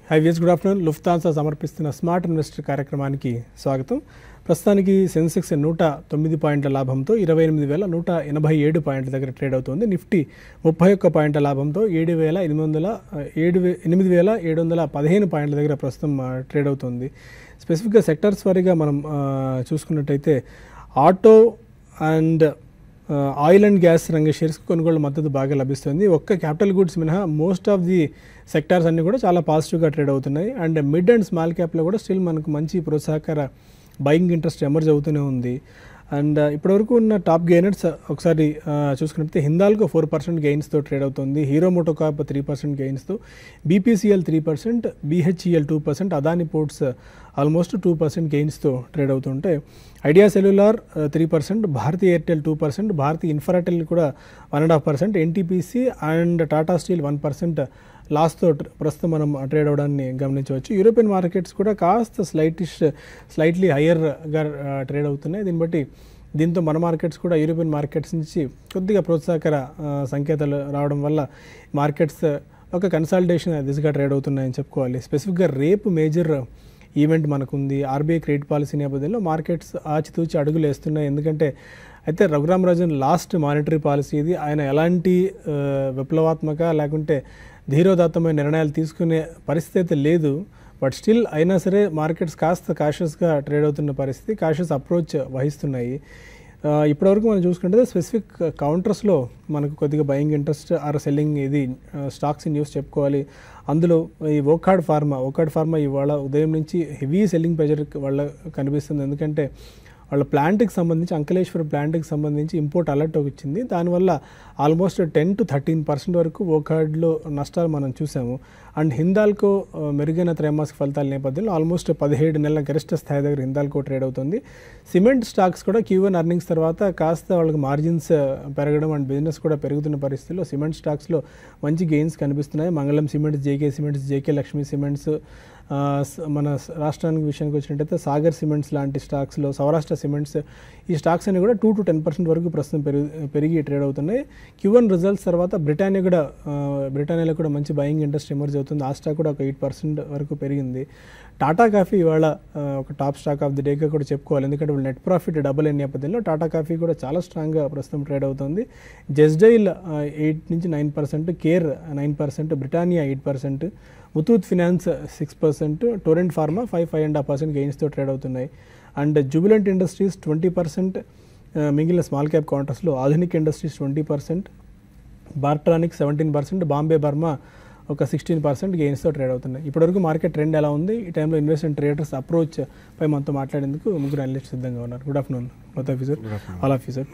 High viewers good afternoon Lufthansa సమర్పిస్తున్న smart investor కార్యక్రమానికి స్వాగతం ప్రస్తుతానికి సెన్సెక్స్ నూట తొమ్మిది పాయింట్ల లాభంతో ఇరవై ఎనిమిది వేల నూట ఎనభై ఏడు పాయింట్ల దగ్గర ట్రేడ్ అవుతుంది నిఫ్టీ ముప్పై ఒక్క పాయింట్ల లాభంతో ఏడు వేల ఎనిమిది వందల ఏడు వే ఎనిమిది వేల ఏడు వందల పదిహేను పాయింట్ల దగ్గర ప్రస్తుతం ఆ, ట్రేడ్ అవుతుంది స్పెసిఫిక్గా సెక్టర్స్ వారీగా మనం ఆ, చూసుకున్నట్టయితే ఆటో అండ్ ఆ, ఆయిల్ అండ్ గ్యాస్ రంగ షేర్స్ కొనుగోలు మద్దతు బాగా లభిస్తుంది ఒక్క క్యాపిటల్ గుడ్స్ మినహా మోస్ట్ ఆఫ్ ది సెక్టార్స్ అన్ని కూడా చాలా పాజిటివ్గా ట్రేడ్ అవుతున్నాయి అండ్ మిడ్ అండ్ స్మాల్ క్యాప్లో కూడా స్టిల్ మనకు మంచి ప్రోత్సాహకర బయింగ్ ఇంట్రెస్ట్ ఎమర్జ్ అవుతూనే ఉంది అండ్ ఇప్పటివరకు ఉన్న టాప్ గెయినర్స్ ఒకసారి ఆ, చూసుకున్నట్లయితే హిందాల్కో ఫోర్ పర్సెంట్ గెయిన్స్తో ట్రేడ్ అవుతుంది హీరో మోటోకాప్ త్రీ పర్సెంట్ గెయిన్స్తో BPCL three percent BHEL two percent Adani ports almost two percent గెయిన్స్తో ట్రేడ్ అవుతుంటే Idea cellular three percent Bharti Airtel two percent Bharti Infratel కూడా one and half percent NTPC and Tata steel one percent లాస్తో ప్రస్తుతం మనం trade అవడాన్ని గమనించవచ్చు European markets కూడా కాస్త స్లైటిష్ slightly హయ్యర్గా trade అవుతున్నాయి దీన్ని బట్టి దీంతో మన మార్కెట్స్ కూడా యూరోపియన్ మార్కెట్స్ నుంచి కొద్దిగా ప్రోత్సాహకర ఆ, సంకేతాలు రావడం వల్ల మార్కెట్స్ ఒక కన్సల్టేషన్ దిశగా ట్రేడ్ అవుతున్నాయని చెప్పుకోవాలి స్పెసిఫిక్గా రేపు మేజర్ ఈవెంట్ మనకుంది ఆర్బీఐ క్రెడిట్ పాలసీ నేపథ్యంలో మార్కెట్స్ ఆచితూచి అడుగులు వేస్తున్నాయి ఎందుకంటే అయితే Raghuram Rajan last monetary policy ఇది ఆయన ఎలాంటి ఆ, విప్లవాత్మక లేకుంటే ధీరోదాత్తమైన నిర్ణయాలు తీసుకునే పరిస్థితి అయితే లేదు బట్ స్టిల్ అయినా సరే మార్కెట్స్ కాస్త కాషియస్గా ట్రేడ్ అవుతున్న పరిస్థితి కాషియస్ అప్రోచ్ వహిస్తున్నాయి ఆ, ఇప్పటివరకు మనం చూసుకుంటే స్పెసిఫిక్ కౌంటర్స్లో మనకు కొద్దిగా బయింగ్ ఇంట్రెస్ట్ ఆర్ సెల్లింగ్ ఇది స్టాక్స్ న్యూస్ చెప్పుకోవాలి అందులో ఈ ఓకాడ్ ఫార్మా ఓకాడ్ ఫార్మా ఇవాళ ఉదయం నుంచి హెవీ సెల్లింగ్ ప్రెజర్ వాళ్ళ కనిపిస్తుంది ఎందుకంటే వాళ్ళ ప్లాంట్కి సంబంధించి అంకలేశ్వర ప్లాంట్కి సంబంధించి ఇంపోర్ట్ అలర్ట్ వచ్చింది దానివల్ల almost ten to thirteen percent వరకు ఓకాడ్లో నష్టాలు మనం చూసాము అండ్ హిందాల్కో ఆ, మెరుగైన త్రైమాసిక ఫలితాల నేపథ్యంలో ఆల్మోస్ట్ పదిహేడు నెలల గరిష్ట స్థాయి దగ్గర హిందాల్కో ట్రేడ్ అవుతుంది సిమెంట్ స్టాక్స్ కూడా క్యూఎన్ అర్నింగ్స్ తర్వాత కాస్త వాళ్ళకి మార్జిన్స్ పెరగడం అండ్ బిజినెస్ కూడా పెరుగుతున్న పరిస్థితుల్లో సిమెంట్ స్టాక్స్లో మంచి గెయిన్స్ కనిపిస్తున్నాయి Mangalam cements JK cements JK Lakshmi cements ఆ, స- మన స- రాష్ట్రానికి విషయానికి వచ్చినట్టయితే సాగర్ సిమెంట్స్ లాంటి స్టాక్స్లో సౌరాష్ట్ర సిమెంట్స్ ఈ స్టాక్స్ అన్ని కూడా టూ టు టెన్ పర్సెంట్ వరకు ప్రస్తుతం పెరుగు పెరిగి ట్రేడ్ అవుతున్నాయి క్యూవన్ రిజల్ట్స్ తర్వాత బ్రిటానియా కూడా ఆ, బ్రిటానియాలో కూడా మంచి బయింగ్ ఇంట్రెస్ట్ ఎమర్జ్ అవుతుంది ఆ స్టాక్ కూడా ఒక ఎయిట్ పర్సెంట్ వరకు పెరిగింది టాటా కాఫీ ఇవాళ ఆ, ఒక టాప్ స్టాక్ ఆఫ్ ది డేగా కూడా చెప్పుకోవాలి ఎందుకంటే వాళ్ళు నెట్ ప్రాఫిట్ డబుల్ అయిన నేపథ్యంలో టాటా కాఫీ కూడా చాలా స్ట్రాంగ్గా ప్రస్తుతం ట్రేడ్ అవుతుంది జెస్డైల్ ఎయిట్ నుంచి nine percent Care nine percent Britannia eight percent Muthoot finance six percent Torrent pharma five five and half percent గెయిన్స్తో ట్రేడ్ అవుతున్నాయి and Jubilant industries twenty percent మిగిలిన స్మాల్ క్యాప్ కౌంటర్స్లో Adhunik industries twenty percent Bartronics seventeen percent Bombay Burmah ఒక sixteen percent గెయిన్స్తో trade అవుతున్నాయి ఇప్పటివరకు market trend ఎలా ఉంది ఈ టైంలో ఇన్వెస్ట్మెంట్ ట్రేడర్స్ అప్రోచ్ పై మనతో మాట్లాడేందుకు ముగ్గురు అనలిస్ట్ సిద్ధంగా ఉన్నారు good afternoon both officer all officer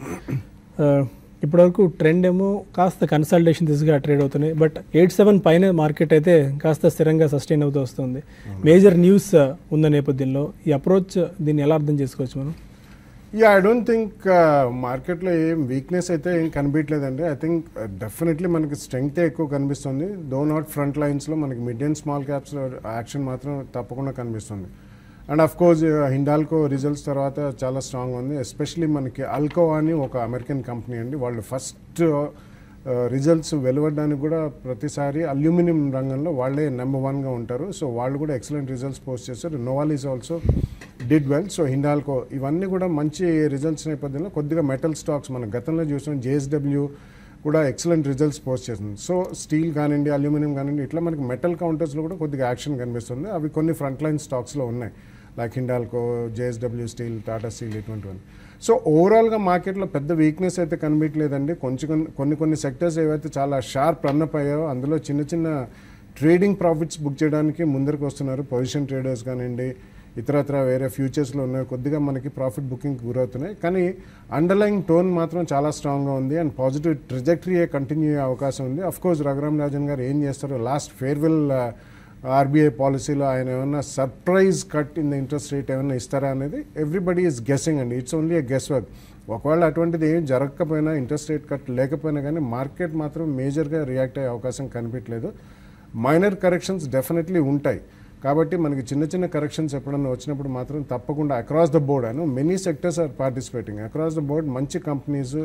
ఇప్పటివరకు ట్రెండ్ ఏమో కాస్త కన్సల్టేషన్ దిశగా ట్రేడ్ అవుతున్నాయి బట్ ఎయిట్ సెవెన్ పైన మార్కెట్ అయితే కాస్త స్థిరంగా సస్టైన్ అవుతూ వస్తుంది మేజర్ న్యూస్ ఉన్న నేపథ్యంలో ఈ అప్రోచ్ దీన్ని ఎలా అర్థం చేసుకోవచ్చు మనం యా ఐ డోంట్ థింక్ మార్కెట్లో ఏం వీక్నెస్ అయితే ఏం కనిపించలేదండి ఐ థింక్ డెఫినెట్లీ మనకి స్ట్రెంగ్త్ ఎక్కువ కనిపిస్తుంది దో నాట్ ఫ్రంట్ లైన్స్లో మనకి మిడ్ అండ్ స్మాల్ క్యాప్స్లో యాక్షన్ మాత్రం తప్పకుండా కనిపిస్తుంది and of course Hindalco results తర్వాత చాలా స్ట్రాంగ్ ఉంది ఎస్పెషలీ మనకి అల్కో అని ఒక అమెరికన్ కంపెనీ అండి వాళ్ళు ఫస్ట్ రిజల్ట్స్ వెలువడడానికి కూడా ప్రతిసారి అల్యూమినియం రంగంలో వాళ్ళే నెంబర్ వన్గా ఉంటారు సో వాళ్ళు కూడా ఎక్సలెంట్ రిజల్ట్స్ పోస్ట్ చేస్తారు Novelis is also did well so Hindalco ఇవన్నీ కూడా మంచి రిజల్ట్స్ నేపథ్యంలో కొద్దిగా మెటల్ స్టాక్స్ మనం గతంలో చూసిన జేఎస్డబ్ల్యూ కూడా ఎక్సలెంట్ రిజల్ట్స్ పోస్ట్ చేస్తుంది సో స్టీల్ కానివ్వండి అల్యూమినియం కానివ్వండి ఇట్లా మనకి మెటల్ కౌంటర్స్లో కూడా కొద్దిగా యాక్షన్ కనిపిస్తుంది అవి కొన్ని ఫ్రంట్ లైన్ స్టాక్స్లో ఉన్నాయి like Hindalco JSW steel Tata steel ఇటువంటివన్నీ సో ఓవరాల్గా మార్కెట్లో పెద్ద వీక్నెస్ అయితే కనిపించలేదండి కొంచెం కొన్ని- కొన్ని కొన్ని సెక్టర్స్ ఏవైతే చాలా షార్ప్ రన్అప్ అయ్యాయో అందులో చిన్న చిన్న ట్రేడింగ్ ప్రాఫిట్స్ బుక్ చేయడానికి ముందరకు వస్తున్నారు పొజిషన్ ట్రేడర్స్ కానివ్వండి ఇతరత్ర వేరే ఫ్యూచర్స్లో ఉన్నాయి కొద్దిగా మనకి ప్రాఫిట్ బుకింగ్ గురవుతున్నాయి కానీ అండర్లైన్ టోన్ మాత్రం చాలా స్ట్రాంగ్గా ఉంది అండ్ పాజిటివ్ ట్రిజెక్టరీయే కంటిన్యూ అయ్యే అవకాశం ఉంది అఫ్ కోర్స్ రఘురామ్ రాజన్ గారు ఏం చేస్తారో లాస్ట్ ఫేర్వెల్ ఆర్బీఐ పాలసీలో ఆయన ఏమన్నా surprise cut in the interest rate ఏమైనా ఇస్తారా అనేది ఎవ్రీబడి ఈజ్ గెస్సింగ్ అండి it's only a guess work ఒకవేళ అటువంటిది ఏం జరగకపోయినా ఇంట్రెస్ట్ రేట్ కట్ లేకపోయినా కానీ మార్కెట్ మాత్రం మేజర్గా రియాక్ట్ అయ్యే అవకాశం కనిపించలేదు మైనర్ కరెక్షన్స్ డెఫినెట్లీ ఉంటాయి కాబట్టి మనకి చిన్న చిన్న కరెక్షన్స్ ఎప్పుడన్నా వచ్చినప్పుడు మాత్రం తప్పకుండా అక్రాస్ ద బోర్డ్ అను many sectors are participating across the board మంచి companies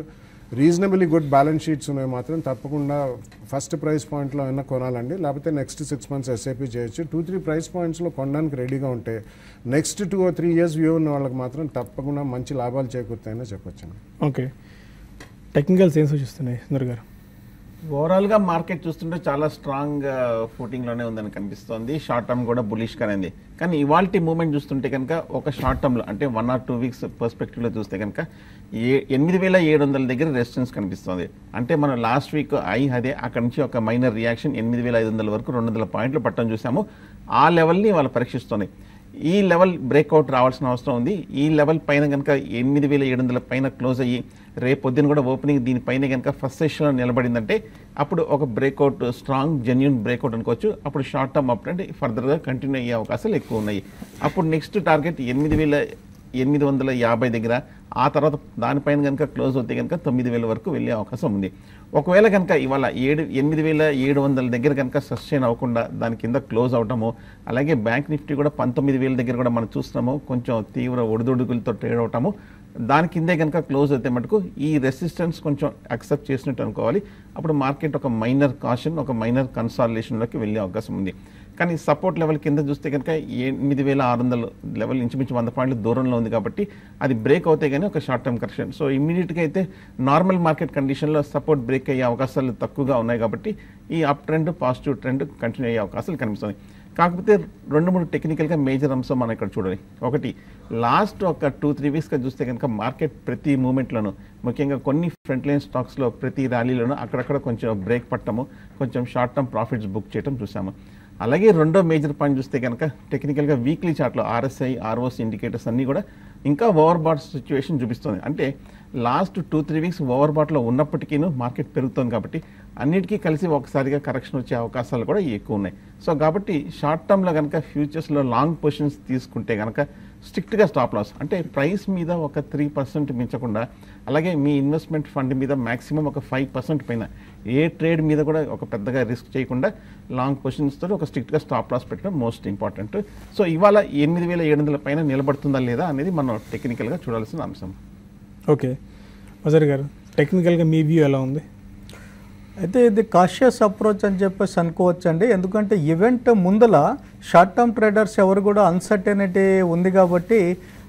reasonably good balance sheets ఉన్నాయి మాత్రం తప్పకుండా ఫస్ట్ ప్రైస్ పాయింట్లో అయినా కొనాలండి లేకపోతే నెక్స్ట్ సిక్స్ మంత్స్ ఎస్ఐపి చేయొచ్చు టూ త్రీ ప్రైస్ పాయింట్స్లో కొనడానికి రెడీగా ఉంటే next two three years view ఉన్న వాళ్ళకి మాత్రం తప్పకుండా మంచి లాభాలు చేకూరుతాయని చెప్పొచ్చండి ఓకే టెక్నికల్స్ ఏం సూచిస్తున్నాయి సుందర్ గారు ఓవరాల్ గా మార్కెట్ చూస్తుంటే చాలా స్ట్రాంగ్ ఫుటింగ్ లోనే ఉందని కనిపిస్తోంది షార్ట్ టర్మ్ కూడా బులిష్ గానే ఉంది కానీ ఇవాల్టి మూమెంట్ చూస్తుంటే కనుక ఒక షార్ట్ టర్మ్ లో అంటే one or two weeks perspective లో చూస్తే కనుక ఏ ఎనిమిది వేల ఏడు వందల దగ్గర రెసిస్టెన్స్ కనిపిస్తుంది అంటే మనం లాస్ట్ వీక్ ఐ అదే అక్కడ నుంచి ఒక మైనర్ రియాక్షన్ ఎనిమిది వేల ఐదు వందల వరకు రెండు వందల పాయింట్లు పట్టడం చూసాము ఆ లెవెల్ని వాళ్ళు పరీక్షిస్తుంది ఈ లెవెల్ బ్రేక్అవుట్ రావాల్సిన అవసరం ఉంది ఈ లెవెల్ పైన కనుక ఎనిమిది వేల ఏడు వందల పైన క్లోజ్ అయ్యి రేపు పొద్దున కూడా ఓపెనింగ్ దీనిపైన కనుక ఫస్ట్ సెషన్లో నిలబడిందంటే అప్పుడు ఒక బ్రేక్అవుట్ స్ట్రాంగ్ జెన్యున్ బ్రేక్అవుట్ అనుకోవచ్చు అప్పుడు షార్ట్ టర్మ్ అప్ అంటే ఫర్దర్గా కంటిన్యూ అయ్యే అవకాశాలు ఎక్కువ ఉన్నాయి అప్పుడు నెక్స్ట్ టార్గెట్ ఎనిమిది వేల ఎనిమిది వందల యాభై దగ్గర ఆ తర్వాత దానిపైన కనుక క్లోజ్ అవుతే కనుక తొమ్మిది వేల వరకు వెళ్ళే అవకాశం ఉంది ఒకవేళ కనుక ఇవాళ ఏడు ఎనిమిది వేల ఏడు వందల దగ్గర కనుక సస్టైన్ అవ్వకుండా దాని కింద క్లోజ్ అవటము అలాగే బ్యాంక్ నిఫ్టీ కూడా పంతొమ్మిది వేల దగ్గర కూడా మనం చూస్తున్నాము కొంచెం తీవ్ర ఒడిదుడుకులతో ట్రేడ్ అవటము దాని కిందే కనుక క్లోజ్ అయితే మటుకు ఈ రెసిస్టెన్స్ కొంచెం అక్సెప్ట్ చేసినట్టు అనుకోవాలి అప్పుడు మార్కెట్ ఒక మైనర్ కాషన్ ఒక మైనర్ కన్సాలిడేషన్లోకి వెళ్ళే అవకాశం ఉంది కానీ సపోర్ట్ లెవెల్ కింద చూస్తే కనుక ఎనిమిది వేల ఆరు వందల లెవెల్ ఇంచుమించు వంద పాయింట్ల దూరంలో ఉంది కాబట్టి అది బ్రేక్ అవుతే కానీ ఒక షార్ట్ టర్మ్ కరెక్షన్ సో ఇమీడియట్గా అయితే నార్మల్ మార్కెట్ కండిషన్లో సపోర్ట్ బ్రేక్ అయ్యే అవకాశాలు తక్కువగా ఉన్నాయి కాబట్టి ఈ up trend positive trend continue అయ్యే అవకాశాలు కనిపిస్తుంది కాకపోతే రెండు మూడు టెక్నికల్గా మేజర్ అంశం మనం ఇక్కడ చూడాలి ఒకటి లాస్ట్ ఒక టూ త్రీ వీక్స్గా చూస్తే కనుక మార్కెట్ ప్రతి మూమెంట్లోనూ ముఖ్యంగా కొన్ని ఫ్రంట్ లైన్ స్టాక్స్లో ప్రతి ర్యాలీలోనూ అక్కడక్కడ కొంచెం బ్రేక్ పట్టము కొంచెం షార్ట్ టర్మ్ ప్రాఫిట్స్ బుక్ చేయడం చూసాము అలాగే రెండో మేజర్ పాయింట్ చూస్తే కనుక టెక్నికల్గా వీక్లీ చార్ట్లో ఆర్ఎస్ఐ ఆర్ఓస్ ఇండికేటర్స్ అన్నీ కూడా ఇంకా ఓవర్ బాట్ సిచ్యువేషన్ చూపిస్తుంది అంటే last two three weeks over బాట్లో ఉన్నప్పటికీ మార్కెట్ పెరుగుతుంది కాబట్టి అన్నిటికీ కలిసి ఒకసారిగా కరెక్షన్ వచ్చే అవకాశాలు కూడా ఎక్కువ ఉన్నాయి సో కాబట్టి షార్ట్ టర్మ్లో కనుక ఫ్యూచర్స్లో లాంగ్ పొజిషన్స్ తీసుకుంటే కనుక స్ట్రిక్ట్గా స్టాప్ లాస్ అంటే ప్రైస్ మీద ఒక త్రీ పర్సెంట్ మించకుండా అలాగే మీ ఇన్వెస్ట్మెంట్ ఫండ్ మీద మాక్సిమం ఒక ఫైవ్ పర్సెంట్ పైన ఏ ట్రేడ్ మీద కూడా ఒక పెద్దగా రిస్క్ చేయకుండా లాంగ్ పొజిషన్స్తో ఒక స్ట్రిక్ట్గా స్టాప్ లాస్ పెట్టడం మోస్ట్ ఇంపార్టెంట్ సో ఇవాళ ఎనిమిది వేల ఏడు వందల పైన నిలబడుతుందా లేదా అనేది మనం టెక్నికల్గా చూడాల్సిన అంశం ఓకే మజర్ గారు టెక్నికల్గా మీ వ్యూ ఎలా ఉంది అయితే ఇది కాషియస్ అప్రోచ్ అని చెప్పేసి అనుకోవచ్చు అండి ఎందుకంటే ఈవెంట్ ముందల షార్ట్ టర్మ్ ట్రేడర్స్ ఎవరు కూడా అన్సర్టెనిటీ ఉంది కాబట్టి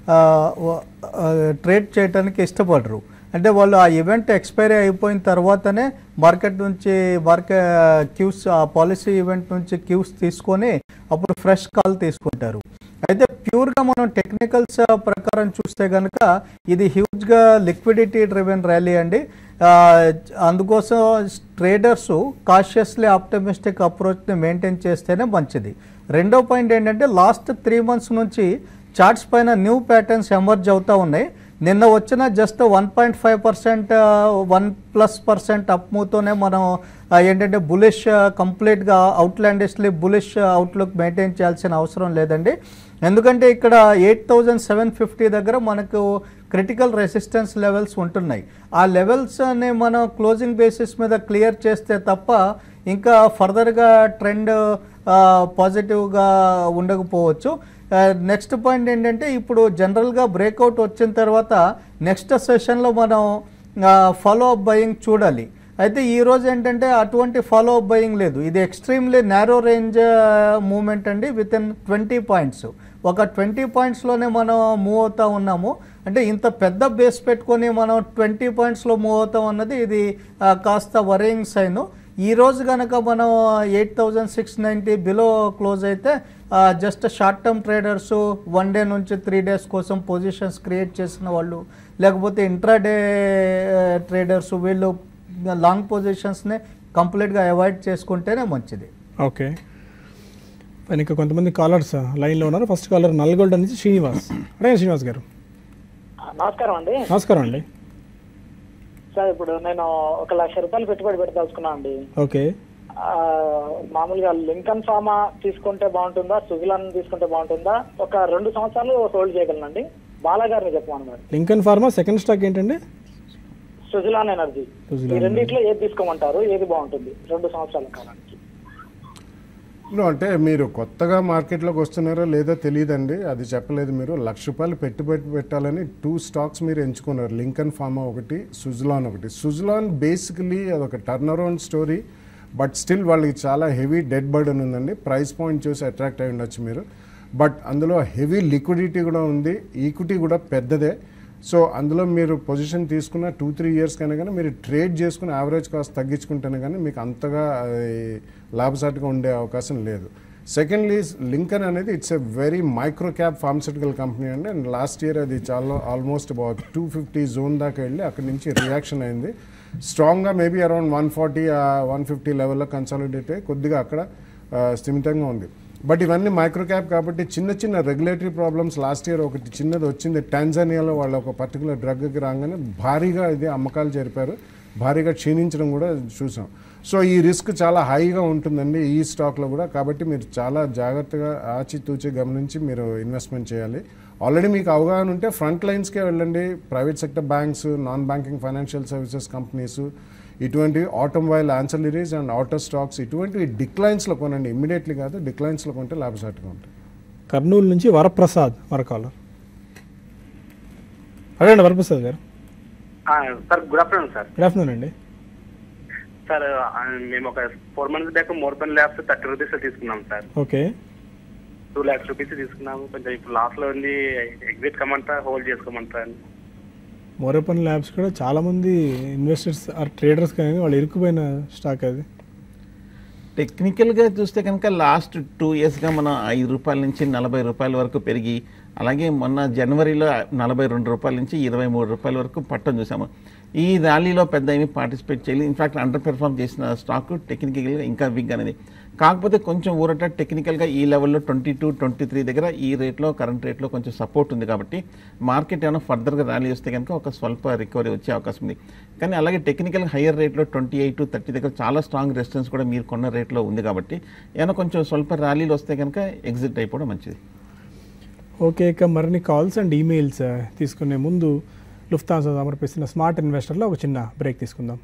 ట్రేడ్ చేయడానికి ఇష్టపడరు అంటే వాళ్ళు ఆ ఈవెంట్ ఎక్స్పైరీ అయిపోయిన తర్వాతనే మార్కెట్ నుంచి మార్కెట్ క్యూస్ ఆ పాలసీ ఈవెంట్ నుంచి క్యూస్ తీసుకొని అప్పుడు ఫ్రెష్ కాల్ తీసుకుంటారు అయితే ప్యూర్గా మనం టెక్నికల్స్ ప్రకారం చూస్తే కనుక ఇది హ్యూజ్గా లిక్విడిటీ డ్రివెన్ ర్యాలీ అండి ఆ, అందుకోసం ట్రేడర్స్ కాషియస్లీ ఆప్టమిస్టిక్ అప్రోచ్ని మెయింటైన్ చేస్తేనే మంచిది రెండో పాయింట్ ఏంటంటే లాస్ట్ త్రీ మంత్స్ నుంచి చార్ట్స్ పైన న్యూ ప్యాటర్న్స్ ఎమర్జ్ అవుతూ ఉన్నాయి నిన్న వచ్చిన just one point five percent one plus percent up మూతోనే మనం ఆ, ఏంటంటే బులిష్ కంప్లీట్గా అవుట్లాండిస్లీ బులిష్ అవుట్లుక్ మెయింటైన్ చేయాల్సిన అవసరం లేదండి ఎందుకంటే ఇక్కడ ఎయిట్ థౌజండ్ సెవెన్ ఫిఫ్టీ దగ్గర మనకు క్రిటికల్ రెసిస్టెన్స్ లెవెల్స్ ఉంటున్నాయి ఆ లెవెల్స్ని మనం క్లోజింగ్ బేసిస్ మీద క్లియర్ చేస్తే తప్ప ఇంకా ఫర్దర్గా ట్రెండ్ పాజిటివ్గా ఉండకపోవచ్చు నెక్స్ట్ పాయింట్ ఏంటంటే ఇప్పుడు జనరల్గా బ్రేక్అవుట్ వచ్చిన తర్వాత నెక్స్ట్ సెషన్లో మనం ఫాలో అప్ బయింగ్ చూడాలి అయితే ఈ రోజు ఏంటంటే అటువంటి ఫాలో అప్ బయింగ్ లేదు ఇది ఎక్స్ట్రీమ్లీ నేరో రేంజ్ మూమెంట్ అండి విత్ ఇన్ ట్వంటీ పాయింట్స్ ఒక ట్వంటీ పాయింట్స్లోనే మనం మూవ్ అవుతా ఉన్నాము అంటే ఇంత పెద్ద బేస్ పెట్టుకొని మనం ట్వంటీ పాయింట్స్లో మూవ్ అవుతాం అన్నది ఇది ఆ, కాస్త వరింగ్ సైన్ ఈ రోజు కనుక మనం eight thousand six ninety below close అయితే just short term traders one day నుంచి త్రీ డేస్ కోసం పొజిషన్స్ క్రియేట్ చేసిన వాళ్ళు లేకపోతే ఇంట్రాడే ట్రేడర్స్ వీళ్ళు లాంగ్ పొజిషన్స్ని కంప్లీట్గా అవాయిడ్ చేసుకుంటేనే మంచిది ఓకే పైన ఇంకా కొంతమంది కాలర్స్ లైన్లో ఉన్నారు ఫస్ట్ కాలర్ నల్గొండ నుంచి శ్రీనివాస్ అడే శ్రీనివాస్ గారు నమస్కారం అండి నమస్కారం అండి సార్ ఇప్పుడు నేను ఒక లక్ష రూపాయలు పెట్టుబడి పెట్టదలుచుకున్నా అండి ఓకే ఆ, మామూలుగా లింకన్ ఫార్మా తీసుకుంటే బాగుంటుందా సుజలాన్ తీసుకుంటే బాగుంటుందా ఒక రెండు సంవత్సరాలు హోల్డ్ చేయగలనండి బాలాగారిని చెప్పమన్నారు లింకన్ ఫార్మా సెకండ్ స్టాక్ ఏంటండి సుజలాన్ ఎనర్జీ సుజలాన్ ఈ రెండిట్లో ఏది తీసుకోమంటారు ఏది బాగుంటుంది రెండు సంవత్సరాల కాలానికి No, అంటే మీరు కొత్తగా మార్కెట్లోకి వస్తున్నారో లేదో తెలియదండి అది చెప్పలేదు మీరు లక్ష రూపాయలు పెట్టుబడి పెట్టాలని టూ స్టాక్స్ మీరు ఎంచుకున్నారు లింకన్ ఫార్మా ఒకటి సుజలాన్ ఒకటి సుజలాన్ బేసికలీ అదొక turn around story but still వాళ్ళకి చాలా హెవీ డెడ్ బర్డన్ ఉందండి ప్రైస్ పాయింట్ చూసి అట్రాక్ట్ అయి ఉండొచ్చు మీరు బట్ అందులో హెవీ లిక్విడిటీ కూడా ఉంది ఈక్విటీ కూడా పెద్దదే సో అందులో మీరు పొజిషన్ తీసుకున్న టూ త్రీ ఇయర్స్ కన్నా కానీ మీరు ట్రేడ్ చేసుకుని యావరేజ్ కాస్ట్ తగ్గించుకుంటేనే కానీ మీకు అంతగా అది లాభసాటిగా ఉండే అవకాశం లేదు సెకండ్లీ లింకన్ అనేది it's a very micro cap pharmaceutical company అండి అండ్ లాస్ట్ ఇయర్ అది చాలా almost about two fifty zone దాకా వెళ్ళి అక్కడి నుంచి రియాక్షన్ అయింది స్ట్రాంగ్గా maybe around one forty one fifty లెవెల్లో కన్సాలిడేట్ అయ్యి కొద్దిగా అక్కడ ఆ, స్థిమితంగా ఉంది బట్ ఇవన్నీ మైక్రో క్యాప్ కాబట్టి చిన్న చిన్న రెగ్యులేటరీ ప్రాబ్లమ్స్ లాస్ట్ ఇయర్ ఒకటి చిన్నది వచ్చింది టాంజానియాలో వాళ్ళ ఒక పర్టికులర్ డ్రగ్కి రాగానే భారీగా ఇది అమ్మకాలు జరిపారు భారీగా క్షీణించడం కూడా చూసాం సో ఈ రిస్క్ చాలా హైగా ఉంటుందండి ఈ స్టాక్లో కూడా కాబట్టి మీరు చాలా జాగ్రత్తగా ఆచితూచి గమనించి మీరు ఇన్వెస్ట్మెంట్ చేయాలి ఆల్రెడీ మీకు అవగాహన ఉంటే ఫ్రంట్ లైన్స్కే వెళ్ళండి private sector banks non banking financial services companies ఇటువంటి automobile ancillaries and auto stocks ఇటువంటివి డిక్లైన్స్లో కొనండి ఇమ్మీడియట్లీ కాదు డిక్లైన్స్లో కొంటే లాభసాటిగా ఉంటాయి కర్నూలు నుంచి వరప్రసాద్ మరకాలర్ అడగండి Varaprasad garu sir good afternoon sir good afternoon అండి సార్ ఆ, మేము ఒక four months back Morepen labs thirty rupees తీసుకున్నాం sir okay two lakhs rupees తీసుకున్నాము కొంచెం ఇప్పుడు లాస్ లో ఉంది ఎగ్జిట్ కమ్మంటారా హోల్డ్ చేసుకోమంటారా అని మోరపన్ ల్యాబ్స్ కూడా చాలామంది ఇన్వెస్టర్స్ ఆర్ ట్రేడర్స్ కానీ వాళ్ళు ఇరుక్కుపోయిన స్టాక్ అది టెక్నికల్గా చూస్తే కనుక లాస్ట్ టూ ఇయర్స్గా మనం ఐదు రూపాయల నుంచి నలభై రూపాయల వరకు పెరిగి అలాగే మొన్న జనవరిలో నలభై రెండు రూపాయల నుంచి ఇరవై మూడు రూపాయల వరకు పట్టం చూసాము ఈ ర్యాలీలో పెద్ద ఏమీ పార్టిసిపేట్ చేయలేదు ఇన్ఫాక్ట్ అండర్ పెర్ఫామ్ చేసిన స్టాక్ టెక్నికల్గా ఇంకా వీక్ అనేది కాకపోతే కొంచెం ఊరట టెక్నికల్గా ఈ లెవెల్లో ట్వంటీ టూ ట్వంటీ త్రీ దగ్గర ఈ రేట్లో కరెంట్ రేట్లో కొంచెం సపోర్ట్ ఉంది కాబట్టి మార్కెట్ ఏమైనా ఫర్దర్గా ర్యాలీ వస్తే కనుక ఒక స్వల్ప రికవరీ వచ్చే అవకాశం ఉంది కానీ అలాగే టెక్నికల్ హయ్యర్ రేట్లో ట్వంటీ ఎయిట్ థర్టీ దగ్గర చాలా స్ట్రాంగ్ రెసిస్టెన్స్ కూడా మీరు కొన్న రేట్లో ఉంది కాబట్టి ఏమైనా కొంచెం స్వల్ప ర్యాలీలు వస్తే కనుక ఎగ్జిట్ అయిపోవడం మంచిది ఓకే ఇక మరిన్ని కాల్స్ అండ్ ఈమెయిల్స్ తీసుకునే ముందు లుఫ్తాన్సా సమర్పిస్తున్న స్మార్ట్ ఇన్వెస్టర్లో ఒక చిన్న బ్రేక్ తీసుకుందాం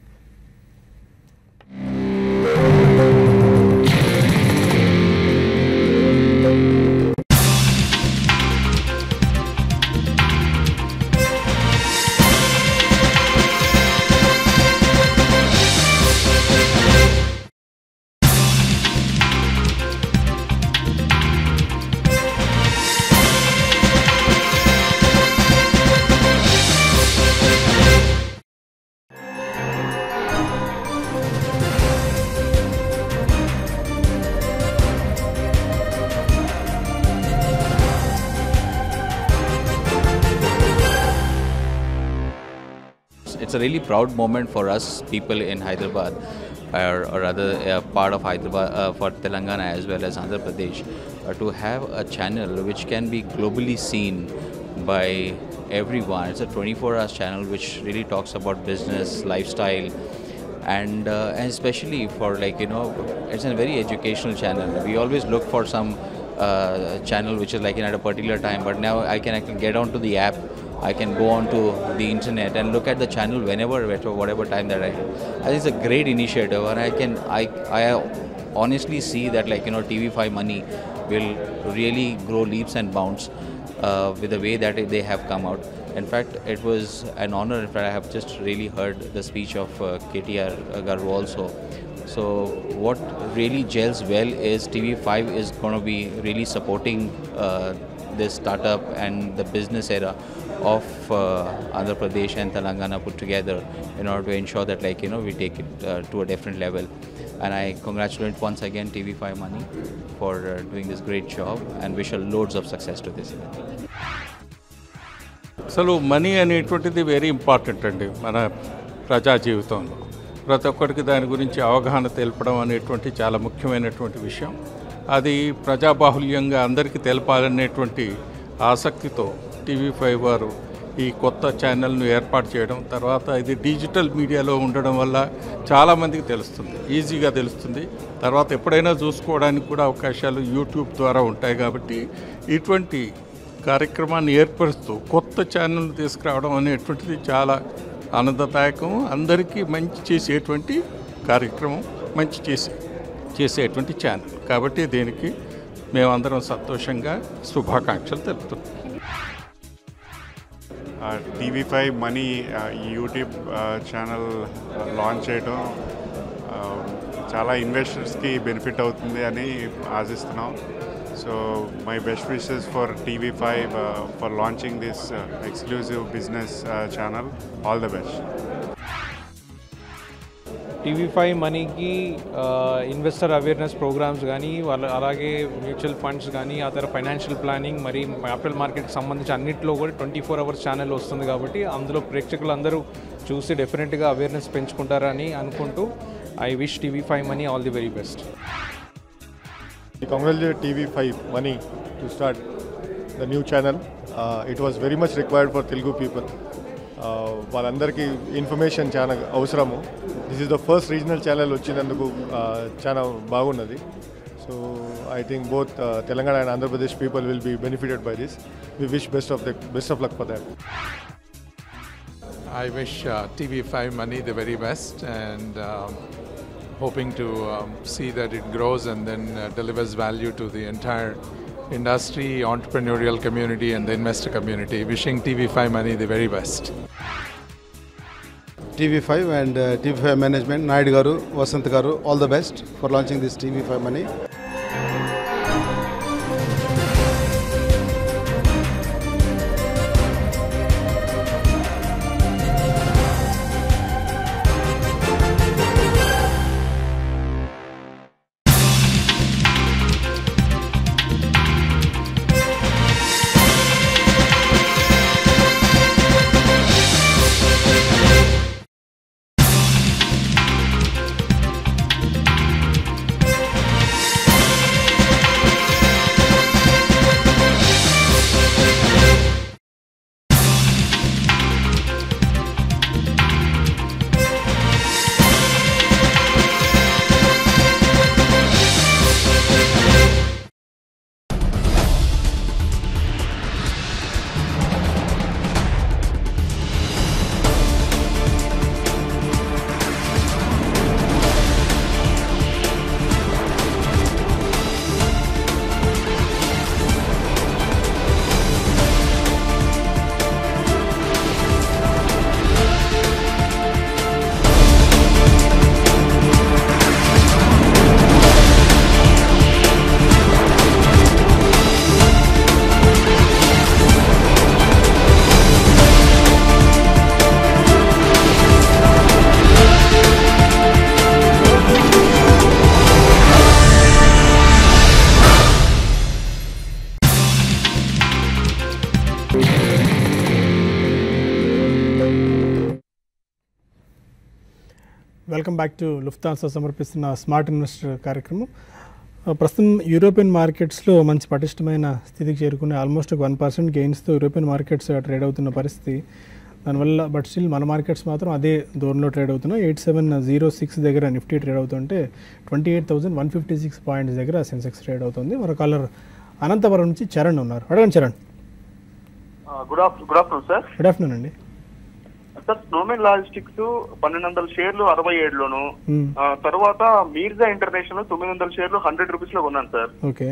It's a really proud moment for us people in Hyderabad, or, or rather uh, part of Hyderabad uh, for Telangana as well as Andhra Pradesh, uh, to have a channel which can be globally seen by everyone. It's a 24-hour channel which really talks about business, lifestyle, and, uh, and especially for like you know, it's a very educational channel. We always look for some uh, channel which is like in at a particular time, but now I can actually get onto the app. I can go onto the internet and look at the channel whenever, whatever, whatever time that I. I think it's a great initiative, and I can I I honestly see that like you know TV5 Money will really grow leaps and bounds uh, with the way that they have come out. In fact, it was an honor. In fact, I have just really heard the speech of uh, KTR Garg also. So what really gels well is TV5 is going to be really supporting uh, this startup and the business era of uh, Andhra Pradesh and Telangana put together in order to ensure that like you know we take it uh, to a different level. And I congratulate once again TV5 Money for uh, doing this great job and wish her loads of success to this event. అసలు money అనేటువంటిది very important అండి మన ప్రజా జీవితంలో ప్రతి ఒక్కరికి దాని గురించి అవగాహన తెలపడం అనేటువంటి చాలా ముఖ్యమైనటువంటి విషయం అది ప్రజాబాహుల్యంగా అందరికీ తెలపాలనేటువంటి ఆసక్తితో టీవీ ఫైవ్ వారు ఈ కొత్త ఛానల్ను ఏర్పాటు చేయడం తర్వాత ఇది డిజిటల్ మీడియాలో ఉండడం వల్ల చాలామందికి తెలుస్తుంది ఈజీగా తెలుస్తుంది తర్వాత ఎప్పుడైనా చూసుకోవడానికి కూడా అవకాశాలు యూట్యూబ్ ద్వారా ఉంటాయి కాబట్టి ఇటువంటి కార్యక్రమాన్ని ఏర్పరుస్తూ కొత్త ఛానల్ తీసుకురావడం అనేటువంటిది చాలా ఆనందదాయకం అందరికీ మంచి చేసేటువంటి కార్యక్రమం మంచి చేసే చేసేటువంటి ఛానల్ కాబట్టి దీనికి మేమందరం సంతోషంగా శుభాకాంక్షలు తెలుపుతున్నాం టీవీ ఫైవ్ మనీ ఈ యూట్యూబ్ ఛానల్ లాంచ్ చేయడం ఆ, చాలా ఇన్వెస్టర్స్కి బెనిఫిట్ అవుతుంది అని ఆశిస్తున్నాం so my best wishes for TV five for launching this exclusive business channel all the best TV five మనీకి ఇన్వెస్టర్ అవేర్నెస్ ప్రోగ్రామ్స్ కానీ వాళ్ళ అలాగే మ్యూచువల్ ఫండ్స్ కానీ ఆ తర్వాత ఫైనాన్షియల్ ప్లానింగ్ మరి క్యాపిటల్ మార్కెట్కి సంబంధించి అన్నింటిలో కూడా ట్వంటీ ఫోర్ అవర్స్ ఛానల్ వస్తుంది కాబట్టి అందులో ప్రేక్షకులు అందరూ చూసి డెఫినెట్గా అవేర్నెస్ పెంచుకుంటారని అనుకుంటూ I wish TV five money all the very best We congratulate TV5 Money to start the new channel. Uh, it was very much required for Telugu people. Uh, వాళ్ళందరికీ ఇన్ఫర్మేషన్ చాలా అవసరము this is the first regional channel వచ్చినందుకు uh, చాలా బాగున్నది so I think both Telangana and Andhra Pradesh people will be benefited by this we wish best of the best of luck for that I wish uh, TV5 Money the very best and um, hoping to um, see that it grows and then uh, delivers value to the entire industry, entrepreneurial community, and the investor community. Wishing TV5 Money the very best. TV5 and uh, TV5 management, Naidu Garu, Vasant Garu, all the best for launching this TV5 money. Welcome back to Lufthansa సమర్పిస్తున్న smart investor కార్యక్రమం ఆ, ప్రస్తుతం European మార్కెట్స్లో మంచి పటిష్టమైన స్థితికి చేరుకుని almost ఒక వన్ పర్సెంట్ గెయిన్స్తో యూరోపియన్ మార్కెట్స్ ట్రేడ్ అవుతున్న పరిస్థితి దానివల్ల బట్ స్టిల్ మన మార్కెట్స్ మాత్రం అదే దూరంలో ట్రేడ్ అవుతున్నాయి ఎయిట్ సెవెన్ జీరో సిక్స్ దగ్గర నిఫ్టీ ట్రేడ్ అవుతుంటే twenty eight thousand one fifty six points దగ్గర సెన్సెక్స్ ట్రేడ్ అవుతుంది మరో కాలర్ అనంతపురం నుంచి చరణ్ ఉన్నారు అడగండి Charan good of good afternoon sir good afternoon అండి సార్ స్నోమెన్ లాజిస్టిక్స్ పన్నెండు వందల షేర్లు అరవై ఏడులోను Hmm. ఆ, తర్వాత మీర్జా ఇంటర్నేషనల్ తొమ్మిది వందల షేర్లు హండ్రెడ్ రూపీస్ లో కొన్నాను సార్ ఓకే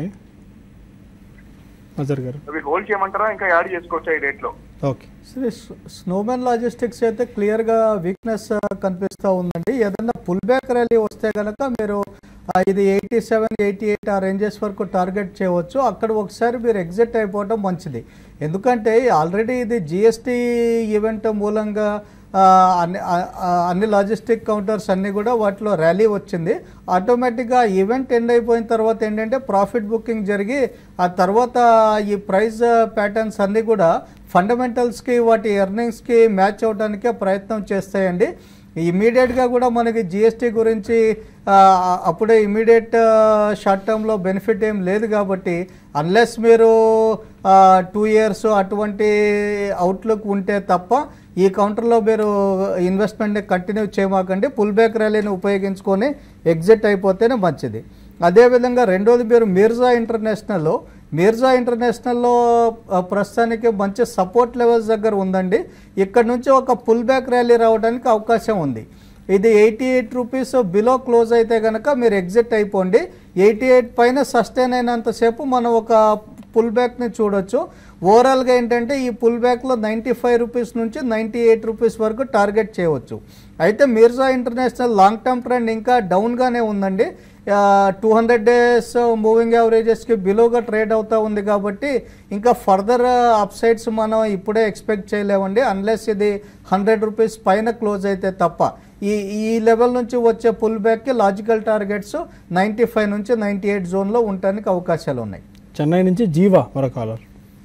అజర్ గారు అవి హోల్డ్ చేయమంటారా ఇంకా యాడ్ చేసుకోవచ్చా ఈ డేట్ లో ఓకే సరే స్నోమెన్ లాజిస్టిక్స్ అయితే క్లియర్గా వీక్నెస్ కనిపిస్తూ ఉందండి ఏదన్నా పుల్ బ్యాక్ ర్యాలీ వస్తే కనుక మీరు ఆ, ఇది ఎయిటీ సెవెన్ ఎయిటీ ఎయిట్ ఆ రేంజెస్ వరకు టార్గెట్ చేయవచ్చు అక్కడ ఒకసారి మీరు ఎగ్జిట్ అయిపోవడం మంచిది ఎందుకంటే ఆల్రెడీ ఇది జిఎస్టీ ఈవెంట్ మూలంగా ఆ, అన్ని ఆ- ఆ, అన్ని లాజిస్టిక్ కౌంటర్స్ అన్నీ కూడా వాటిలో ర్యాలీ వచ్చింది ఆటోమేటిక్గా ఈవెంట్ ఎండ్ అయిపోయిన తర్వాత ఏంటంటే ప్రాఫిట్ బుకింగ్ జరిగి ఆ తర్వాత ఈ ప్రైస్ ప్యాటర్న్స్ అన్నీ కూడా ఫండమెంటల్స్కి వాటి ఎర్నింగ్స్కి మ్యాచ్ అవడానికే ప్రయత్నం చేస్తాయండి ఇమీడియట్గా కూడా మనకి జిఎస్టీ గురించి ఆ, అప్పుడే ఇమీడియట్ షార్ట్ టర్మ్లో బెనిఫిట్ ఏం లేదు కాబట్టి అన్లెస్ మీరు టూ ఇయర్స్ అటువంటి అవుట్లుక్ ఉంటే తప్ప ఈ కౌంటర్లో మీరు ఇన్వెస్ట్మెంట్ని కంటిన్యూ చేయమాకండి పుల్ బ్యాక్ ర్యాలీని ఉపయోగించుకొని ఎగ్జిట్ అయిపోతేనే మంచిది అదేవిధంగా రెండోది మీరు మీర్జా ఇంటర్నేషనల్లో మీర్జా ఇంటర్నేషనల్లో ఆ, ప్రస్తుతానికి మంచి సపోర్ట్ లెవెల్స్ దగ్గర ఉందండి ఇక్కడ నుంచి ఒక పుల్ బ్యాక్ ర్యాలీ రావడానికి అవకాశం ఉంది ఇది eighty eight rupees below close అయితే కనుక మీరు ఎగ్జిట్ అయిపోండి ఎయిటీ ఎయిట్ పైన సస్టైన్ అయినంతసేపు మనం ఒక పుల్ బ్యాక్ని చూడొచ్చు ఓవరాల్గా ఏంటంటే ఈ పుల్ బ్యాక్లో నైంటీ ఫైవ్ రూపీస్ నుంచి నైంటీ ఎయిట్ రూపీస్ వరకు టార్గెట్ చేయవచ్చు అయితే Mirza international long term trend ఇంకా డౌన్గానే ఉందండి టూ హండ్రెడ్ డేస్ మూవింగ్ యావరేజెస్కి బిలోగా ట్రేడ్ అవుతూ ఉంది కాబట్టి ఇంకా ఫర్దర్ అప్సైడ్స్ మనం ఇప్పుడే ఎక్స్పెక్ట్ చేయలేమండి అన్లెస్ ఇది హండ్రెడ్ రూపీస్ పైన క్లోజ్ అయితే తప్ప ఈ ఈ లెవెల్ నుంచి వచ్చే పుల్ బ్యాక్కి లాజికల్ టార్గెట్స్ నైంటీ ఫైవ్ నుంచి నైంటీ ఎయిట్ జోన్లో ఉండటానికి అవకాశాలు ఉన్నాయి చెన్నై నుంచి జీవా మరో కాలర్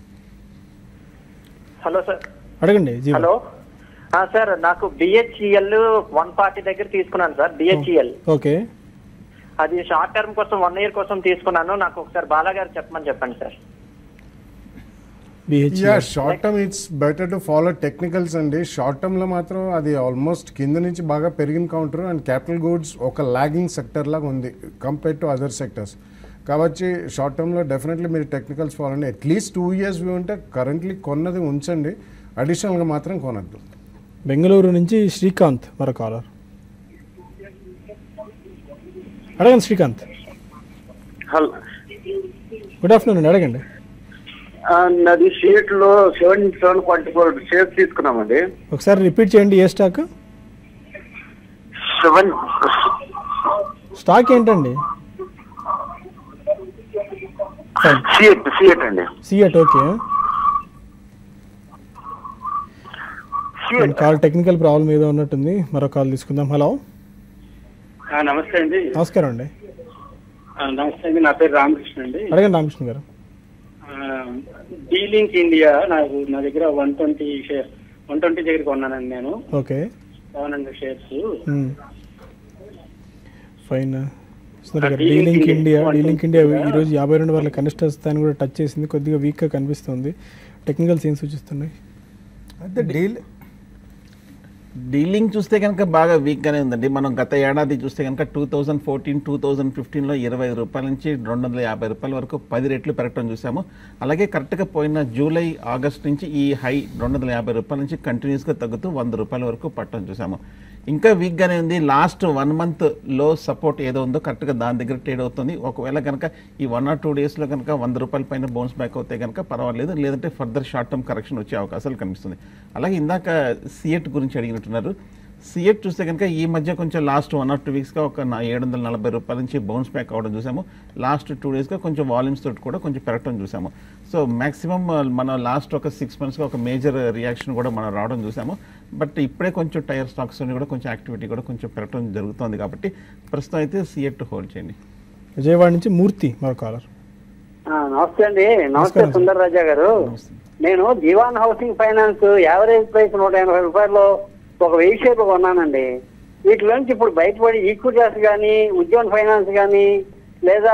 హలో సార్ అడగండి జీవా హలో ఆ, సార్ నాకు బిహెచ్ఈఎల్ వన్ ఫార్టీ దగ్గర తీసుకున్నాను సార్ బిహెచ్ఈఎల్ ఓకే అది షార్ట్ టర్మ్ కోసం వన్ ఇయర్ కోసం తీసుకున్నాను నాకు ఒకసారి బాలా గారు చెప్పమని చెప్పండి sir yeah short term it's better to follow technicals అండి షార్ట్ టర్మ్ లో మాత్రం అది ఆల్మోస్ట్ కింద నుంచి బాగా పెరిగిన కౌంటర్ అండ్ క్యాపిటల్ గూడ్స్ ఒక లాగింగ్ సెక్టర్ లాగా ఉంది కంపేర్ టు అదర్ సెక్టర్స్ కాబట్టి షార్ట్ టర్మ్లో డెఫినెట్లీ మీరు టెక్నికల్స్ ఫాలో అండి అట్లీస్ట్ టూ ఇయర్స్ వ్యూ ఉంటే కరెంట్లీ కొన్నది ఉంచండి అడిషనల్గా మాత్రం కొనద్దు బెంగళూరు నుంచి శ్రీకాంత్ మరో కాలర్ అడగండి శ్రీకాంత్ హలో గుడ్ ఆఫ్టర్నూన్ అడగండి ఆ, నాది షేట్ లో seven seven forty four shares తీసుకున్నామండి ఒకసారి రిపీట్ చేయండి ఏ స్టాక్ సెవెన్ స్టాక్ ఏంటండి సిఎట్ సిఎట్ అండి CEAT okay call technical problem ఏదో ఉన్నట్టుంది మరో కాల్ తీసుకుందాం హలో ఆ, నమస్తే అండి నమస్కారం అండి ఆ, నమస్తే అండి నా పేరు రామకృష్ణ అండి అడగండి రామకృష్ణ గారు డీలింక్ ఇండియా నాకు నా దగ్గర one twenty share one twenty దగ్గర కొన్నానండి నేను okay seven hundred shares fine ఆ, D Link D Link India India D Link India ఈ రోజు యాభై రెండు వాళ్ళ కనిష్ట స్థాయిని కూడా టచ్ చేసింది కొద్దిగా వీక్గా కనిపిస్తుంది టెక్నికల్స్ ఏం సూచిస్తున్నాయి అయితే డీల్ డీలింగ్ చూస్తే కనుక బాగా వీక్గానే ఉందండి మనం గత ఏడాది చూస్తే కనుక two thousand fourteen two thousand ఫిఫ్టీన్లో ఇరవై ఐదు రూపాయల నుంచి రెండు వందల యాభై రూపాయల వరకు పది రెట్లు పెరగటం చూసాము అలాగే కరెక్ట్గా పోయిన జూలై ఆగస్ట్ నుంచి ఈ హై రెండు వందల యాభై రూపాయల నుంచి కంటిన్యూస్గా తగ్గుతూ వంద రూపాయల వరకు పట్టడం చూసాము ఇంకా వీక్గానే ఉంది లాస్ట్ వన్ మంత్ లో సపోర్ట్ ఏదో ఉందో కరెక్ట్గా దాని దగ్గర ట్రేడ్ అవుతుంది ఒకవేళ కనుక ఈ వన్ ఆర్ టూ డేస్లో కనుక వంద రూపాయల పైన బౌన్స్ బ్యాక్ అవుతే కనుక పర్వాలేదు లేదంటే ఫర్దర్ షార్ట్ టర్మ్ కరెక్షన్ వచ్చే అవకాశాలు కనిపిస్తుంది అలాగే ఇందాక సిఎట్ గురించి అడిగినట్టున్నారు సిఎట్ చూస్తే కనుక ఈ మధ్య కొంచెం లాస్ట్ వన్ ఆర్ టూ వీక్స్గా ఒక నా- ఏడు వందల నలభై రూపాయల నుంచి బౌన్స్ బ్యాక్ అవ్వడం చూసాము లాస్ట్ టూ డేస్గా కొంచెం వాల్యూమ్స్ తోటి కూడా కొంచెం పెరగడం చూసాము సో మ్యాక్సిమం మన లాస్ట్ ఒక సిక్స్ మంత్స్గా ఒక మేజర్ రియాక్షన్ కూడా మనం రావడం చూసాము బట్ ఇప్పుడే కొంచెం టైర్ స్టాక్స్ కూడా కొంచెం యాక్టివిటీ కూడా కొంచెం పెరగడం జరుగుతుంది కాబట్టి ప్రస్తుతం అయితే సిఎట్ హోల్డ్ చేయండి విజయవాడ నుంచి మూర్తి మరో కాలర్ ఆ, నమస్తే అండి నమస్తే నమస్కారం, సుందర్ రాజా గారు నేను Jeevan housing finance average price నూట ఎనభై రూపాయలు ఒక వెయ్యి షేర్లు కొన్నానండి వీటిలో నుంచి ఇప్పుడు బయటపడి ఈక్విటాస్ కానీ ఉద్యోగ ఫైనాన్స్ కానీ లేదా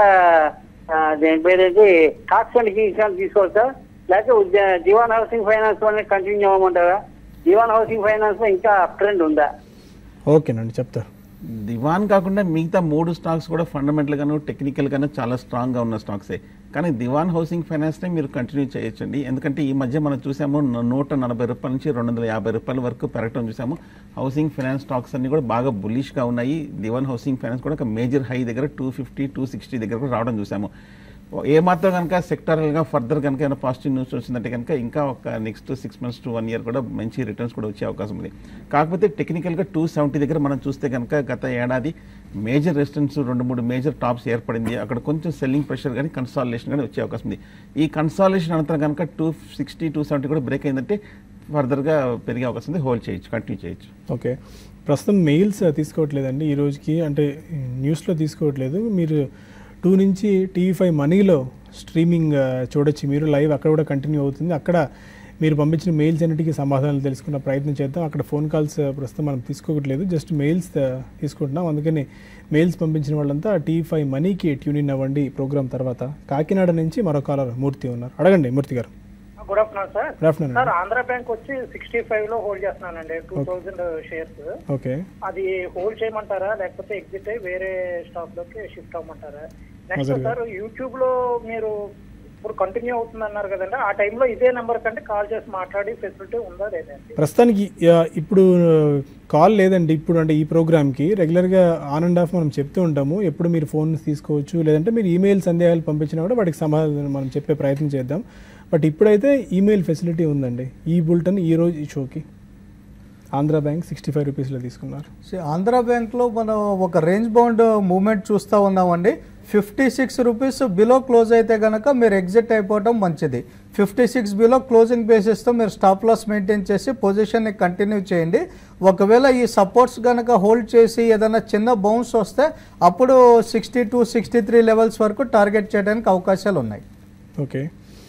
ఆ, దేని పేరేంటి కాక్స్ అండ్ కింగ్స్ కానీ తీసుకోవచ్చా లేకపోతే ఉద్య జీవాన్ హౌసింగ్ ఫైనాన్స్ లోనే కంటిన్యూ అవ్వమంటారా జీవాన్ హౌసింగ్ ఫైనాన్స్ లో ఇంకా అప్ ట్రెండ్ ఉందా ఓకేనండి చెప్తారు దివాన్ కాకుండా మిగతా మూడు స్టాక్స్ కూడా ఫండమెంటల్ గాను టెక్నికల్ గాను చాలా స్ట్రాంగ్ గా ఉన్న స్టాక్సే కానీ దివాన్ హౌసింగ్ ఫైనాన్స్ నే మీరు కంటిన్యూ చేయొచ్చండి ఎందుకంటే ఈ మధ్య మనం చూసాము న- నూట నలభై రూపాయల నుంచి రెండు వందల యాభై రూపాయల వరకు పెరగటం చూసాము హౌసింగ్ ఫైనాన్స్ స్టాక్స్ అన్ని కూడా బాగా బులిష్ గా ఉన్నాయి దివాన్ హౌసింగ్ ఫైనాన్స్ కూడా ఒక మేజర్ హై దగ్గర టూ ఫిఫ్టీ టూ సిక్స్టీ దగ్గర కూడా రావడం చూసాము ఏమాత్రం కనుక సెక్టరల్గా ఫర్దర్ కనుక ఏమైనా పాజిటివ్ న్యూస్ వచ్చిందంటే కనుక ఇంకా ఒక next six months to one year కూడా మంచి రిటర్న్స్ కూడా వచ్చే అవకాశం ఉంది కాకపోతే టెక్నికల్గా టూ సెవెంటీ దగ్గర మనం చూస్తే కనుక గత ఏడాది మేజర్ రెసిస్టెన్స్ రెండు మూడు మేజర్ టాప్స్ ఏర్పడింది అక్కడ కొంచెం సెల్లింగ్ ప్రెషర్ కానీ కన్సాలేషన్ కానీ వచ్చే అవకాశం ఉంది ఈ కన్సాలేషన్ అనంతరం కనుక టూ సిక్స్టీ టూ సెవెంటీ కూడా బ్రేక్ అయిందంటే ఫర్దర్గా పెరిగే అవకాశం ఉంది హోల్డ్ చేయొచ్చు కంటిన్యూ చేయొచ్చు ఓకే ప్రస్తుతం మెయిల్స్ తీసుకోవట్లేదండి ఈ రోజుకి అంటే న్యూస్లో తీసుకోవట్లేదు మీరు టూ నుంచి టీవీ ఫైవ్ మనీలో స్ట్రీమింగ్ ఆ, చూడొచ్చు మీరు లైవ్ అక్కడ కూడా కంటిన్యూ అవుతుంది అక్కడ మీరు పంపించిన మెయిల్స్ అన్నిటికీ సమాధానాలు తెలుసుకున్న ప్రయత్నం చేద్దాం అక్కడ ఫోన్ కాల్స్ ఆ, ప్రస్తుతం మనం తీసుకోవట్లేదు జస్ట్ మెయిల్స్ ఆ, తీసుకుంటున్నాం అందుకని మెయిల్స్ పంపించిన వాళ్ళంతా టీవీ ఫైవ్ మనీకి ట్యూన్ ఇన్ అవ్వండి ప్రోగ్రామ్ తర్వాత కాకినాడ నుంచి మరో కాలర్ మూర్తి ఉన్నారు అడగండి Murthy garu good afternoon sir Good afternoon. Sir Andhra Bank వచ్చి సిక్స్టీ ఫైవ్ లో హోల్డ్ చేస్తున్నానండి టూ థౌజండ్ షేర్స్ ఓకే అది హోల్డ్ చేయమంటారా లేకపోతే ఎగ్జిట్ అయ్యి వేరే స్టాక్ లోకి షిఫ్ట్ అవ్వమంటారా నెక్స్ట్ Mazhar సార్ యూట్యూబ్ లో మీరు ఇప్పుడు కంటిన్యూ అవుతుంది అన్నారు కదండి ఆ టైంలో ఇదే నెంబర్ కంటే కాల్ చేసి మాట్లాడి ఫెసిలిటీ ఉందా లేదండి ప్రస్తుతానికి ఆ, ఇప్పుడు కాల్ లేదండి ఇప్పుడు అంటే ఈ ప్రోగ్రామ్కి రెగ్యులర్గా ఆన్ అండ్ ఆఫ్ మనం చెప్తూ ఉంటాము ఎప్పుడు మీరు ఫోన్ తీసుకోవచ్చు లేదంటే మీరు ఈమెయిల్ సందేహాలు పంపించినా కూడా వాటికి సమాధానం మనం చెప్పే ప్రయత్నం చేద్దాం బట్ ఇప్పుడైతే ఈమెయిల్ ఫెసిలిటీ ఉందండి ఈ బులెటిన్ ఈ రోజు ఈ షోకి ఆంధ్ర బ్యాంక్ సిక్స్టీ ఫైవ్ రూపీస్లో తీసుకున్నారు See, ఆంధ్ర బ్యాంక్లో మనం ఒక రేంజ్ బౌండ్ మూమెంట్ చూస్తూ ఉన్నామండి fifty six rupees below close అయితే కనుక మీరు ఎగ్జిట్ అయిపోవడం మంచిది ఫిఫ్టీ సిక్స్ బిలో క్లోజింగ్ బేసిస్తో మీరు స్టాప్ లాస్ మెయింటైన్ చేసి పొజిషన్ని కంటిన్యూ చేయండి ఒకవేళ ఈ సపోర్ట్స్ కనుక హోల్డ్ చేసి ఏదైనా చిన్న బౌన్స్ వస్తే అప్పుడు sixty two sixty three levels వరకు టార్గెట్ చేయడానికి అవకాశాలు ఉన్నాయి ఓకే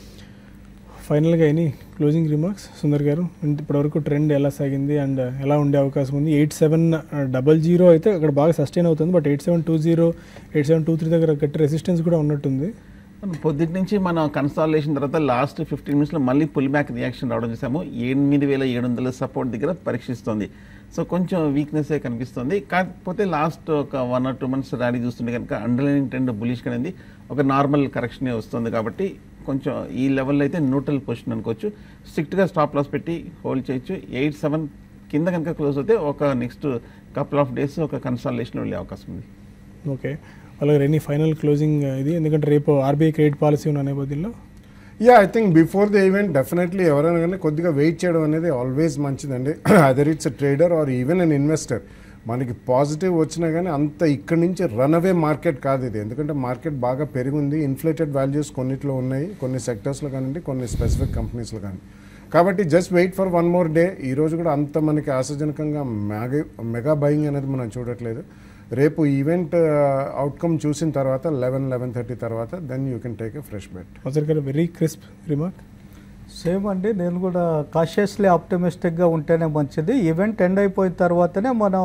ఫైనల్గా ఎనీ క్లోజింగ్ రిమార్క్స్ సుందర్ గారు అంటే ఇప్పటివరకు ట్రెండ్ ఎలా సాగింది అండ్ ఎలా ఉండే అవకాశం ఉంది ఎయిట్ సెవెన్ డబల్ జీరో అయితే అక్కడ బాగా సస్టైన్ అవుతుంది but eight seven two zero eight seven two three దగ్గర గట్టి రెసిస్టెన్స్ కూడా ఉన్నట్టుంది పొద్దుటి నుంచి మనం కన్సాలేషన్ తర్వాత లాస్ట్ ఫిఫ్టీన్ మినిట్స్లో మళ్ళీ పుల్ బ్యాక్ రియాక్షన్ రావడం చూసాము ఎనిమిది వేల ఏడు వందల సపోర్ట్ దగ్గర పరీక్షిస్తుంది సో కొంచెం వీక్నెస్ కనిపిస్తుంది కాకపోతే లాస్ట్ ఒక one or two months rally చూస్తుంటే కనుక అండర్లైన్ ట్రెండ్ బులిష్ అనేది ఒక నార్మల్ కరెక్షనే వస్తుంది కాబట్టి కొంచెం ఈ లెవెల్లో అయితే న్యూట్రల్ పొజిషన్ అనుకోవచ్చు స్ట్రిక్ట్గా స్టాప్ లాస్ పెట్టి హోల్డ్ చేయొచ్చు ఎయిట్ సెవెన్ కింద కనుక క్లోజ్ అయితే ఒక నెక్స్ట్ కపుల్ ఆఫ్ డేస్ ఒక కన్సాలేషన్ వెళ్ళే అవకాశం ఉంది ఓకే అలాగే ఎనీ ఫైనల్ క్లోజింగ్ ఇది ఎందుకంటే రేపు ఆర్బీఐ క్రెడిట్ పాలసీ ఉన్న నేపథ్యంలో yeah I think before the event definitely ఎవరైనా కానీ కొద్దిగా వెయిట్ చేయడం అనేది ఆల్వేస్ మంచిదండి other it's trader or even an investor మనకి పాజిటివ్ వచ్చినా కానీ అంత ఇక్కడి నుంచి రన్ అవే మార్కెట్ కాదు ఇది ఎందుకంటే మార్కెట్ బాగా పెరిగింది ఇన్ఫ్లేటెడ్ వాల్యూస్ కొన్నిట్లో ఉన్నాయి కొన్ని సెక్టర్స్లో కానివ్వండి కొన్ని స్పెసిఫిక్ కంపెనీస్లో కానీ కాబట్టి just wait for one more day ఈ రోజు కూడా అంత మనకి ఆశాజనకంగా మెగా మెగా బయింగ్ అనేది మనం చూడట్లేదు రేపు ఈవెంట్ అవుట్కమ్ చూసిన తర్వాత లెవెన్ లెవెన్ థర్టీ తర్వాత then you can take a fresh bet Vasar garu very crisp remark same అండి నేను కూడా కాషియస్లీ ఆప్టమిస్టిక్గా ఉంటేనే మంచిది ఈవెంట్ ఎండ్ అయిపోయిన తర్వాతనే మనం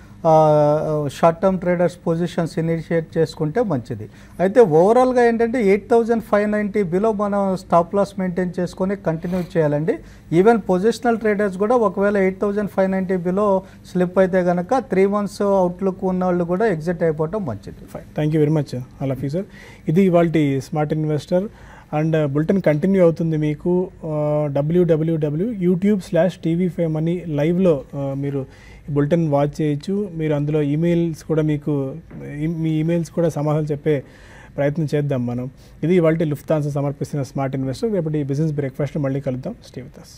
short term traders positions initiate చేసుకుంటే మంచిది అయితే ఓవరాల్గా ఏంటంటే eight thousand five ninety below మనం స్టాప్ లాస్ మెయింటైన్ చేసుకొని కంటిన్యూ చేయాలండి ఈవెన్ పొజిషనల్ ట్రేడర్స్ కూడా ఒకవేళ eight thousand five ninety below slip అయితే కనుక త్రీ మంత్స్ అవుట్లుక్ ఉన్న వాళ్ళు కూడా ఎగ్జిట్ అయిపోవటం మంచిది థ్యాంక్ యూ వెరీ మచ్ అలా సార్ ఇది ఇవాళ smart investor and bulletin continue అవుతుంది మీకు WWW YouTube slash TV five money లైవ్లో మీరు ఈ బులెటిన్ వాచ్ చేయొచ్చు మీరు అందులో ఈమెయిల్స్ కూడా మీకు ఈ- మీ ఈమెయిల్స్ కూడా సమాధానం చెప్పే ప్రయత్నం చేద్దాం మనం ఇది ఇవాళ లుఫ్తాన్సా సమర్పిస్తున్న స్మార్ట్ ఇన్వెస్టర్ రేపటి బిజినెస్ బ్రేక్ఫాస్ట్ మళ్ళీ కలుద్దాం stay with us.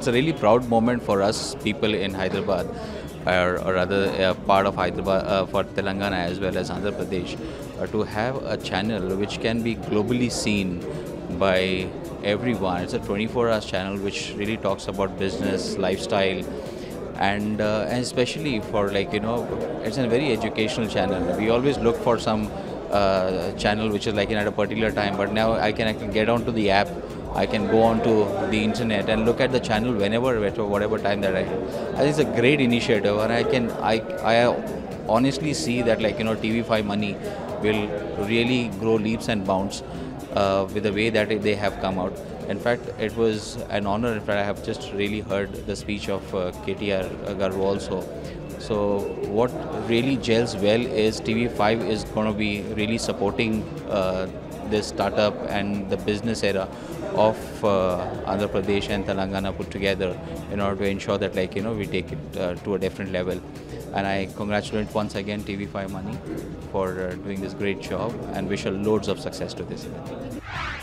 it's a really proud moment for us people in Hyderabad, or, or rather uh, part of Hyderabad uh, for Telangana as well as Andhra Pradesh, uh, to have a channel which can be globally seen by everyone. It's a 24-hour channel which really talks about business, lifestyle, and uh, and especially for like you know, it's a very educational channel. We always look for some uh, channel which is like in at a particular time, but now I can actually get onto the app. I can go onto the internet and look at the channel whenever, whatever, whatever time that I. I think it's a great initiative, and I can I I honestly see that like you know TV5 money will really grow leaps and bounds uh, with the way that it- they have come out. In fact, it was an honor. In fact, I have just really heard the speech of uh, KTR Garu also. So what really gels well is TV5 is going to be really supporting uh, this startup and the business era of uh, Andhra Pradesh and Telangana put together in order to ensure that like you know we take it uh, to a different level. And I congratulate once again TV5 Money for uh, doing this great job and wish her loads of success to this event.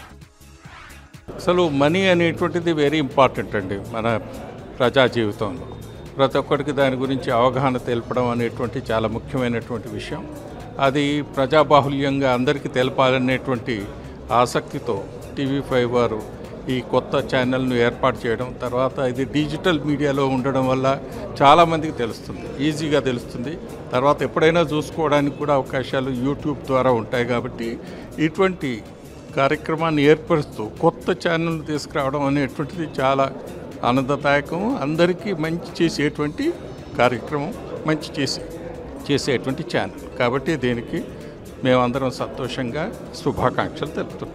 అసలు money అనేటువంటిది very important అండి మన ప్రజా జీవితంలో ప్రతి ఒక్కరికి దాని గురించి అవగాహన తెలపడం అనేటువంటి చాలా ముఖ్యమైనటువంటి విషయం అది ప్రజాబాహుల్యంగా అందరికీ తెలపాలనేటువంటి ఆసక్తితో టీవీ ఫైవ్ వారు ఈ కొత్త ఛానల్ను ఏర్పాటు చేయడం తర్వాత ఇది డిజిటల్ మీడియాలో ఉండడం వల్ల చాలామందికి తెలుస్తుంది ఈజీగా తెలుస్తుంది తర్వాత ఎప్పుడైనా చూసుకోవడానికి కూడా అవకాశాలు యూట్యూబ్ ద్వారా ఉంటాయి కాబట్టి ఇటువంటి కార్యక్రమాన్ని ఏర్పరుస్తూ కొత్త ఛానల్ తీసుకురావడం అనేటువంటిది చాలా ఆనందదాయకం అందరికీ మంచి చేసేటువంటి కార్యక్రమం మంచి చేసే చేసేటువంటి ఛానల్ కాబట్టి దీనికి మేమందరం సంతోషంగా శుభాకాంక్షలు తెలుపుతున్నాం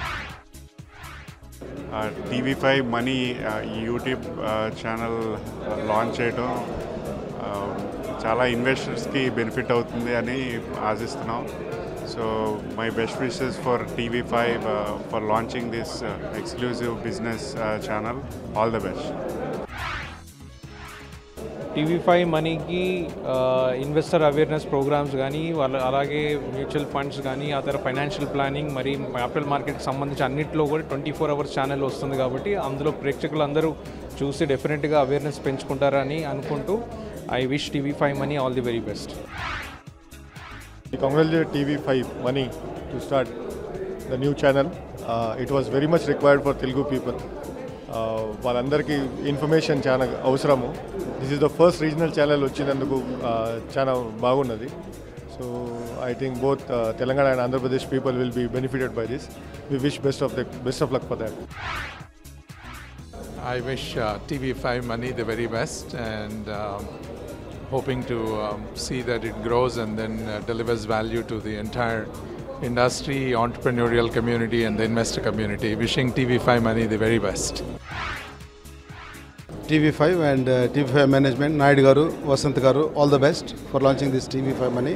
టీవీ ఫైవ్ మనీ ఈ యూట్యూబ్ ఛానల్ లాంచ్ చేయడం ఆ, చాలా ఇన్వెస్టర్స్కి బెనిఫిట్ అవుతుంది అని ఆశిస్తున్నాం so my best wishes for TV five for launching this exclusive business channel all the best TV five మనీకి ఇన్వెస్టర్ అవేర్నెస్ ప్రోగ్రామ్స్ కానీ వాళ్ళ అలాగే మ్యూచువల్ ఫండ్స్ కానీ ఆ తర్వాత ఫైనాన్షియల్ ప్లానింగ్ మరి క్యాపిటల్ మార్కెట్కి సంబంధించి అన్నింటిలో కూడా ట్వంటీ ఫోర్ అవర్స్ ఛానల్ వస్తుంది కాబట్టి అందులో ప్రేక్షకులు అందరూ చూసి డెఫినెట్గా అవేర్నెస్ పెంచుకుంటారని అనుకుంటూ I wish TV five money all the very best We congratulate TV5 Money to start the new channel. Uh, it was very much required for Telugu people. Uh, వాళ్ళందరికీ ఇన్ఫర్మేషన్ చాలా అవసరము this is the first regional channel వచ్చినందుకు uh, చాలా బాగున్నది so I think both Telangana and Andhra Pradesh people will be benefited by this we wish best of the best of luck for that I wish uh, TV5 Money the very best and um, hoping to um, see that it grows and then uh, delivers value to the entire industry, entrepreneurial community, and the investor community. Wishing TV5 Money the very best. TV5 and uh, TV5 management, Naidu Garu, Vasant Garu, all the best for launching this TV5 money.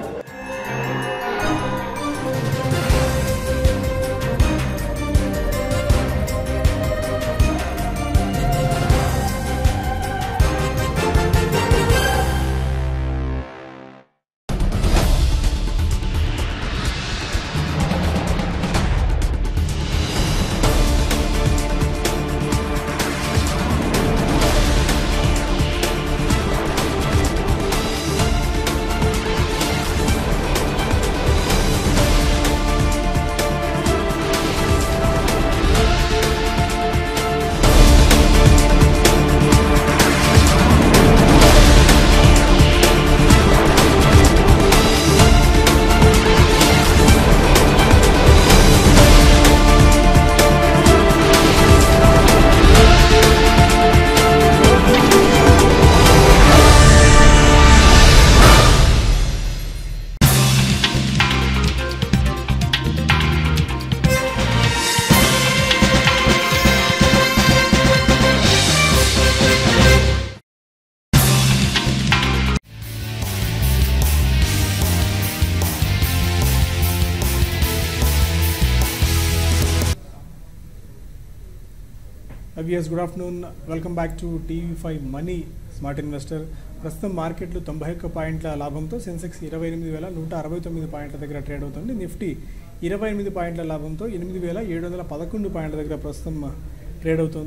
VS good afternoon welcome back to TV five money smart investor ప్రస్తుతం మార్కెట్లు తొంభై ఒక్క పాయింట్ల లాభంతో సెన్సెక్స్ ఇరవై ఎనిమిది వేల నూట అరవై తొమ్మిది పాయింట్ల దగ్గర ట్రేడ్ అవుతుంది నిఫ్టీ ఇరవై ఎనిమిది పాయింట్ల లాభంతో ఎనిమిది వేల ఏడు వందల పదకొండు పాయింట్ల దగ్గర ప్రస్తుతం ట్రేడ్ అవుతుంది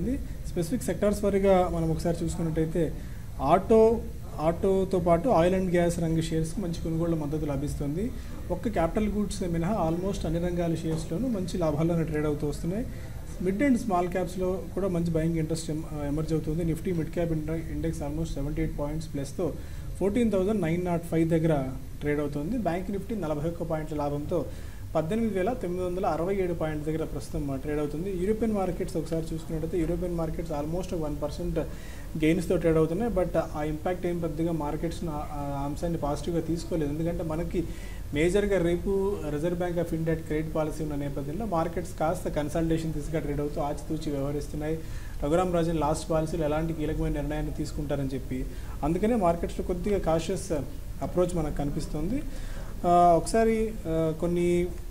స్పెసిఫిక్ సెక్టార్స్ వారీగా మనం ఒకసారి చూసుకున్నట్టయితే ఆటో ఆటోతో పాటు ఆయిల్ అండ్ గ్యాస్ రంగ షేర్స్కి మంచి కొనుగోళ్ల మద్దతు లభిస్తుంది ఒక్క క్యాపిటల్ గూడ్స్ మినహా ఆల్మోస్ట్ అన్ని రంగాల షేర్స్లోనూ మంచి లాభాల్లోనే ట్రేడ్ అవుతూ వస్తున్నాయి మిడ్ అండ్ స్మాల్ క్యాప్స్లో కూడా మంచి బయింగ్ ఇంట్రెస్ట్ ఎమర్జ్ అవుతుంది Nifty mid cap index almost seventy eight points ప్లస్తో fourteen thousand nine nought five దగ్గర ట్రేడ్ అవుతుంది బ్యాంక్ నిఫ్టీ నలభై ఒక్క పాయింట్ల లాభంతో పద్దెనిమిది వేల తొమ్మిది వందల అరవై ఏడు పాయింట్ల దగ్గర ప్రస్తుతం ట్రేడ్ అవుతుంది యూరోపియన్ మార్కెట్స్ ఒకసారి చూసుకున్నట్టయితే European markets almost one percent గెయిన్స్తో ట్రేడ్ అవుతున్నాయి బట్ ఆ ఇంపాక్ట్ ఏం పెద్దగా మార్కెట్స్ ఆ అంశాన్ని పాజిటివ్గా తీసుకోలేదు ఎందుకంటే మనకి మేజర్గా రేపు Reserve Bank of India credit policy ఉన్న నేపథ్యంలో మార్కెట్స్ కాస్త కన్సల్టేషన్ తీసుగా ట్రేడ్ అవుతూ ఆచితూచి వ్యవహరిస్తున్నాయి రఘురామ్ రాజన్ లాస్ట్ పాలసీలు ఎలాంటి కీలకమైన నిర్ణయాన్ని తీసుకుంటారని చెప్పి అందుకనే మార్కెట్స్లో కొద్దిగా కాషియస్ అప్రోచ్ మనకు కనిపిస్తుంది ఆ, ఒకసారి ఆ, కొన్ని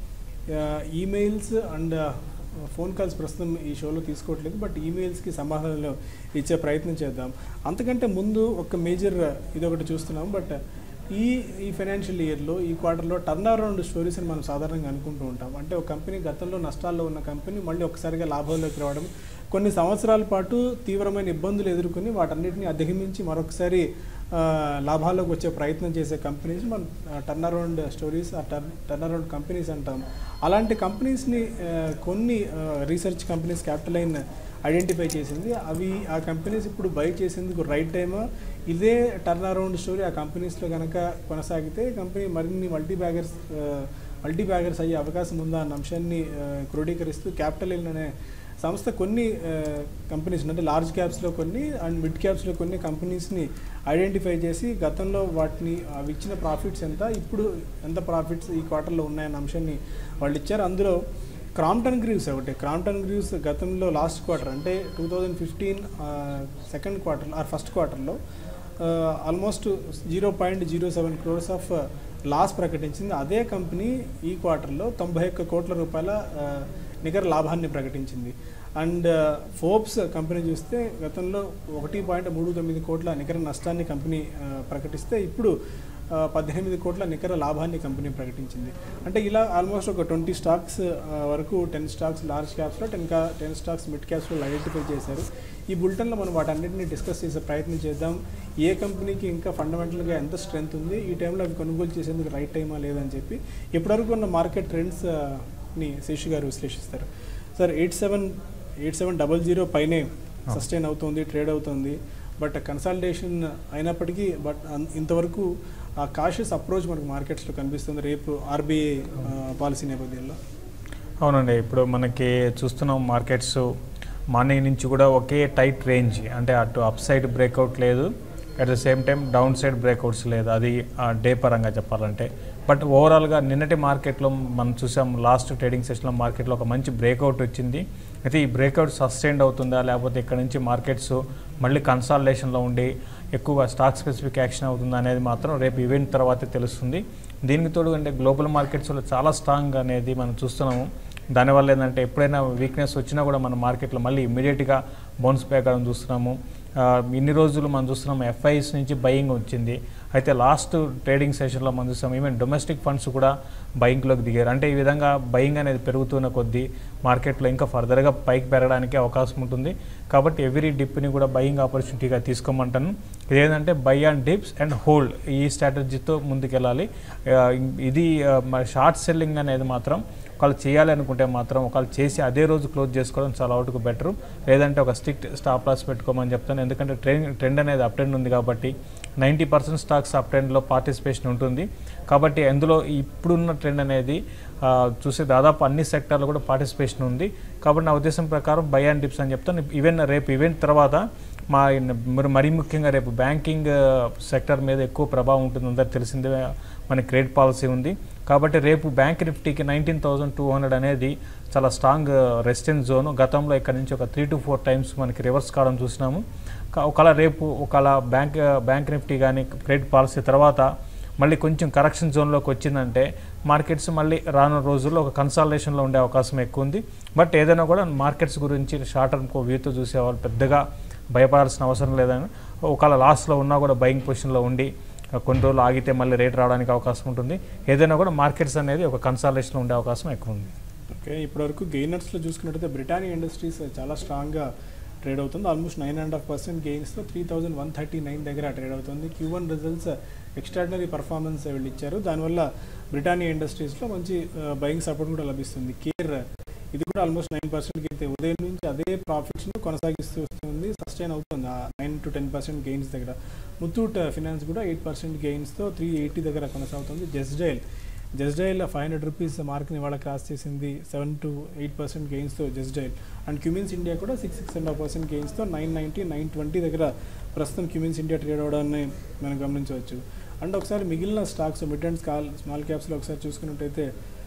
ఈమెయిల్స్ అండ్ ఫోన్ కాల్స్ ప్రస్తుతం ఈ షోలో తీసుకోవట్లేదు బట్ ఈమెయిల్స్కి సమాధానాలు ఇచ్చే ప్రయత్నం చేద్దాం అంతకంటే ముందు ఒక మేజర్ ఇదొకటి చూస్తున్నాం బట్ ఈ ఈ ఫైనాన్షియల్ ఇయర్లో ఈ క్వార్టర్లో టర్న్ అరౌండ్ స్టోరీస్ అని మనం సాధారణంగా అనుకుంటూ ఉంటాం అంటే ఒక కంపెనీ గతంలో నష్టాల్లో ఉన్న కంపెనీ మళ్ళీ ఒకసారిగా లాభంలోకి రావడం కొన్ని సంవత్సరాల పాటు తీవ్రమైన ఇబ్బందులు ఎదుర్కొని వాటన్నిటిని అధిగమించి మరొకసారి ఆ, లాభాల్లోకి వచ్చే ప్రయత్నం చేసే కంపెనీస్ మనం టర్న్ అరౌండ్ స్టోరీస్ ఆ టర్న్ టర్న్ అరౌండ్ కంపెనీస్ అంటాం అలాంటి కంపెనీస్ని ఆ, కొన్ని రీసెర్చ్ కంపెనీస్ క్యాపిటలైన్ ఐడెంటిఫై చేసింది అవి ఆ కంపెనీస్ ఇప్పుడు బై చేసేందుకు రైట్ టైమా ఇదే టర్న్ అరౌండ్ స్టోరీ ఆ కంపెనీస్లో కనుక కొనసాగితే కంపెనీ మరిన్ని మల్టీ బ్యాగర్స్ మల్టీ బ్యాగర్స్ అయ్యే అవకాశం ఉందా అన్న అంశాన్ని ఆ, క్రోడీకరిస్తూ క్యాపిటల్ అనే సంస్థ కొన్ని కంపెనీస్ అంటే లార్జ్ క్యాప్స్లో కొన్ని అండ్ మిడ్ క్యాప్స్లో కొన్ని కంపెనీస్ని ఐడెంటిఫై చేసి గతంలో వాటిని అవి ఇచ్చిన ప్రాఫిట్స్ ఎంత ఇప్పుడు ఎంత ప్రాఫిట్స్ ఈ క్వార్టర్లో ఉన్నాయన్న అంశాన్ని వాళ్ళు ఇచ్చారు అందులో క్రాంప్టన్ గ్రీవ్స్ ఒకటి క్రాంప్టన్ గ్రీవ్స్ గతంలో లాస్ట్ క్వార్టర్ అంటే two thousand fifteen second quarter or first క్వార్టర్లో almost zero point zero seven crores of loss ప్రకటించింది అదే కంపెనీ ఈ క్వార్టర్లో తొంభై ఒక్క కోట్ల రూపాయల ఆ, నికర లాభాన్ని ప్రకటించింది అండ్ ఫోర్బ్స్ కంపెనీ చూస్తే గతంలో ఒకటి పాయింట్ మూడు తొమ్మిది కోట్ల నికర నష్టాన్ని కంపెనీ ఆ, ప్రకటిస్తే ఇప్పుడు ఆ, పద్దెనిమిది కోట్ల నికర లాభాన్ని కంపెనీ ప్రకటించింది అంటే ఇలా ఆల్మోస్ట్ ఒక ట్వంటీ స్టాక్స్ వరకు టెన్ స్టాక్స్ లార్జ్ క్యాప్స్లో టెన్ కా టెన్ స్టాక్స్ మిడ్ క్యాప్స్లో ఐడెంటిఫై చేశారు ఈ బులెటిన్లో మనం వాటన్నిటిని డిస్కస్ చేసే ప్రయత్నం చేద్దాం ఏ కంపెనీకి ఇంకా ఫండమెంటల్గా ఎంత స్ట్రెంత్ ఉంది ఈ టైంలో అవి కొనుగోలు చేసేందుకు రైట్ టైమా లేదని చెప్పి ఇప్పటివరకు ఉన్న మార్కెట్ ట్రెండ్స్ ని శేషు గారు విశ్లేషిస్తారు sir eight seven eight seven double zero పైనే సస్టైన్ అవుతుంది ట్రేడ్ అవుతుంది బట్ కన్సల్టేషన్ అయినప్పటికీ బట్ అన్- ఇంతవరకు ఆ కాషియస్ అప్రోచ్ మనకు మార్కెట్స్లో కనిపిస్తుంది రేపు ఆర్బీఐ పాలసీ నేపథ్యంలో అవునండి ఇప్పుడు మనకి చూస్తున్నాం మార్కెట్స్ మార్నింగ్ నుంచి కూడా ఒకే టైట్ రేంజ్ అంటే అటు అప్ సైడ్ బ్రేక్అవుట్ లేదు at the same time down side breakouts లేదు అది డే పరంగా చెప్పాలంటే బట్ ఓవరాల్గా నిన్నటి మార్కెట్లో మనం చూసాం లాస్ట్ ట్రేడింగ్ సెషన్లో మార్కెట్లో ఒక మంచి బ్రేక్అవుట్ వచ్చింది అయితే ఈ బ్రేక్అవుట్ సస్టైన్డ్ అవుతుందా లేకపోతే ఇక్కడ నుంచి మార్కెట్స్ మళ్ళీ కన్సాలిడేషన్లో ఉండి ఎక్కువగా స్టాక్ స్పెసిఫిక్ యాక్షన్ అవుతుందా అనేది మాత్రం రేపు ఈవెంట్ తర్వాతే తెలుస్తుంది దీనికి తోడు అంటే గ్లోబల్ మార్కెట్స్లో చాలా స్ట్రాంగ్ అనేది మనం చూస్తున్నాము దానివల్ల ఏంటంటే ఎప్పుడైనా వీక్నెస్ వచ్చినా కూడా మన మార్కెట్లో మళ్ళీ ఇమీడియట్గా బౌన్స్ బ్యాక్ అవ్వడం చూస్తున్నాము ఆ, ఇన్ని రోజులు మనం చూస్తున్నాము ఎఫ్ఐఎస్ నుంచి బయింగ్ వచ్చింది అయితే లాస్ట్ ట్రేడింగ్ సెషన్లో మనం చూసాం ఈవెన్ డొమెస్టిక్ ఫండ్స్ కూడా బయింగ్లోకి దిగారు అంటే ఈ విధంగా బయింగ్ అనేది పెరుగుతున్న కొద్దీ మార్కెట్లో ఇంకా ఫర్దర్గా పైకి పెరగడానికి అవకాశం ఉంటుంది కాబట్టి ఎవ్రీ డిప్ని కూడా బయింగ్ ఆపర్చునిటీగా తీసుకోమంటాను ఇదేంటంటే buy and dips and hold ఈ స్ట్రాటజీతో ముందుకెళ్ళాలి ఆ, ఇది షార్ట్ సెల్లింగ్ అనేది మాత్రం ఒకళ్ళు చేయాలి అనుకుంటే మాత్రం ఒకళ్ళు చేసి అదే రోజు క్లోజ్ చేసుకోవడం చాలా అవుట్కు బెటర్ లేదంటే ఒక స్ట్రిక్ట్ స్టాప్ లాస్ పెట్టుకోమని చెప్తాను ఎందుకంటే ట్రెండ్ ట్రెండ్ అనేది అప్ ట్రెండ్ ఉంది కాబట్టి నైంటీ పర్సెంట్ స్టాక్స్ అప్ ట్రెండ్లో పార్టిసిపేషన్ ఉంటుంది కాబట్టి అందులో ఇప్పుడున్న ట్రెండ్ అనేది ఆ, చూస్తే దాదాపు అన్ని సెక్టార్లో కూడా పార్టిసిపేషన్ ఉంది కాబట్టి నా ఉద్దేశం ప్రకారం బై అండ్ డిప్స్ అని చెప్తాను ఈవెన్ రేపు ఈవెంట్ తర్వాత మా మరి మరీ ముఖ్యంగా రేపు బ్యాంకింగ్ సెక్టర్ మీద ఎక్కువ ప్రభావం ఉంటుంది అందరికి తెలిసిందే మన క్రెడిట్ పాలసీ ఉంది కాబట్టి రేపు బ్యాంక్ నిఫ్టీకి నైన్టీన్ థౌసండ్ టూ హండ్రెడ్ అనేది చాలా స్ట్రాంగ్ రెసిస్టెన్స్ జోన్ గతంలో ఇక్కడ నుంచి ఒక త్రీ టు ఫోర్ టైమ్స్ మనకి రివర్స్ కావడం చూసినాము కా- ఒకవేళ రేపు ఒకవేళ బ్యాంక్ బ్యాంక్ నిఫ్టీ కానీ క్రెడిట్ పాలసీ తర్వాత మళ్ళీ కొంచెం కరెక్షన్ జోన్లోకి వచ్చిందంటే మార్కెట్స్ మళ్ళీ రానున్న రోజుల్లో ఒక కన్సాలేషన్లో ఉండే అవకాశం ఎక్కువ ఉంది బట్ ఏదైనా కూడా మార్కెట్స్ గురించి షార్ట్ టర్మ్ వ్యూతో చూసేవాళ్ళు పెద్దగా భయపడాల్సిన అవసరం లేదని ఒకవేళ లాస్లో ఉన్నా కూడా బయింగ్ పొజిషన్లో ఉండి కొన్ని రోజులు ఆగితే మళ్ళీ రేట్ రావడానికి అవకాశం ఉంటుంది ఏదైనా కూడా మార్కెట్స్ అనేది ఒక కన్సాలేషన్లో ఉండే అవకాశం ఎక్కువ ఉంది ఓకే ఇప్పటివరకు గెయినర్స్లో చూసుకున్నట్టయితే బ్రిటానియా ఇండస్ట్రీస్ చాలా స్ట్రాంగ్గా ట్రేడ్ అవుతుంది almost nine and half percent గెయిన్స్తో three thousand one thirty nine దగ్గర ట్రేడ్ అవుతుంది Q one results extraordinary performance వీళ్ళు ఇచ్చారు దానివల్ల బ్రిటానియా ఇండస్ట్రీస్లో మంచి బయింగ్ సపోర్ట్ కూడా లభిస్తుంది కేర్ ఇది కూడా ఆల్మోస్ట్ నైన్ పర్సెంట్ అయితే ఉదయం నుంచి అదే ప్రాఫిట్స్ను కొనసాగిస్తూ వస్తుంది సస్టైన్ అవుతుంది ఆ nine to ten percent gains దగ్గర ముత్తూట్ ఫినాన్స్ కూడా ఎయిట్ పర్సెంట్ గెయిన్స్తో త్రీ ఎయిటీ దగ్గర కొనసాగుతుంది Justdial Justdial five hundred rupees మార్క్ని ఇవాళ క్రాస్ చేసింది సెవెన్ టు ఎయిట్ పర్సెంట్ గెయిన్స్తో జస్డైల్ అండ్ క్యూమిన్స్ ఇండియా కూడా six six and half percent గెయిన్స్తో నైన్ నైంటీ నైన్ ట్వంటీ దగ్గర ప్రస్తుతం క్యూమిన్స్ ఇండియా ట్రేడ్ అవడాన్ని మనం గమనించవచ్చు అండ్ ఒకసారి మిగిలిన stocks mid and small small క్యాప్స్లో ఒకసారి చూసుకున్నట్టయితే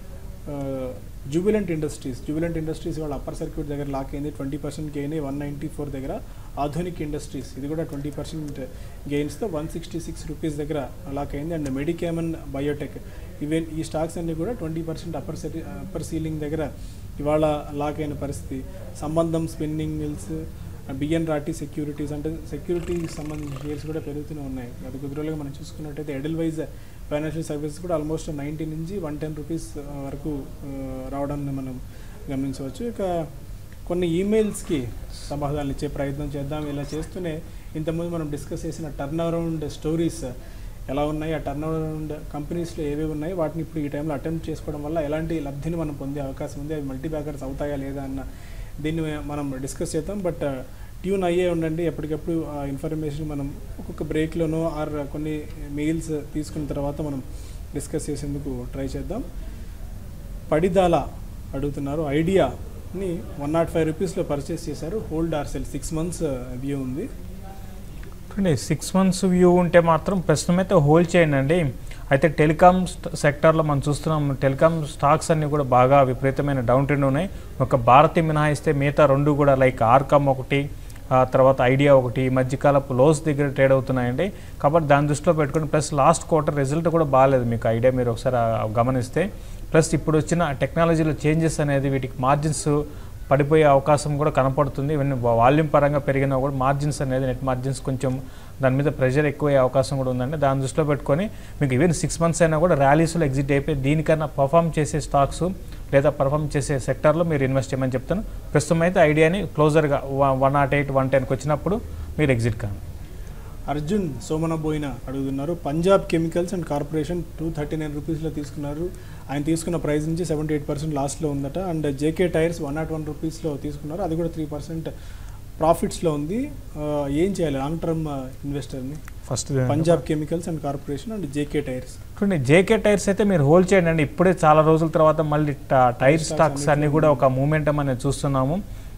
జూబిలెంట్ ఇండస్ట్రీస్ జూబిలెంట్ ఇండస్ట్రీస్ వాళ్ళ అప్పర్ సర్క్యూట్ దగ్గర లాక్ అయింది twenty percent gain one ninety four దగ్గర ఆధునిక్ ఇండస్ట్రీస్ ఇది కూడా ట్వంటీ పర్సెంట్ గెయిన్స్తో వన్ సిక్స్టీ సిక్స్ రూపీస్ దగ్గర లాక్ అయింది అండ్ మెడికేమన్ బయోటెక్ ఈవెన్ ఈ స్టాక్స్ అన్ని కూడా twenty percent upper upper ceiling దగ్గర ఇవాళ లాక్ అయిన పరిస్థితి సంబంధం spinning mills BN Rathi securities అంటే సెక్యూరిటీ సంబంధించిన షేర్స్ కూడా పెరుగుతూనే ఉన్నాయి అది కుదిరోలుగా మనం చూసుకున్నట్టయితే ఎడల్ వైజ్ ఫైనాన్షియల్ సర్వీసెస్ కూడా ఆల్మోస్ట్ నైంటీ నుంచి వన్ టెన్ రూపీస్ వరకు రావడాన్ని మనం గమనించవచ్చు ఇక కొన్ని ఈమెయిల్స్కి సమాధానాలు ఇచ్చే ప్రయత్నం చేద్దాం ఇలా చేస్తూనే ఇంతకుముందు మనం డిస్కస్ చేసిన టర్న్ అరౌండ్ స్టోరీస్ ఎలా ఉన్నాయి ఆ టర్న్ అరౌండ్ కంపెనీస్లో ఏవేవి ఉన్నాయి వాటిని ఇప్పుడు ఈ టైంలో అటెంప్ట్ చేసుకోవడం వల్ల ఎలాంటి లబ్ధిని మనం పొందే అవకాశం ఉంది అవి మల్టీ బ్యాకర్స్ అవుతాయా లేదా అన్న దీన్ని మనం డిస్కస్ చేద్దాం బట్ ట్యూన్ అయ్యే ఉండండి ఎప్పటికప్పుడు ఆ ఇన్ఫర్మేషన్ మనం ఒక్కొక్క బ్రేక్లోనో ఆర్ కొన్ని మెయిల్స్ తీసుకున్న తర్వాత మనం డిస్కస్ చేసేందుకు ట్రై చేద్దాం పడిదాల అడుగుతున్నారు ఐడియాని వన్ నాట్ ఫైవ్ రూపీస్లో పర్చేస్ చేశారు hold or sell six months view ఉంది చూడండి సిక్స్ మంత్స్ వ్యూ ఉంటే మాత్రం ప్రస్తుతం అయితే హోల్డ్ చేయండి అండి అయితే టెలికామ్ సెక్టార్లో మనం చూస్తున్నాం టెలికామ్ స్టాక్స్ అన్నీ కూడా బాగా విపరీతమైన డౌన్ ట్రెండ్ ఉన్నాయి ఒక భారతి మినహాయిస్తే మిగతా రెండు కూడా లైక్ ఆర్కమ్ ఒకటి ఆ తర్వాత ఐడియా ఒకటి ఈ మధ్యకాలపు లోస్ దగ్గర ట్రేడ్ అవుతున్నాయండి కాబట్టి దాని దృష్టిలో పెట్టుకుని ప్లస్ లాస్ట్ క్వార్టర్ రిజల్ట్ కూడా బాగాలేదు మీకు ఐడియా మీరు ఒకసారి ఆ గమనిస్తే ప్లస్ ఇప్పుడు వచ్చిన టెక్నాలజీలో చేంజెస్ అనేది వీటికి మార్జిన్స్ పడిపోయే అవకాశం కూడా కనపడుతుంది ఈవెన్ వాల్యూమ్ పరంగా పెరిగినా కూడా మార్జిన్స్ అనేది నెట్ మార్జిన్స్ కొంచెం దాని మీద ప్రెషర్ ఎక్కువయ్యే అవకాశం కూడా ఉందండి దాని దృష్టిలో పెట్టుకొని మీకు ఈవెన్ సిక్స్ మంత్స్ అయినా కూడా ర్యాలీస్లో ఎగ్జిట్ అయిపోయి దీనికన్నా పర్ఫామ్ చేసే స్టాక్స్ లేదా పర్ఫామ్ చేసే సెక్టార్లో మీరు ఇన్వెస్ట్ చేయమని చెప్తాను ప్రస్తుతం అయితే ఐడియాని క్లోజర్గా వన్ నాట్ ఎయిట్ వన్ టెన్కి వచ్చినప్పుడు మీరు ఎగ్జిట్ కాండి అర్జున్ సోమన బోయిన అడుగుతున్నారు Punjab chemicals and corporation two thirty nine రూపీస్లో తీసుకున్నారు ఆయన తీసుకున్న ప్రైస్ నుంచి సెవెంటీ ఎయిట్ పర్సెంట్ లాస్ట్లో ఉందట and JK tyres one nought one రూపీస్లో తీసుకున్నారు అది కూడా త్రీ పర్సెంట్ ప్రాఫిట్స్లో ఉంది ఆ, ఏం చేయాలి లాంగ్ టర్మ్ ఇన్వెస్టర్ని first Punjab chemicals and corporation and JK tyres చూడండి జేకే టైర్స్ అయితే మీరు హోల్డ్ చేయండి అండి ఇప్పుడే చాలా రోజుల తర్వాత మళ్ళీ ట- టైర్ స్టాక్స్ అన్ని కూడా ఒక మూమెంటం అనేది చూస్తున్నాము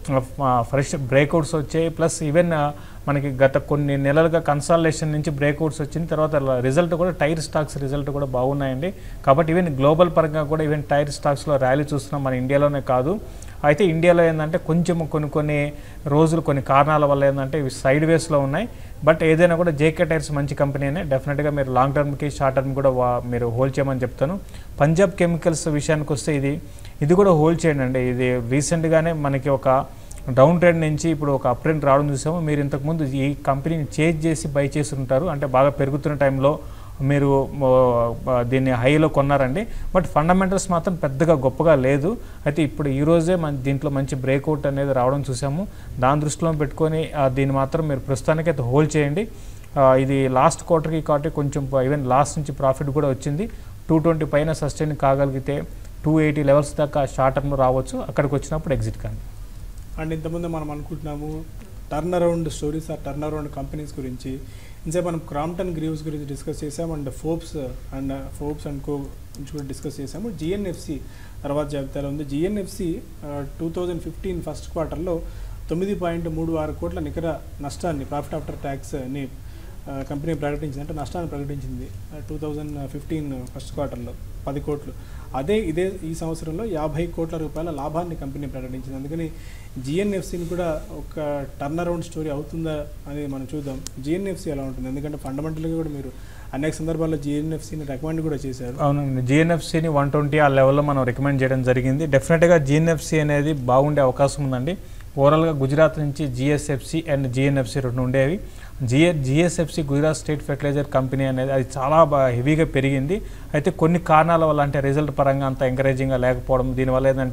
ఫ్రెష్ బ్రేక్అవుట్స్ వచ్చాయి ప్లస్ ఈవెన్ మనకి గత కొన్ని నెలలుగా కన్సాలేషన్ నుంచి బ్రేక్అవుట్స్ వచ్చిన తర్వాత రిజల్ట్ కూడా టైర్ స్టాక్స్ రిజల్ట్ కూడా బాగున్నాయండి కాబట్టి ఈవెన్ గ్లోబల్ పరంగా కూడా ఈవెన్ టైర్ స్టాక్స్లో ర్యాలీ చూస్తున్నాం మన ఇండియాలోనే కాదు అయితే ఇండియాలో ఏంటంటే కొంచెం కొన్ని కొన్ని రోజులు కొన్ని కారణాల వల్ల ఏంటంటే ఇవి సైడ్ వేస్లో ఉన్నాయి బట్ ఏదైనా కూడా జేకే టైర్స్ మంచి కంపెనీనే డెఫినెట్గా మీరు లాంగ్ టర్మ్కి షార్ట్ టర్మ్ కూడా వా- మీరు హోల్డ్ చేయమని చెప్తాను పంజాబ్ కెమికల్స్ విషయానికి వస్తే ఇది ఇది కూడా హోల్డ్ చేయండి అండి ఇది రీసెంట్గానే మనకి ఒక డౌన్ ట్రెండ్ నుంచి ఇప్పుడు ఒక అప్ ట్రెండ్ రావడం చూసాము మీరు ఇంతకుముందు ఈ కంపెనీని చేంజ్ చేసి బై చేసి ఉంటారు అంటే బాగా పెరుగుతున్న టైంలో మీరు ఆ, ఆ, దీన్ని హైలో కొన్నారండి బట్ ఫండమెంటల్స్ మాత్రం పెద్దగా గొప్పగా లేదు అయితే ఇప్పుడు ఈ రోజే మన దీంట్లో మంచి బ్రేక్అవుట్ అనేది రావడం చూసాము దాని దృష్టిలో పెట్టుకొని ఆ, దీన్ని మాత్రం మీరు ప్రస్తుతానికి అయితే హోల్డ్ చేయండి ఆ, ఇది లాస్ట్ క్వార్టర్కి కాబట్టి కొంచెం ఈవెన్ లాస్ట్ నుంచి ప్రాఫిట్ కూడా వచ్చింది టూ ట్వంటీ పైన సస్టైన్ కాగలిగితే టూ ఎయిటీ లెవెల్స్ దాకా షార్ట్ టర్మ్లో రావచ్చు అక్కడికి వచ్చినప్పుడు ఎగ్జిట్ కానీ అండ్ ఇంతకుముందు మనం అనుకుంటున్నాము టర్న్ అరౌండ్ స్టోరీస్ ఆ టర్న్ అరౌండ్ కంపెనీస్ గురించి ఇంతసేపు మనం క్రాంప్టన్ గ్రీవ్స్ గురించి డిస్కస్ చేసాం and Forbes and Forbes and co గురించి కూడా డిస్కస్ చేసాము జిఎన్ఎఫ్సి తర్వాత జాబితాలో ఉంది GNFC two thousand fifteen first క్వార్టర్లో తొమ్మిది పాయింట్ మూడు ఆరు కోట్ల నికర నష్టాన్ని ప్రాఫిట్ ఆఫ్టర్ ట్యాక్స్ని కంపెనీ ప్రకటించింది అంటే నష్టాన్ని ప్రకటించింది టూ థౌజండ్ ఫిఫ్టీన్ ఫస్ట్ క్వార్టర్లో పది కోట్లు అదే ఇదే ఈ సంవత్సరంలో యాభై కోట్ల రూపాయల లాభాన్ని కంపెనీ ప్రకటించింది అందుకని జిఎన్ఎఫ్సిని కూడా ఒక టర్న్ అరౌండ్ స్టోరీ అవుతుందా అని మనం చూద్దాం జిఎన్ఎఫ్సి ఎలా ఉంటుంది ఎందుకంటే ఫండమెంటల్గా కూడా మీరు అనేక సందర్భాల్లో జిఎన్ఎఫ్సిని రికమెండ్ కూడా చేశారు అవునండి జిఎన్ఎఫ్సిని వన్ ట్వంటీ ఆ లెవెల్లో మనం రికమెండ్ చేయడం జరిగింది డెఫినెట్గా జిఎన్ఎఫ్సి అనేది బాగుండే అవకాశం ఉందండి ఓవరాల్గా గుజరాత్ నుంచి జిఎస్ఎఫ్సి అండ్ జిఎన్ఎఫ్సి రెండు ఉండేవి GA GSFC Gujarat state fertilizer company అనేది అది చాలా బాగా హెవీగా పెరిగింది అయితే కొన్ని కారణాల వల్ల అంటే రిజల్ట్ పరంగా అంత ఎంకరేజింగ్గా లేకపోవడం దీనివల్ల ఏంటంటే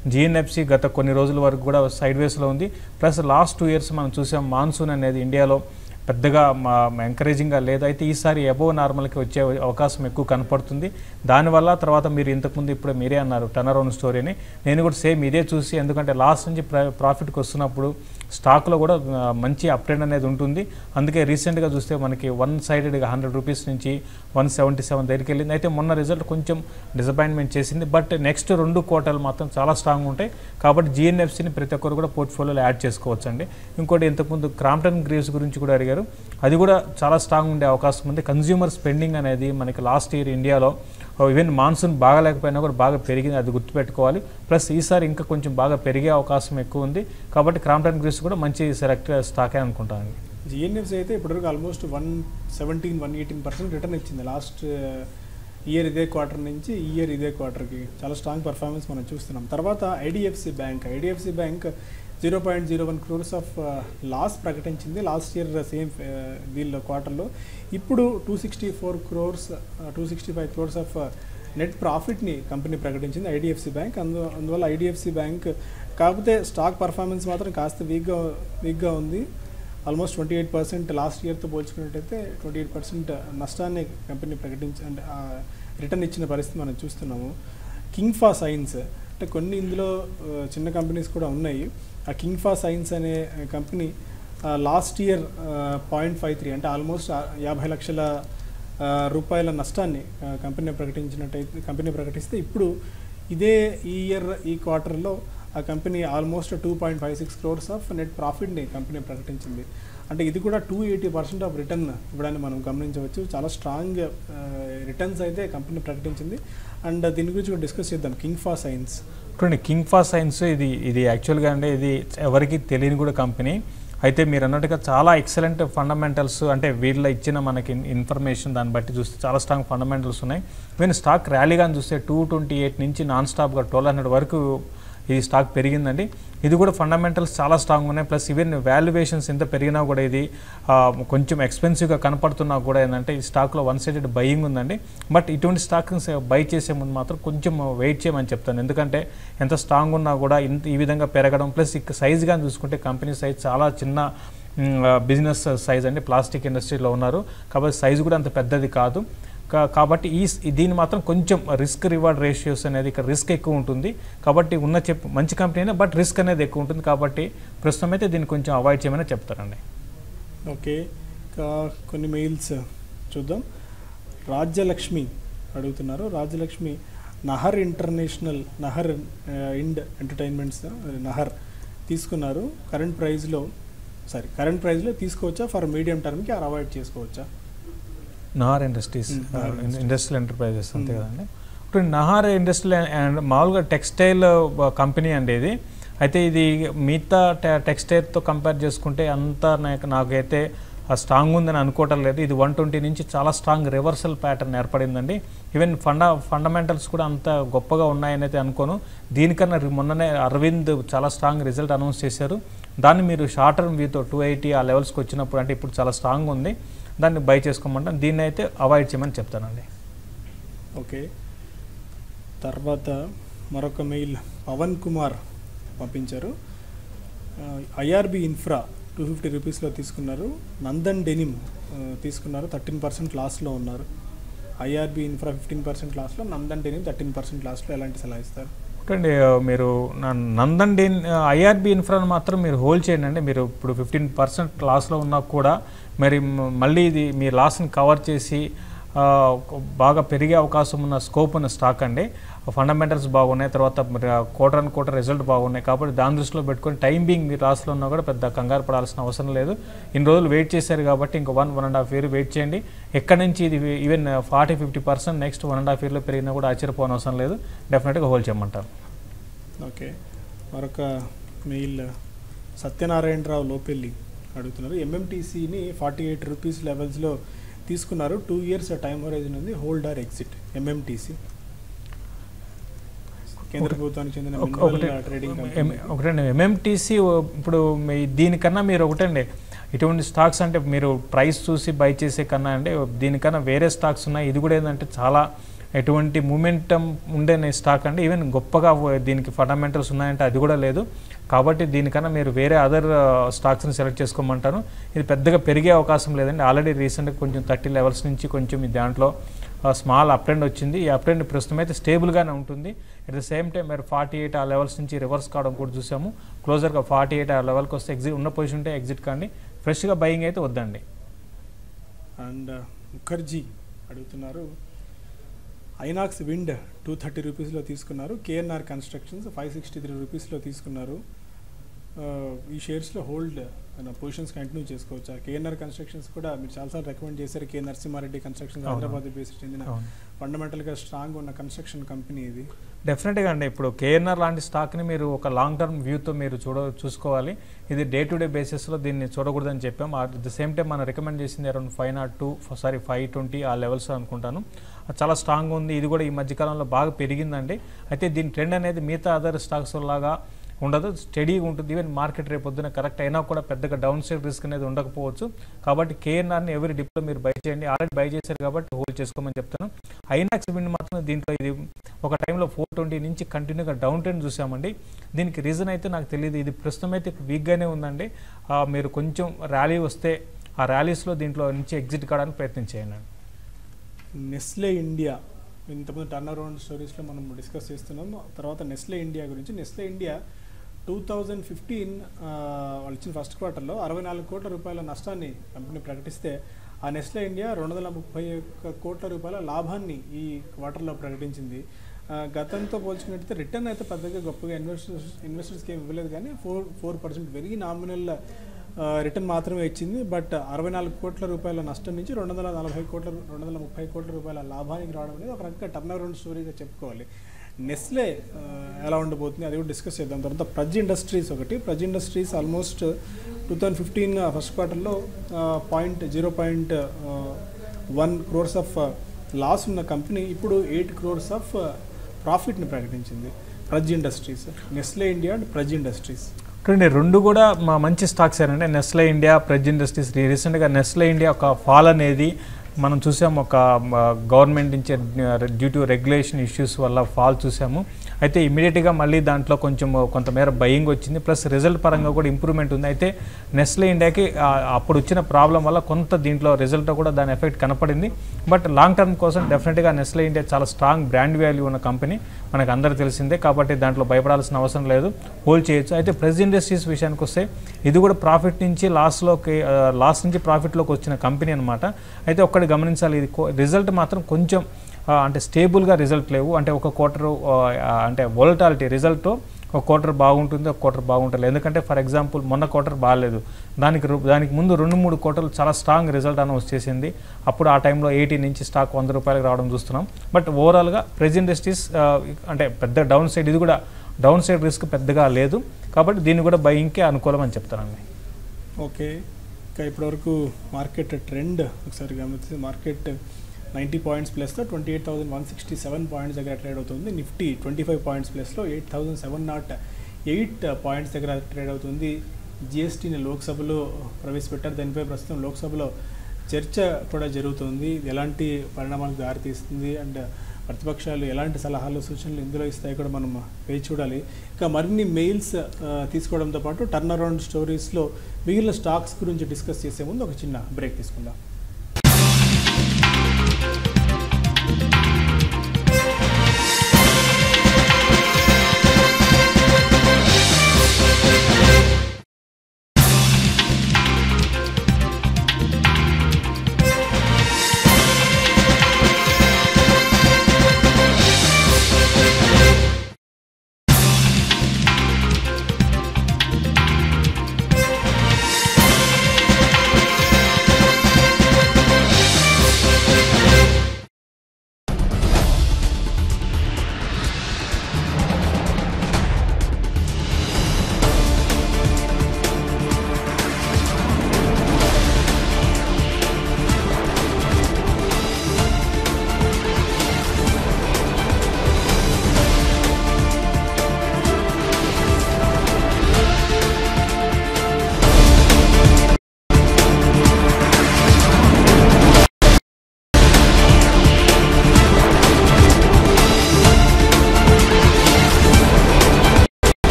జిఎన్ఎఫ్సి గత కొన్ని రోజుల వరకు కూడా సైడ్ వేస్లో ఉంది ప్లస్ లాస్ట్ టూ ఇయర్స్ మనం చూసాం మాన్సూన్ అనేది ఇండియాలో పెద్దగా మా ఎంకరేజింగ్గా లేదు అయితే ఈసారి అబోవ్ నార్మల్కి వచ్చే అవకాశం ఎక్కువ కనపడుతుంది దానివల్ల తర్వాత మీరు ఇంతకుముందు ఇప్పుడు మీరే అన్నారు టర్న్ అరౌండ్ స్టోరీని నేను కూడా సేమ్ ఇదే చూసి ఎందుకంటే లాస్ట్ నుంచి ప్రాఫిట్కి వస్తున్నప్పుడు స్టాక్లో కూడా ఆ, మంచి అప్ ట్రెండ్ అనేది ఉంటుంది అందుకే రీసెంట్గా చూస్తే మనకి వన్ సైడెడ్గా హండ్రెడ్ రూపీస్ నుంచి వన్ సెవెంటీ సెవెన్ దగ్గరికి వెళ్ళింది అయితే మొన్న రిజల్ట్ కొంచెం డిసప్పాయింట్మెంట్ చేసింది బట్ నెక్స్ట్ రెండు క్వార్టర్లు మాత్రం చాలా స్ట్రాంగ్ ఉంటాయి కాబట్టి జిఎన్ఎఫ్సిని ప్రతి ఒక్కరు కూడా పోర్ట్ఫోలియోలో యాడ్ చేసుకోవచ్చు అండి ఇంకోటి ఇంతకుముందు క్రాంప్టన్ గ్రీవ్స్ గురించి కూడా అడిగారు అది కూడా చాలా స్ట్రాంగ్ ఉండే అవకాశం ఉంది కన్జ్యూమర్ స్పెండింగ్ అనేది మనకి లాస్ట్ ఇయర్ ఇండియాలో ఈవెన్ మాన్సూన్ బాగా లేకపోయినా కూడా బాగా పెరిగింది అది గుర్తుపెట్టుకోవాలి ప్లస్ ఈసారి ఇంకా కొంచెం బాగా పెరిగే అవకాశం ఎక్కువ ఉంది కాబట్టి క్రాంప్టన్ గ్రీవ్స్ కూడా మంచి సెలెక్ట్ స్టాకే అనుకుంటాను జిఎన్ఎఫ్సి అయితే ఇప్పటివరకు almost one seventeen one eighteen percent return ఇచ్చింది లాస్ట్ ఇయర్ ఇదే క్వార్టర్ నుంచి ఈ ఇయర్ ఇదే క్వార్టర్కి చాలా స్ట్రాంగ్ పర్ఫార్మెన్స్ మనం చూస్తున్నాం తర్వాత IDFC bank IDFC bank zero point zero one crores of loss ప్రకటించింది లాస్ట్ ఇయర్ సేమ్ వీళ్ళ క్వార్టర్లో ఇప్పుడు two sixty four crores two sixty five crores of net ప్రాఫిట్ని కంపెనీ ప్రకటించింది ఐడిఎఫ్సి బ్యాంక్ అందు అందువల్ల ఐడిఎఫ్సి బ్యాంక్ కాకపోతే స్టాక్ పర్ఫార్మెన్స్ మాత్రం కాస్త వీక్గా వీక్గా ఉంది almost twenty eight percent last ఇయర్తో పోల్చుకున్నట్టయితే ట్వంటీ ఎయిట్ పర్సెంట్ నష్టాన్ని కంపెనీ ప్రకటించి అంటే రిటర్న్ ఇచ్చిన పరిస్థితి మనం చూస్తున్నాము కింగ్ఫా సైన్స్ అంటే కొన్ని ఇందులో ఆ, చిన్న కంపెనీస్ కూడా ఉన్నాయి ఆ కింగ్ఫా సైన్స్ అనే company last year point five three అంటే ఆల్మోస్ట్ యాభై లక్షల ఆ, రూపాయల నష్టాన్ని ఆ, కంపెనీ ప్రకటించినట్టయితే కంపెనీ ప్రకటిస్తే ఇప్పుడు ఇదే ఈ ఇయర్ ఈ క్వార్టర్లో ఆ company almost two point five six crores of net ప్రాఫిట్ని కంపెనీ ప్రకటించింది అంటే ఇది కూడా two eighty percent of return ఇవ్వడాన్ని మనం గమనించవచ్చు చాలా స్ట్రాంగ్ రిటర్న్స్ అయితే కంపెనీ ప్రకటించింది అండ్ దీని గురించి కూడా డిస్కస్ చేద్దాం కింగ్ఫా సైన్స్ చూడండి కింగ్ ఫా సైన్స్ ఇది ఇది యాక్చువల్గా అంటే ఇది ఎవరికి తెలియని కూడా కంపెనీ అయితే మీరు అన్నట్టుగా చాలా ఎక్సలెంట్ ఫండమెంటల్స్ అంటే వీళ్ళ ఇచ్చిన మనకి ఇన్ఫర్మేషన్ దాన్ని బట్టి చూస్తే చాలా స్ట్రాంగ్ ఫండమెంటల్స్ ఉన్నాయి ఈవెన్ స్టాక్ ర్యాలీగా చూస్తే టూ ట్వంటీ ఎయిట్ నుంచి నాన్ స్టాప్గా ట్వెల్వ్ హండ్రెడ్ వరకు ఈ స్టాక్ పెరిగిందండి ఇది కూడా ఫండమెంటల్స్ చాలా స్ట్రాంగ్ ఉన్నాయి ప్లస్ ఈవెన్ వాల్యుయేషన్స్ ఎంత పెరిగినా కూడా ఇది ఆ, కొంచెం ఎక్స్పెన్సివ్గా కనపడుతున్నా కూడా ఏంటంటే ఈ స్టాక్లో వన్ సైడెడ్ బయింగ్ ఉందండి బట్ ఇటువంటి స్టాక్స్ బై చేసే ముందు మాత్రం కొంచెం వెయిట్ చేయమని చెప్తాను ఎందుకంటే ఎంత స్ట్రాంగ్ ఉన్నా కూడా ఇంత ఈ విధంగా పెరగడం ప్లస్ ఇక సైజ్గా చూసుకుంటే కంపెనీ సైజ్ చాలా చిన్న బిజినెస్ సైజ్ అండి ప్లాస్టిక్ ఇండస్ట్రీలో ఉన్నారు కాబట్టి సైజ్ కూడా అంత పెద్దది కాదు కా- కాబట్టి ఈ స్- దీన్ని మాత్రం కొంచెం రిస్క్ రివార్డ్ రేషియోస్ అనేది ఇక్కడ రిస్క్ ఎక్కువ ఉంటుంది కాబట్టి ఉన్న చెప్ మంచి కంపెనీ బట్ రిస్క్ అనేది ఎక్కువ ఉంటుంది కాబట్టి ప్రస్తుతం అయితే దీన్ని కొంచెం అవాయిడ్ చేయమని చెప్తారండి ఓకే ఇంకా కొన్ని మెయిల్స్ చూద్దాం రాజ్యలక్ష్మి అడుగుతున్నారు రాజ్యలక్ష్మి నహర్ ఇంటర్నేషనల్ నహర్ ఆ, ఇండ్ ఎంటర్టైన్మెంట్స్ ఆ, నహర్ తీసుకున్నారు కరెంట్ ప్రైస్లో సారీ కరెంట్ ప్రైస్లో తీసుకోవచ్చా ఫర్ మీడియం టర్మ్కి ఆర్ అవాయిడ్ చేసుకోవచ్చా Nahar industries Mm, Nahar industries. Industrial enterprises అంతే Mm. కదండి ఇప్పుడు నహార్ ఇండస్ట్రియల్ అండ్ మామూలుగా టెక్స్టైల్ కంపెనీ అండి ఇది అయితే ఇది మిగతా టెక్స్టైల్తో కంపేర్ చేసుకుంటే అంత నాకు నాకైతే స్ట్రాంగ్ ఉందని అనుకోవటం లేదు ఇది వన్ ట్వంటీ నుంచి చాలా స్ట్రాంగ్ రివర్సల్ ప్యాటర్న్ ఏర్పడిందండి ఈవెన్ ఫండ ఫండమెంటల్స్ కూడా అంత గొప్పగా ఉన్నాయని అయితే అనుకోను దీనికన్నా రి- మొన్ననే అరవింద్ చాలా స్ట్రాంగ్ రిజల్ట్ అనౌన్స్ చేశారు దాన్ని మీరు షార్ట్ టర్మ్ వ్యూతో టూ ఎయిటీ ఆ లెవెల్స్కి వచ్చినప్పుడు అంటే ఇప్పుడు చాలా స్ట్రాంగ్ ఉంది దాన్ని బై చేసుకోమంటాను దీన్ని అయితే అవాయిడ్ చేయమని చెప్తానండి ఓకే తర్వాత మరొక మెయిల్ పవన్ కుమార్ పంపించారు ఐఆర్బి ఇన్ఫ్రా టూ ఫిఫ్టీ రూపీస్లో తీసుకున్నారు నందన్ డెనిమ్ ఆ, తీసుకున్నారు థర్టీన్ పర్సెంట్ లాస్లో ఉన్నారు ఐఆర్బి ఇన్ఫ్రా ఫిఫ్టీన్ పర్సెంట్ లాస్లో నందన్ డెనిమ్ థర్టీన్ పర్సెంట్ లాస్లో ఎలాంటి సలహా ఇస్తారు ఒకటండి ఆ, మీరు నా- నందన్ డీన్ ఐఆర్బి ఇన్ఫ్రాని మాత్రం మీరు హోల్డ్ చేయండి అండి మీరు ఇప్పుడు ఫిఫ్టీన్ పర్సెంట్ లాస్లో ఉన్నా కూడా మరి మ- మళ్ళీ ఇది మీ లాస్ని కవర్ చేసి ఆ, ఒక బాగా పెరిగే అవకాశం ఉన్న స్కోప్ ఉన్న స్టాక్ అండి ఫండమెంటల్స్ బాగున్నాయి తర్వాత కోటర్ అండ్ కోటర్ రిజల్ట్ బాగున్నాయి కాబట్టి దాని దృష్టిలో పెట్టుకొని టైం బీయింగ్ మీరు లాస్లో ఉన్నా కూడా పెద్ద కంగారు పడాల్సిన అవసరం లేదు ఇన్ని రోజులు వెయిట్ చేశారు కాబట్టి ఇంకా one one and half year wait చేయండి ఎక్కడి నుంచి ఇది even forty fifty percent next one and half ఇయర్లో పెరిగినా కూడా ఆశ్చర్యపోవడం అవసరం లేదు డెఫినెట్గా హోల్డ్ చేయమంటారు ఓకే మరొక మెయిల్ సత్యనారాయణరావు లోపెల్లి అడుగుతున్నారు ఎంఎంటీసీని ఫార్టీ ఎయిట్ రూపీస్ లెవెల్స్లో తీసుకున్నారు టూ ఇయర్స్ టైం హొరైజన్ ఉంది హోల్డ్ ఆర్ ఎగ్జిట్ ఎంఎంటీసీ కేంద్ర ప్రభుత్వానికి చెందిన ఒక- మినరల్ ఒకటే ట్రేడింగ్ ఎం- కంపెనీ ఒకటండి ఎంఎంటీసీ ఇప్పుడు మీ దీనికన్నా మీరు ఒకటండి ఇటువంటి స్టాక్స్ అంటే మీరు ప్రైస్ చూసి బై చేసే కన్నా అంటే దీనికన్నా వేరే స్టాక్స్ ఉన్నాయి ఇది కూడా ఏంటంటే చాలా ఎటువంటి మూమెంటం ఉండే స్టాక్ అంటే ఈవెన్ గొప్పగా దీనికి ఫండమెంటల్స్ ఉన్నాయంటే అది కూడా లేదు కాబట్టి దీనికన్నా మీరు వేరే అదర్ స్టాక్స్ని సెలెక్ట్ చేసుకోమంటాను ఇది పెద్దగా పెరిగే అవకాశం లేదండి ఆల్రెడీ రీసెంట్గా కొంచెం థర్టీ లెవెల్స్ నుంచి కొంచెం ఈ దాంట్లో స్మాల్ అప్ ట్రెండ్ వచ్చింది ఈ అప్ ట్రెండ్ ప్రస్తుతం అయితే స్టేబుల్గానే ఉంటుంది అట్ ద సేమ్ టైం మీరు ఫార్టీ ఎయిట్ ఆ లెవెల్స్ నుంచి రివర్స్ కావడం కూడా చూసాము క్లోజర్గా ఫార్టీ ఎయిట్ ఆ లెవెల్కి వస్తే ఎగ్జిట్ ఉన్న పొజిషన్ ఉంటే ఎగ్జిట్ కానీ ఫ్రెష్గా బయింగ్ అయితే వద్దండి అండ్ ముఖర్జీ అడుగుతున్నారు ఐనాక్స్ విండ్ టూ థర్టీ రూపీస్లో తీసుకున్నారు KNR constructions five sixty three రూపీస్లో తీసుకున్నారు ఆ, ఈ షేర్స్లో హోల్డ్ పొజిషన్స్ కంటిన్యూ చేసుకోవచ్చు కేఎన్ఆర్ కన్స్ట్రక్షన్స్ కూడా మీరు చాలాసార్లు రికమెండ్ చేశారు కే నరసింహారెడ్డి కన్స్ట్రక్షన్స్ అవును. హైదరాబాద్ బేస్డ్ చెందిన అవును. ఫండమెంటల్గా స్ట్రాంగ్ ఉన్న కన్స్ట్రక్షన్ కంపెనీ ఇది డెఫినెట్గా అండి ఇప్పుడు కేఎన్ఆర్ లాంటి స్టాక్ని మీరు ఒక లాంగ్ టర్మ్ వ్యూతో మీరు చూడ చూసుకోవాలి ఇది డే టు డే బేసిస్లో దీన్ని చూడకూడదని చెప్పాం అట్ ద సేమ్ టైం మనం రికమెండ్ చేసింది around five nought two sorry five twenty ఆ లెవెల్స్ అనుకుంటాను అది చాలా స్ట్రాంగ్ ఉంది ఇది కూడా ఈ మధ్యకాలంలో బాగా పెరిగిందండి అయితే దీని ట్రెండ్ అనేది మిగతా అదర్ స్టాక్స్ లాగా ఉండదు స్టడీగా ఉంటుంది ఈవెన్ మార్కెట్ రేపు పొద్దున కరెక్ట్ అయినా కూడా పెద్దగా డౌన్ సైడ్ రిస్క్ అనేది ఉండకపోవచ్చు కాబట్టి కేఎన్ఆర్ని ఎవరి డిప్లో మీరు బై చేయండి ఆల్రెడీ బై చేశారు కాబట్టి హోల్డ్ చేసుకోమని చెప్తాను ఐనాక్స్ విండ్ మాత్రం దీంట్లో ఇది ఒక టైంలో ఫోర్ ట్వంటీ నుంచి కంటిన్యూగా డౌన్ ట్రెండ్ చూసామండి దీనికి రీజన్ అయితే నాకు తెలియదు ఇది ప్రస్తుతం అయితే వీక్గానే ఉందండి ఆ, మీరు కొంచెం ర్యాలీ వస్తే ఆ ర్యాలీస్లో దీంట్లో నుంచి ఎగ్జిట్ కావడానికి ప్రయత్నం చేయండి నెస్లే ఇండియా ఇంతకుముందు టర్న్ అరౌండ్ స్టోరీస్లో మనం డిస్కస్ చేస్తున్నాం తర్వాత నెస్లే ఇండియా గురించి Nestle India two thousand fifteen వాళ్ళు ఇచ్చిన ఫస్ట్ క్వార్టర్లో అరవై నాలుగు కోట్ల రూపాయల నష్టాన్ని కంపెనీ ప్రకటిస్తే ఆ నెస్లే ఇండియా రెండు వందల ముప్పై ఒక్క కోట్ల రూపాయల లాభాన్ని ఈ క్వార్టర్లో ప్రకటించింది ఆ, గతంతో పోల్చుకున్నట్టయితే రిటర్న్ అయితే పెద్దగా గొప్పగా ఇన్వెస్టర్స్ ఇన్వెస్టర్స్కి ఏమి ఇవ్వలేదు కానీ four four percent very nominal return మాత్రమే ఇచ్చింది బట్ అరవై నాలుగు కోట్ల రూపాయల నష్టం నుంచి రెండు వందల నలభై కోట్ల రెండు వందల ముప్పై కోట్ల రూపాయల లాభానికి రావడం అనేది ఒక రకంగా టర్న్ అరౌండ్ స్టోరీగా చెప్పుకోవాలి నెస్లే ఆ, ఎలా ఉండబోతుంది అది కూడా డిస్కస్ చేద్దాం తర్వాత ప్రజ్ ఇండస్ట్రీస్ ఒకటి Praj industries almost two thousand fifteen first క్వార్టర్లో point zero point one crores of loss ఉన్న కంపెనీ ఇప్పుడు ఎయిట్ క్రోర్స్ ఆఫ్ ప్రాఫిట్ని ప్రకటించింది Praj industries Nestle India and Praj industries చూడండి రెండు కూడా మా మంచి స్టాక్స్ అంటే నెస్లే ఇండియా ప్రెజ్ ఇండస్ట్రీస్ రీసెంట్గా నెస్లే ఇండియా ఒక ఫాల్ అనేది మనం చూసాము ఒక గవర్నమెంట్ నుంచి డ్యూ టు రెగ్యులేషన్ ఇష్యూస్ వల్ల ఫాల్ చూసాము అయితే ఇమీడియట్గా మళ్ళీ దాంట్లో కొంచెం కొంతమేర బయింగ్ వచ్చింది ప్లస్ రిజల్ట్ పరంగా కూడా ఇంప్రూవ్మెంట్ ఉంది అయితే నెస్లే ఇండియాకి ఆ, అప్పుడు వచ్చిన ప్రాబ్లం వల్ల కొంత దీంట్లో రిజల్ట్ కూడా దాని ఎఫెక్ట్ కనపడింది బట్ లాంగ్ టర్మ్ కోసం డెఫినెట్గా నెస్లే ఇండియా చాలా స్ట్రాంగ్ బ్రాండ్ వాల్యూ ఉన్న కంపెనీ మనకు అందరూ తెలిసిందే కాబట్టి దాంట్లో భయపడాల్సిన అవసరం లేదు హోల్డ్ చేయొచ్చు అయితే ప్రెజ్ ఇండస్ట్రీస్ విషయానికి వస్తే ఇది కూడా ప్రాఫిట్ నుంచి లాస్లోకి లాస్ నుంచి ప్రాఫిట్లోకి వచ్చిన కంపెనీ అనమాట అయితే ఒక్కటి గమనించాలి ఇది రిజల్ట్ మాత్రం కొంచెం ఆ, అంటే స్టేబుల్గా రిజల్ట్ లేవు అంటే ఒక క్వార్టర్ అంటే వోలటాలిటీ రిజల్ట్ ఒక క్వార్టర్ బాగుంటుంది ఒక క్వార్టర్ బాగుంటుంది ఎందుకంటే ఫర్ ఎగ్జాంపుల్ మొన్న క్వార్టర్ బాగాలేదు దానికి రు- దానికి ముందు రెండు మూడు క్వార్టర్లు చాలా స్ట్రాంగ్ రిజల్ట్ అనౌన్స్ చేసింది అప్పుడు ఆ టైంలో ఎయిటీ నుంచి స్టాక్ వంద రూపాయలకు రావడం చూస్తున్నాం బట్ ఓవరాల్గా ప్రెజ్ ఇండస్ట్రీస్ ఆ, అంటే పెద్ద డౌన్ సైడ్ ఇది కూడా డౌన్ సైడ్ రిస్క్ పెద్దగా లేదు కాబట్టి దీన్ని కూడా బయింగ్కే అనుకూలం అని చెప్తానండి ఓకే ఇంకా ఇప్పటివరకు మార్కెట్ ట్రెండ్ ఒకసారి గమనిస్తే మార్కెట్ నైంటీ పాయింట్స్ ప్లస్తో twenty eight thousand one sixty seven points దగ్గర ట్రేడ్ అవుతుంది నిఫ్టీ ట్వంటీ ఫైవ్ పాయింట్స్ ప్లస్లో eight thousand seven nought eight points దగ్గర ట్రేడ్ అవుతుంది జిఎస్టీని లోక్సభలో ప్రవేశపెట్టారు దానిపై ప్రస్తుతం లోక్సభలో చర్చ కూడా జరుగుతుంది ఇది ఎలాంటి పరిణామాలకు దారితీస్తుంది అండ్ ప్రతిపక్షాలు ఎలాంటి సలహాలు సూచనలు ఇందులో ఇస్తాయి కూడా మనం వేచి చూడాలి ఇంకా మరిన్ని మెయిల్స్ తీసుకోవడంతో పాటు టర్న్ అరౌండ్ స్టోరీస్లో మిగిలిన స్టాక్స్ గురించి డిస్కస్ చేసే ముందు ఒక చిన్న బ్రేక్ తీసుకుందాం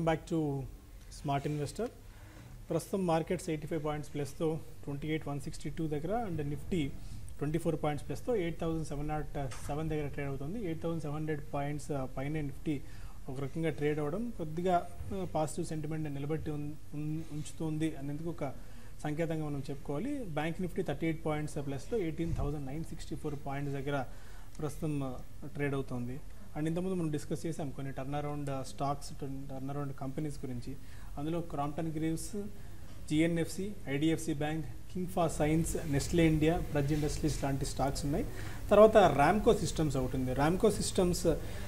welcome back to smart investor ప్రస్తుతం మార్కెట్స్ ఎయిటీ ఫైవ్ పాయింట్స్ ప్లస్తో twenty eight one sixty two దగ్గర and Nifty twenty four points ప్లస్తో eight thousand seven nought seven దగ్గర ట్రేడ్ అవుతుంది eight thousand seven hundred points పైన Nifty ఒక రకంగా trade అవ్వడం కొద్దిగా పాజిటివ్ సెంటిమెంట్ నిలబెట్టి ఉన్- ఉన్- ఉంచుతుంది అనేందుకు ఒక సంకేతంగా మనం చెప్పుకోవాలి bank Nifty thirty eight points ప్లస్తో eighteen thousand nine sixty four points దగ్గర ప్రస్తుతం ట్రేడ్ అవుతుంది అండ్ ఇంతకుముందు మనం డిస్కస్ చేసాం కొన్ని turn around stocks turn around companies గురించి అందులో Crompton Greaves GNFC IDFC bank Kingfa science Nestle India Praj industries లాంటి స్టాక్స్ ఉన్నాయి తర్వాత ర్యామ్కో సిస్టమ్స్ ఒకటి ఉంది Ramco systems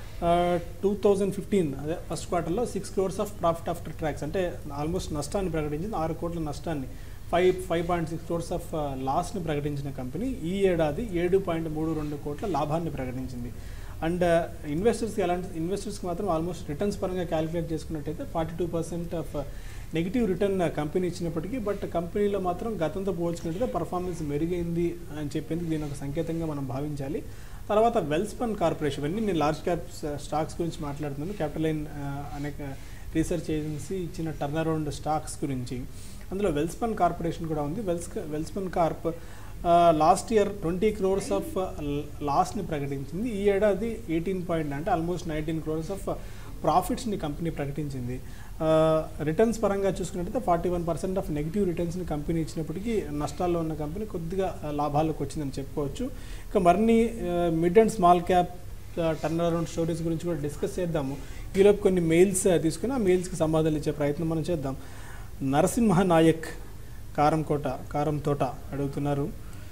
two thousand fifteen అదే ఫస్ట్ క్వార్టర్లో six crores of profit after tax అంటే ఆల్మోస్ట్ నష్టాన్ని ప్రకటించింది ఆరు కోట్ల నష్టాన్ని five five point six crores of లాస్ని ప్రకటించిన కంపెనీ ఈ ఏడాది ఏడు పాయింట్ మూడు రెండు కోట్ల లాభాన్ని ప్రకటించింది అండ్ ఇన్వెస్టర్స్కి ఎలాంటి ఇన్వెస్టర్స్కి మాత్రం ఆల్మోస్ట్ రిటర్న్స్ పరంగా క్యాలిక్యులేట్ చేసుకున్నట్టయితే forty two percent of negative return company ఇచ్చినప్పటికీ బట్ కంపెనీలో మాత్రం గతంతో పోల్చుకున్నట్టయితే పర్ఫార్మెన్స్ మెరుగైంది అని చెప్పేందుకు దీని ఒక సంకేతంగా మనం భావించాలి తర్వాత వెల్స్పన్ కార్పొరేషన్ ఇవన్నీ నేను లార్జ్ క్యాప్ స్టాక్స్ గురించి మాట్లాడుతున్నాను క్యాపిటలైన్ అనేక రీసెర్చ్ ఏజెన్సీ ఇచ్చిన టర్న్ అరౌండ్ స్టాక్స్ గురించి అందులో వెల్స్పన్ కార్పొరేషన్ కూడా ఉంది వెల్స్ Welspun corp last year twenty crores of లాస్ని ప్రకటించింది ఈ ఏడాది ఎయిటీన్ పాయింట్ అంటే ఆల్మోస్ట్ నైన్టీన్ క్రోర్స్ ఆఫ్ ప్రాఫిట్స్ని కంపెనీ ప్రకటించింది రిటర్న్స్ పరంగా చూసుకున్నట్టయితే forty one percent of negative రిటర్న్స్ని కంపెనీ ఇచ్చినప్పటికీ నష్టాల్లో ఉన్న కంపెనీ కొద్దిగా ఆ, లాభాలకు వచ్చిందని చెప్పుకోవచ్చు ఇక మరిన్ని mid and small cap turn around stories గురించి కూడా డిస్కస్ చేద్దాము ఈలోపు కొన్ని మెయిల్స్ తీసుకుని ఆ మెయిల్స్కి సమాధానాలు ఇచ్చే ప్రయత్నం మనం చేద్దాం నరసింహ నాయక్ కారంకోట కారం తోట అడుగుతున్నారు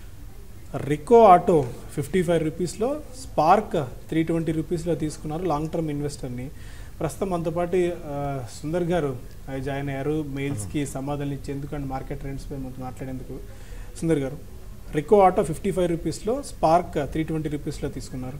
రికో ఆటో ఫిఫ్టీ ఫైవ్ రూపీస్లో స్పార్క్ త్రీ ట్వంటీ రూపీస్లో తీసుకున్నారు లాంగ్ టర్మ్ ఇన్వెస్టర్ని ప్రస్తుతం మనతో పాటు ఆ, సుందర్ గారు ఆ, జాయిన్ అయ్యారు మెయిల్స్కి సమాధానం ఇచ్చేందుకు అండ్ మార్కెట్ ట్రెండ్స్పై మనతో మాట్లాడేందుకు Sundar garu Rico auto fifty five రూపీస్లో స్పార్క్ త్రీ ట్వంటీ రూపీస్లో తీసుకున్నారు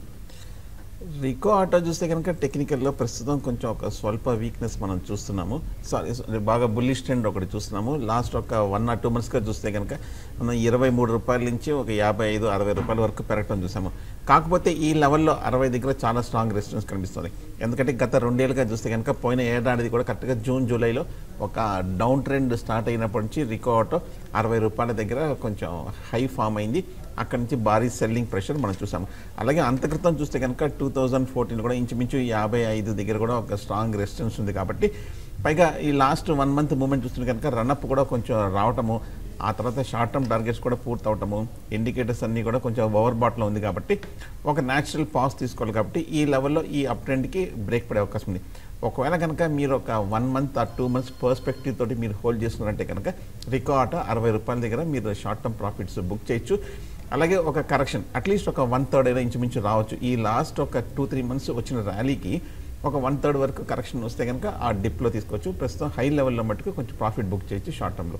రికో ఆటో చూస్తే కనుక టెక్నికల్లో ప్రస్తుతం కొంచెం ఒక స్వల్ప వీక్నెస్ మనం చూస్తున్నాము సారీ బాగా బుల్లిష్ ట్రెండ్ ఒకటి చూస్తున్నాము లాస్ట్ ఒక వన్ ఆర్ టూ మంత్స్గా చూస్తే కనుక మనం ఇరవై మూడు రూపాయల నుంచి ఒక యాభై ఐదు అరవై రూపాయల వరకు పెరగటం చూసాము కాకపోతే ఈ లెవెల్లో అరవై దగ్గర చాలా స్ట్రాంగ్ రెసిస్టెన్స్ కనిపిస్తుంది ఎందుకంటే గత రెండేళ్ళుగా చూస్తే కనుక పోయిన ఏడాది కూడా కరెక్ట్గా జూన్ జూలైలో ఒక డౌన్ ట్రెండ్ స్టార్ట్ అయినప్పటి నుంచి రికో ఆటో అరవై రూపాయల దగ్గర కొంచెం హై ఫామ్ అయింది అక్కడి నుంచి భారీ సెల్లింగ్ ప్రెషర్ మనం చూసాము అలాగే అంతక్రితం చూస్తే కనుక టూ థౌజండ్ ఫోర్టీన్ కూడా ఇంచుమించు యాభై ఐదు దగ్గర కూడా ఒక స్ట్రాంగ్ రెసిస్టెన్స్ ఉంది కాబట్టి పైగా ఈ లాస్ట్ వన్ మంత్ మూమెంట్ చూస్తుంటే కనుక రన్అప్ కూడా కొంచెం రావటము ఆ తర్వాత షార్ట్ టర్మ్ టార్గెట్స్ కూడా పూర్తి అవటము ఇండికేటర్స్ అన్నీ కూడా కొంచెం ఓవర్ బాట్లో ఉంది కాబట్టి ఒక న్యాచురల్ పాస్ తీసుకోవాలి కాబట్టి ఈ లెవెల్లో ఈ అప్ ట్రెండ్కి బ్రేక్ పడే అవకాశం ఉంది ఒకవేళ కనుక మీరు ఒక వన్ మంత్ ఆ టూ మంత్స్ పర్స్పెక్టివ్ తోటి మీరు హోల్డ్ చేస్తున్నారంటే కనుక రికో ఆట అరవై రూపాయల దగ్గర మీరు షార్ట్ టర్మ్ ప్రాఫిట్స్ బుక్ చేయొచ్చు అలాగే ఒక కరెక్షన్ అట్లీస్ట్ ఒక వన్ థర్డ్ అయినా ఇంచుమించు రావచ్చు ఈ లాస్ట్ ఒక టూ త్రీ మంత్స్ వచ్చిన ర్యాలీకి ఒక వన్ థర్డ్ వరకు కరెక్షన్ వస్తే కనుక ఆ డిప్లో తీసుకోవచ్చు ప్రస్తుతం హై లెవెల్లో మట్టుకు కొంచెం ప్రాఫిట్ బుక్ చేయొచ్చు షార్ట్ టర్మ్లో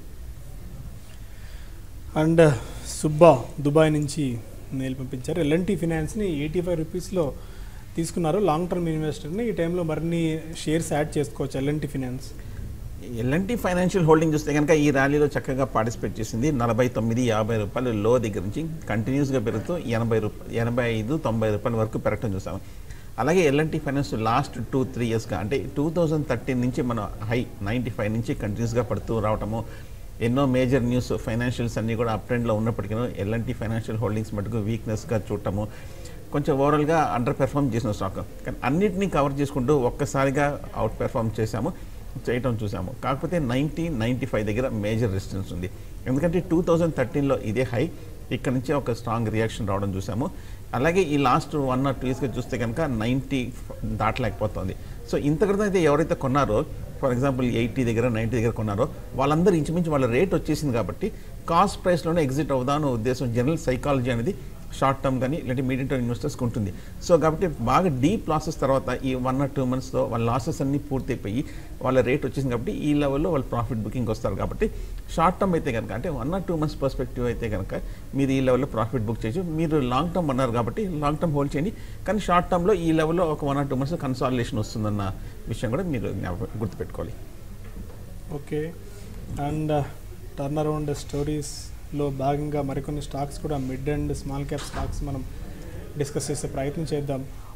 అండ్ సుబ్బా దుబాయ్ నుంచి మెయిల్ పంపించారు ఎల్ఎన్టీ ఫినాన్స్ని ఎయిటీ ఫైవ్ రూపీస్లో తీసుకున్నారు లాంగ్ టర్మ్ ఇన్వెస్టర్ని ఈ టైంలో మరిన్ని షేర్స్ యాడ్ చేసుకోవచ్చు LNT finance LNT financial holding చూస్తే కనుక ఈ ర్యాలీలో చక్కగా పార్టిసిపేట్ చేసింది నలభై తొమ్మిది యాభై రూపాయలు లో దగ్గర నుంచి కంటిన్యూస్గా పెరుగుతూ ఎనభై రూపాయలు ఎనభై ఐదు తొంభై రూపాయల వరకు పెరగటం చూసాము అలాగే LNT finance last two three ఇయర్స్గా అంటే టూ థౌజండ్ థర్టీన్ నుంచి మన హై నైంటీ ఫైవ్ నుంచి కంటిన్యూస్గా పడుతూ రావటము ఎన్నో మేజర్ న్యూస్ ఫైనాన్షియల్స్ అన్నీ కూడా అప్ ట్రెండ్లో ఉన్నప్పటికీ ఎల్ఎన్టీ ఫైనాన్షియల్ హోల్డింగ్స్ మటుకు వీక్నెస్గా చూడటము కొంచెం ఓవరాల్గా అండర్ పెర్ఫామ్ చేసిన స్టాక్ కానీ అన్నిటినీ కవర్ చేసుకుంటూ ఒక్కసారిగా అవుట్ పెర్ఫామ్ చేశాము చేయటం చూసాము కాకపోతే నైంటీ నైంటీ ఫైవ్ దగ్గర మేజర్ రెసిస్టెన్స్ ఉంది ఎందుకంటే టూ థౌజండ్ థర్టీన్లో ఇదే హై ఇక్కడ నుంచి ఒక స్ట్రాంగ్ రియాక్షన్ రావడం చూసాము అలాగే ఈ లాస్ట్ వన్ ఆర్ టూ ఇయర్స్గా చూస్తే కనుక నైంటీ దాటలేకపోతుంది సో ఇంతక్రితం అయితే ఎవరైతే కొన్నారో ఫర్ ఎగ్జాంపుల్ ఎయిటీ దగ్గర నైంటీ దగ్గర కొన్నారో వాళ్ళందరూ ఇంచుమించు వాళ్ళ రేట్ వచ్చేసింది కాబట్టి కాస్ట్ ప్రైస్లోనే ఎగ్జిట్ అవుదాను ఉద్దేశం జనరల్ సైకాలజీ అనేది షార్ట్ టర్మ్ కానీ లేదంటే మీడియం టర్మ్ ఇన్వెస్టర్స్కి ఉంటుంది సో కాబట్టి బాగా డీప్ లాసెస్ తర్వాత ఈ వన్ ఆర్ టూ మంత్స్తో వాళ్ళ లాసెస్ అన్నీ పూర్తయిపోయి వాళ్ళ రేట్ వచ్చేసింది కాబట్టి ఈ లెవెల్లో వాళ్ళు ప్రాఫిట్ బుకింగ్ వస్తారు కాబట్టి షార్ట్ టర్మ్ అయితే కనుక అంటే one or two months perspective అయితే కనుక మీరు ఈ లెవెల్లో ప్రాఫిట్ బుక్ చేయొచ్చు మీరు లాంగ్ టర్మ్ అన్నారు కాబట్టి లాంగ్ టర్మ్ హోల్డ్ చేయండి కానీ షార్ట్ టర్మ్లో ఈ లెవెల్లో ఒక one or two months consolidation వస్తుందన్న విషయం కూడా మీరు జ్ఞాపకం గుర్తుపెట్టుకోవాలి ఓకే అండ్ టర్న్ అరౌండ్ స్టోరీస్లో భాగంగా మరికొన్ని స్టాక్స్ కూడా mid and small cap stocks మనం డిస్కస్ చేసే ప్రయత్నం చేద్దాం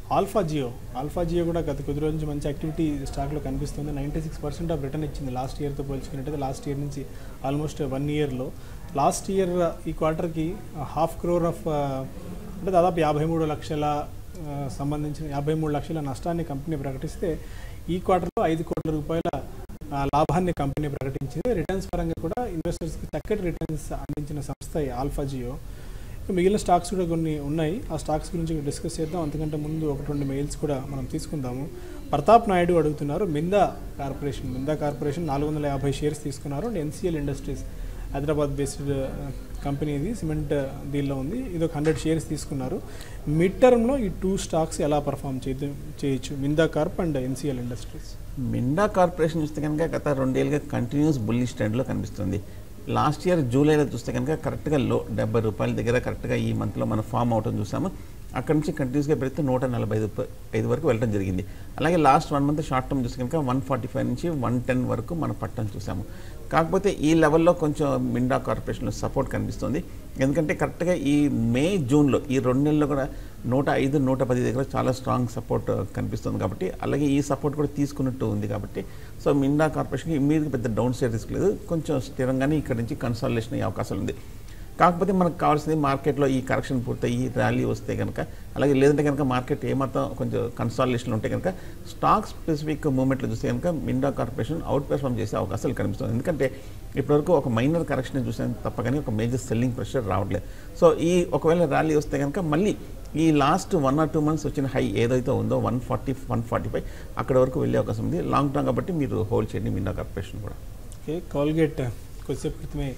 ఆల్ఫా జియో ఆల్ఫా జియో కూడా గత కొద్ది రోజు నుంచి మంచి యాక్టివిటీ స్టాక్లో కనిపిస్తుంది ninety six percent of return ఇచ్చింది లాస్ట్ ఇయర్తో పోల్చుకున్నట్టయితే లాస్ట్ ఇయర్ నుంచి ఆల్మోస్ట్ వన్ ఇయర్లో లాస్ట్ ఇయర్ ఈ క్వార్టర్కి హాఫ్ క్రోర్ ఆఫ్ అంటే దాదాపు యాభై మూడు లక్షల ఆ, సంబంధించిన యాభై మూడు లక్షల నష్టాన్ని కంపెనీ ప్రకటిస్తే ఈ క్వార్టర్లో ఐదు కోట్ల రూపాయల ఆ, లాభాన్ని కంపెనీ ప్రకటించింది రిటర్న్స్ పరంగా కూడా ఇన్వెస్టర్స్కి చక్కటి రిటర్న్స్ అందించిన సంస్థ ఈ ఆల్ఫా జియో ఇక మిగిలిన స్టాక్స్ కూడా కొన్ని ఉన్నాయి ఆ స్టాక్స్ గురించి డిస్కస్ చేద్దాం అంతకంటే ముందు ఒకటి రెండు మెయిల్స్ కూడా మనం తీసుకుందాము ప్రతాప్ నాయుడు అడుగుతున్నారు మిందా కార్పొరేషన్ మిందా కార్పొరేషన్ నాలుగు వందల యాభై షేర్స్ తీసుకున్నారు and NCL Industries Hyderabad based company ఇది సిమెంట్ దీనిలో ఉంది ఇది ఒక హండ్రెడ్ షేర్స్ తీసుకున్నారు మిడ్ టర్మ్లో ఈ టూ స్టాక్స్ ఎలా పర్ఫామ్ చేద్దాం చేయొచ్చు Minda Corp and NCL Industries Minda Corporation చూస్తే కనుక గత రెండేళ్ళుగా కంటిన్యూస్ బుల్లిష్ ట్రెండ్లో కనిపిస్తుంది లాస్ట్ ఇయర్ జూలైలో చూస్తే కనుక కరెక్ట్గా లో డెబ్బై రూపాయల దగ్గర కరెక్ట్గా ఈ మంత్లో మనం ఫామ్ అవటం చూసాము అక్కడ నుంచి కంటిన్యూస్గా పెడితే నూట నలభై ఐదు రూపా- ఐదు వరకు వెళ్ళడం జరిగింది అలాగే last one month short term చూస్తే కనుక వన్ ఫార్టీ ఫైవ్ నుంచి వన్ టెన్ వరకు మనం పట్టడం చూసాము కాకపోతే ఈ లెవెల్లో కొంచెం మిండా కార్పొరేషన్లో సపోర్ట్ కనిపిస్తుంది ఎందుకంటే కరెక్ట్గా ఈ మే జూన్లో ఈ రెండు నెలల్లో కూడా నూట ఐదు నూట పది దగ్గర చాలా స్ట్రాంగ్ సపోర్ట్ కనిపిస్తుంది కాబట్టి అలాగే ఈ సపోర్ట్ కూడా తీసుకున్నట్టు ఉంది కాబట్టి సో మిండా కార్పొరేషన్కి ఇమీడియట్గా పెద్ద డౌన్ సైడ్ రిస్క్ లేదు కొంచెం స్థిరంగానే ఇక్కడ నుంచి కన్సాలిడేషన్ అయ్యే అవకాశాలు ఉంది కాకపోతే మనకు కావాల్సింది మార్కెట్లో ఈ కరెక్షన్ పూర్తయి ర్యాలీ వస్తే కనుక అలాగే లేదంటే కనుక మార్కెట్ ఏమాత్రం కొంచెం కన్సాలిడేషన్ ఉంటే కనుక స్టాక్ స్పెసిఫిక్ మూమెంట్లో చూస్తే కనుక మిండా కార్పొరేషన్ అవుట్ పెర్ఫామ్ చేసే అవకాశాలు కనిపిస్తుంది ఎందుకంటే ఇప్పటివరకు ఒక మైనర్ కరెక్షన్ చూసాను తప్ప కానీ ఒక మేజర్ సెల్లింగ్ ప్రెషర్ రావట్లేదు సో ఈ ఒకవేళ ర్యాలీ వస్తే కనుక మళ్ళీ ఈ last one or two months వచ్చిన హై ఏదైతే ఉందో one forty one forty five అక్కడ వరకు వెళ్ళే అవకాశం ఉంది లాంగ్ టర్మ్ కాబట్టి మీరు హోల్డ్ చేయండి మిండా కార్పొరేషన్ కూడా ఓకే కాల్గేట్ కొద్దిసేపు క్రితమే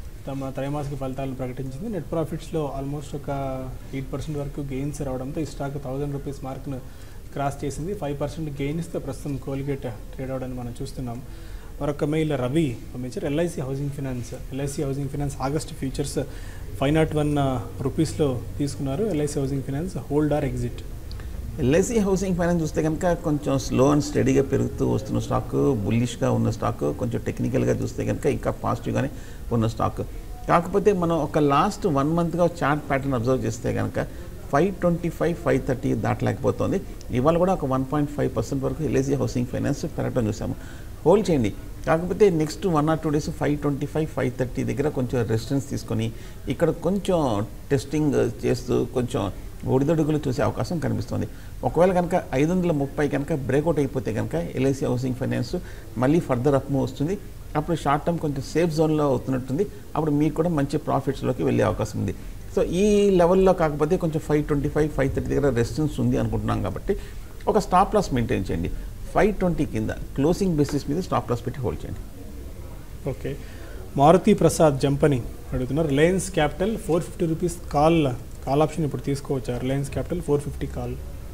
తమ త్రైమాసిక ఫలితాలను ప్రకటించింది నెట్ ప్రాఫిట్స్లో ఆల్మోస్ట్ ఒక ఎయిట్ పర్సెంట్ వరకు గెయిన్స్ రావడంతో ఈ స్టాక్ థౌజండ్ రూపీస్ మార్క్ను క్రాస్ చేసింది ఫైవ్ పర్సెంట్ గెయిన్స్తో ప్రస్తుతం కోల్గేట్ ట్రేడ్ అవడాన్ని మనం చూస్తున్నాం మరొక మెయిల్ రవి పంపించారు LIC Housing Finance LIC Housing Finance August futures five nought one రూపీస్లో తీసుకున్నారు LIC Housing Finance hold or exit LIC Housing Finance చూస్తే కనుక కొంచెం స్లో అండ్ స్టడీగా పెరుగుతూ వస్తున్న స్టాక్ బుల్లిష్గా ఉన్న స్టాక్ కొంచెం టెక్నికల్గా చూస్తే కనుక ఇంకా పాజిటివ్గానే ఉన్న స్టాక్ కాకపోతే మనం ఒక లాస్ట్ వన్ మంత్గా చార్ట్ ప్యాటర్న్ అబ్జర్వ్ చేస్తే కనుక five twenty five five thirty దాటలేకపోతుంది ఇవాళ కూడా ఒక వన్ పాయింట్ ఫైవ్ పర్సెంట్ వరకు ఎల్ఐసి హౌసింగ్ ఫైనాన్స్ పెరగడం చూసాము హోల్డ్ చేయండి కాకపోతే next one or two days five twenty five five thirty దగ్గర కొంచెం రెసిస్టెన్స్ తీసుకొని ఇక్కడ కొంచెం టెస్టింగ్ చేస్తూ కొంచెం ఒడిదొడుగులు చూసే అవకాశం కనిపిస్తుంది ఒకవేళ కనుక ఐదు వందల ముప్పై కనుక బ్రేక్అవుట్ అయిపోతే కనుక ఎల్ఐసి హౌసింగ్ ఫైనాన్స్ మళ్ళీ ఫర్దర్ అప్ మూవ్ వస్తుంది అప్పుడు షార్ట్ టర్మ్ కొంచెం సేఫ్ జోన్లో అవుతున్నట్టుంది అప్పుడు మీకు కూడా మంచి ప్రాఫిట్స్లోకి వెళ్ళే అవకాశం ఉంది సో ఈ లెవెల్లో కాకపోతే కొంచెం five twenty five five thirty దగ్గర రెసిస్టెన్స్ ఉంది అనుకుంటున్నాం కాబట్టి ఒక స్టాప్ లాస్ మెయింటైన్ చేయండి ఫైవ్ ట్వంటీ కింద క్లోజింగ్ బేసిస్ మీద స్టాప్ లాస్ పెట్టి హోల్డ్ చేయండి ఓకే మారుతి ప్రసాద్ జంపని అడుగుతున్నారు Reliance Capital four fifty rupees call call option ఇప్పుడు తీసుకోవచ్చా Reliance Capital four fifty call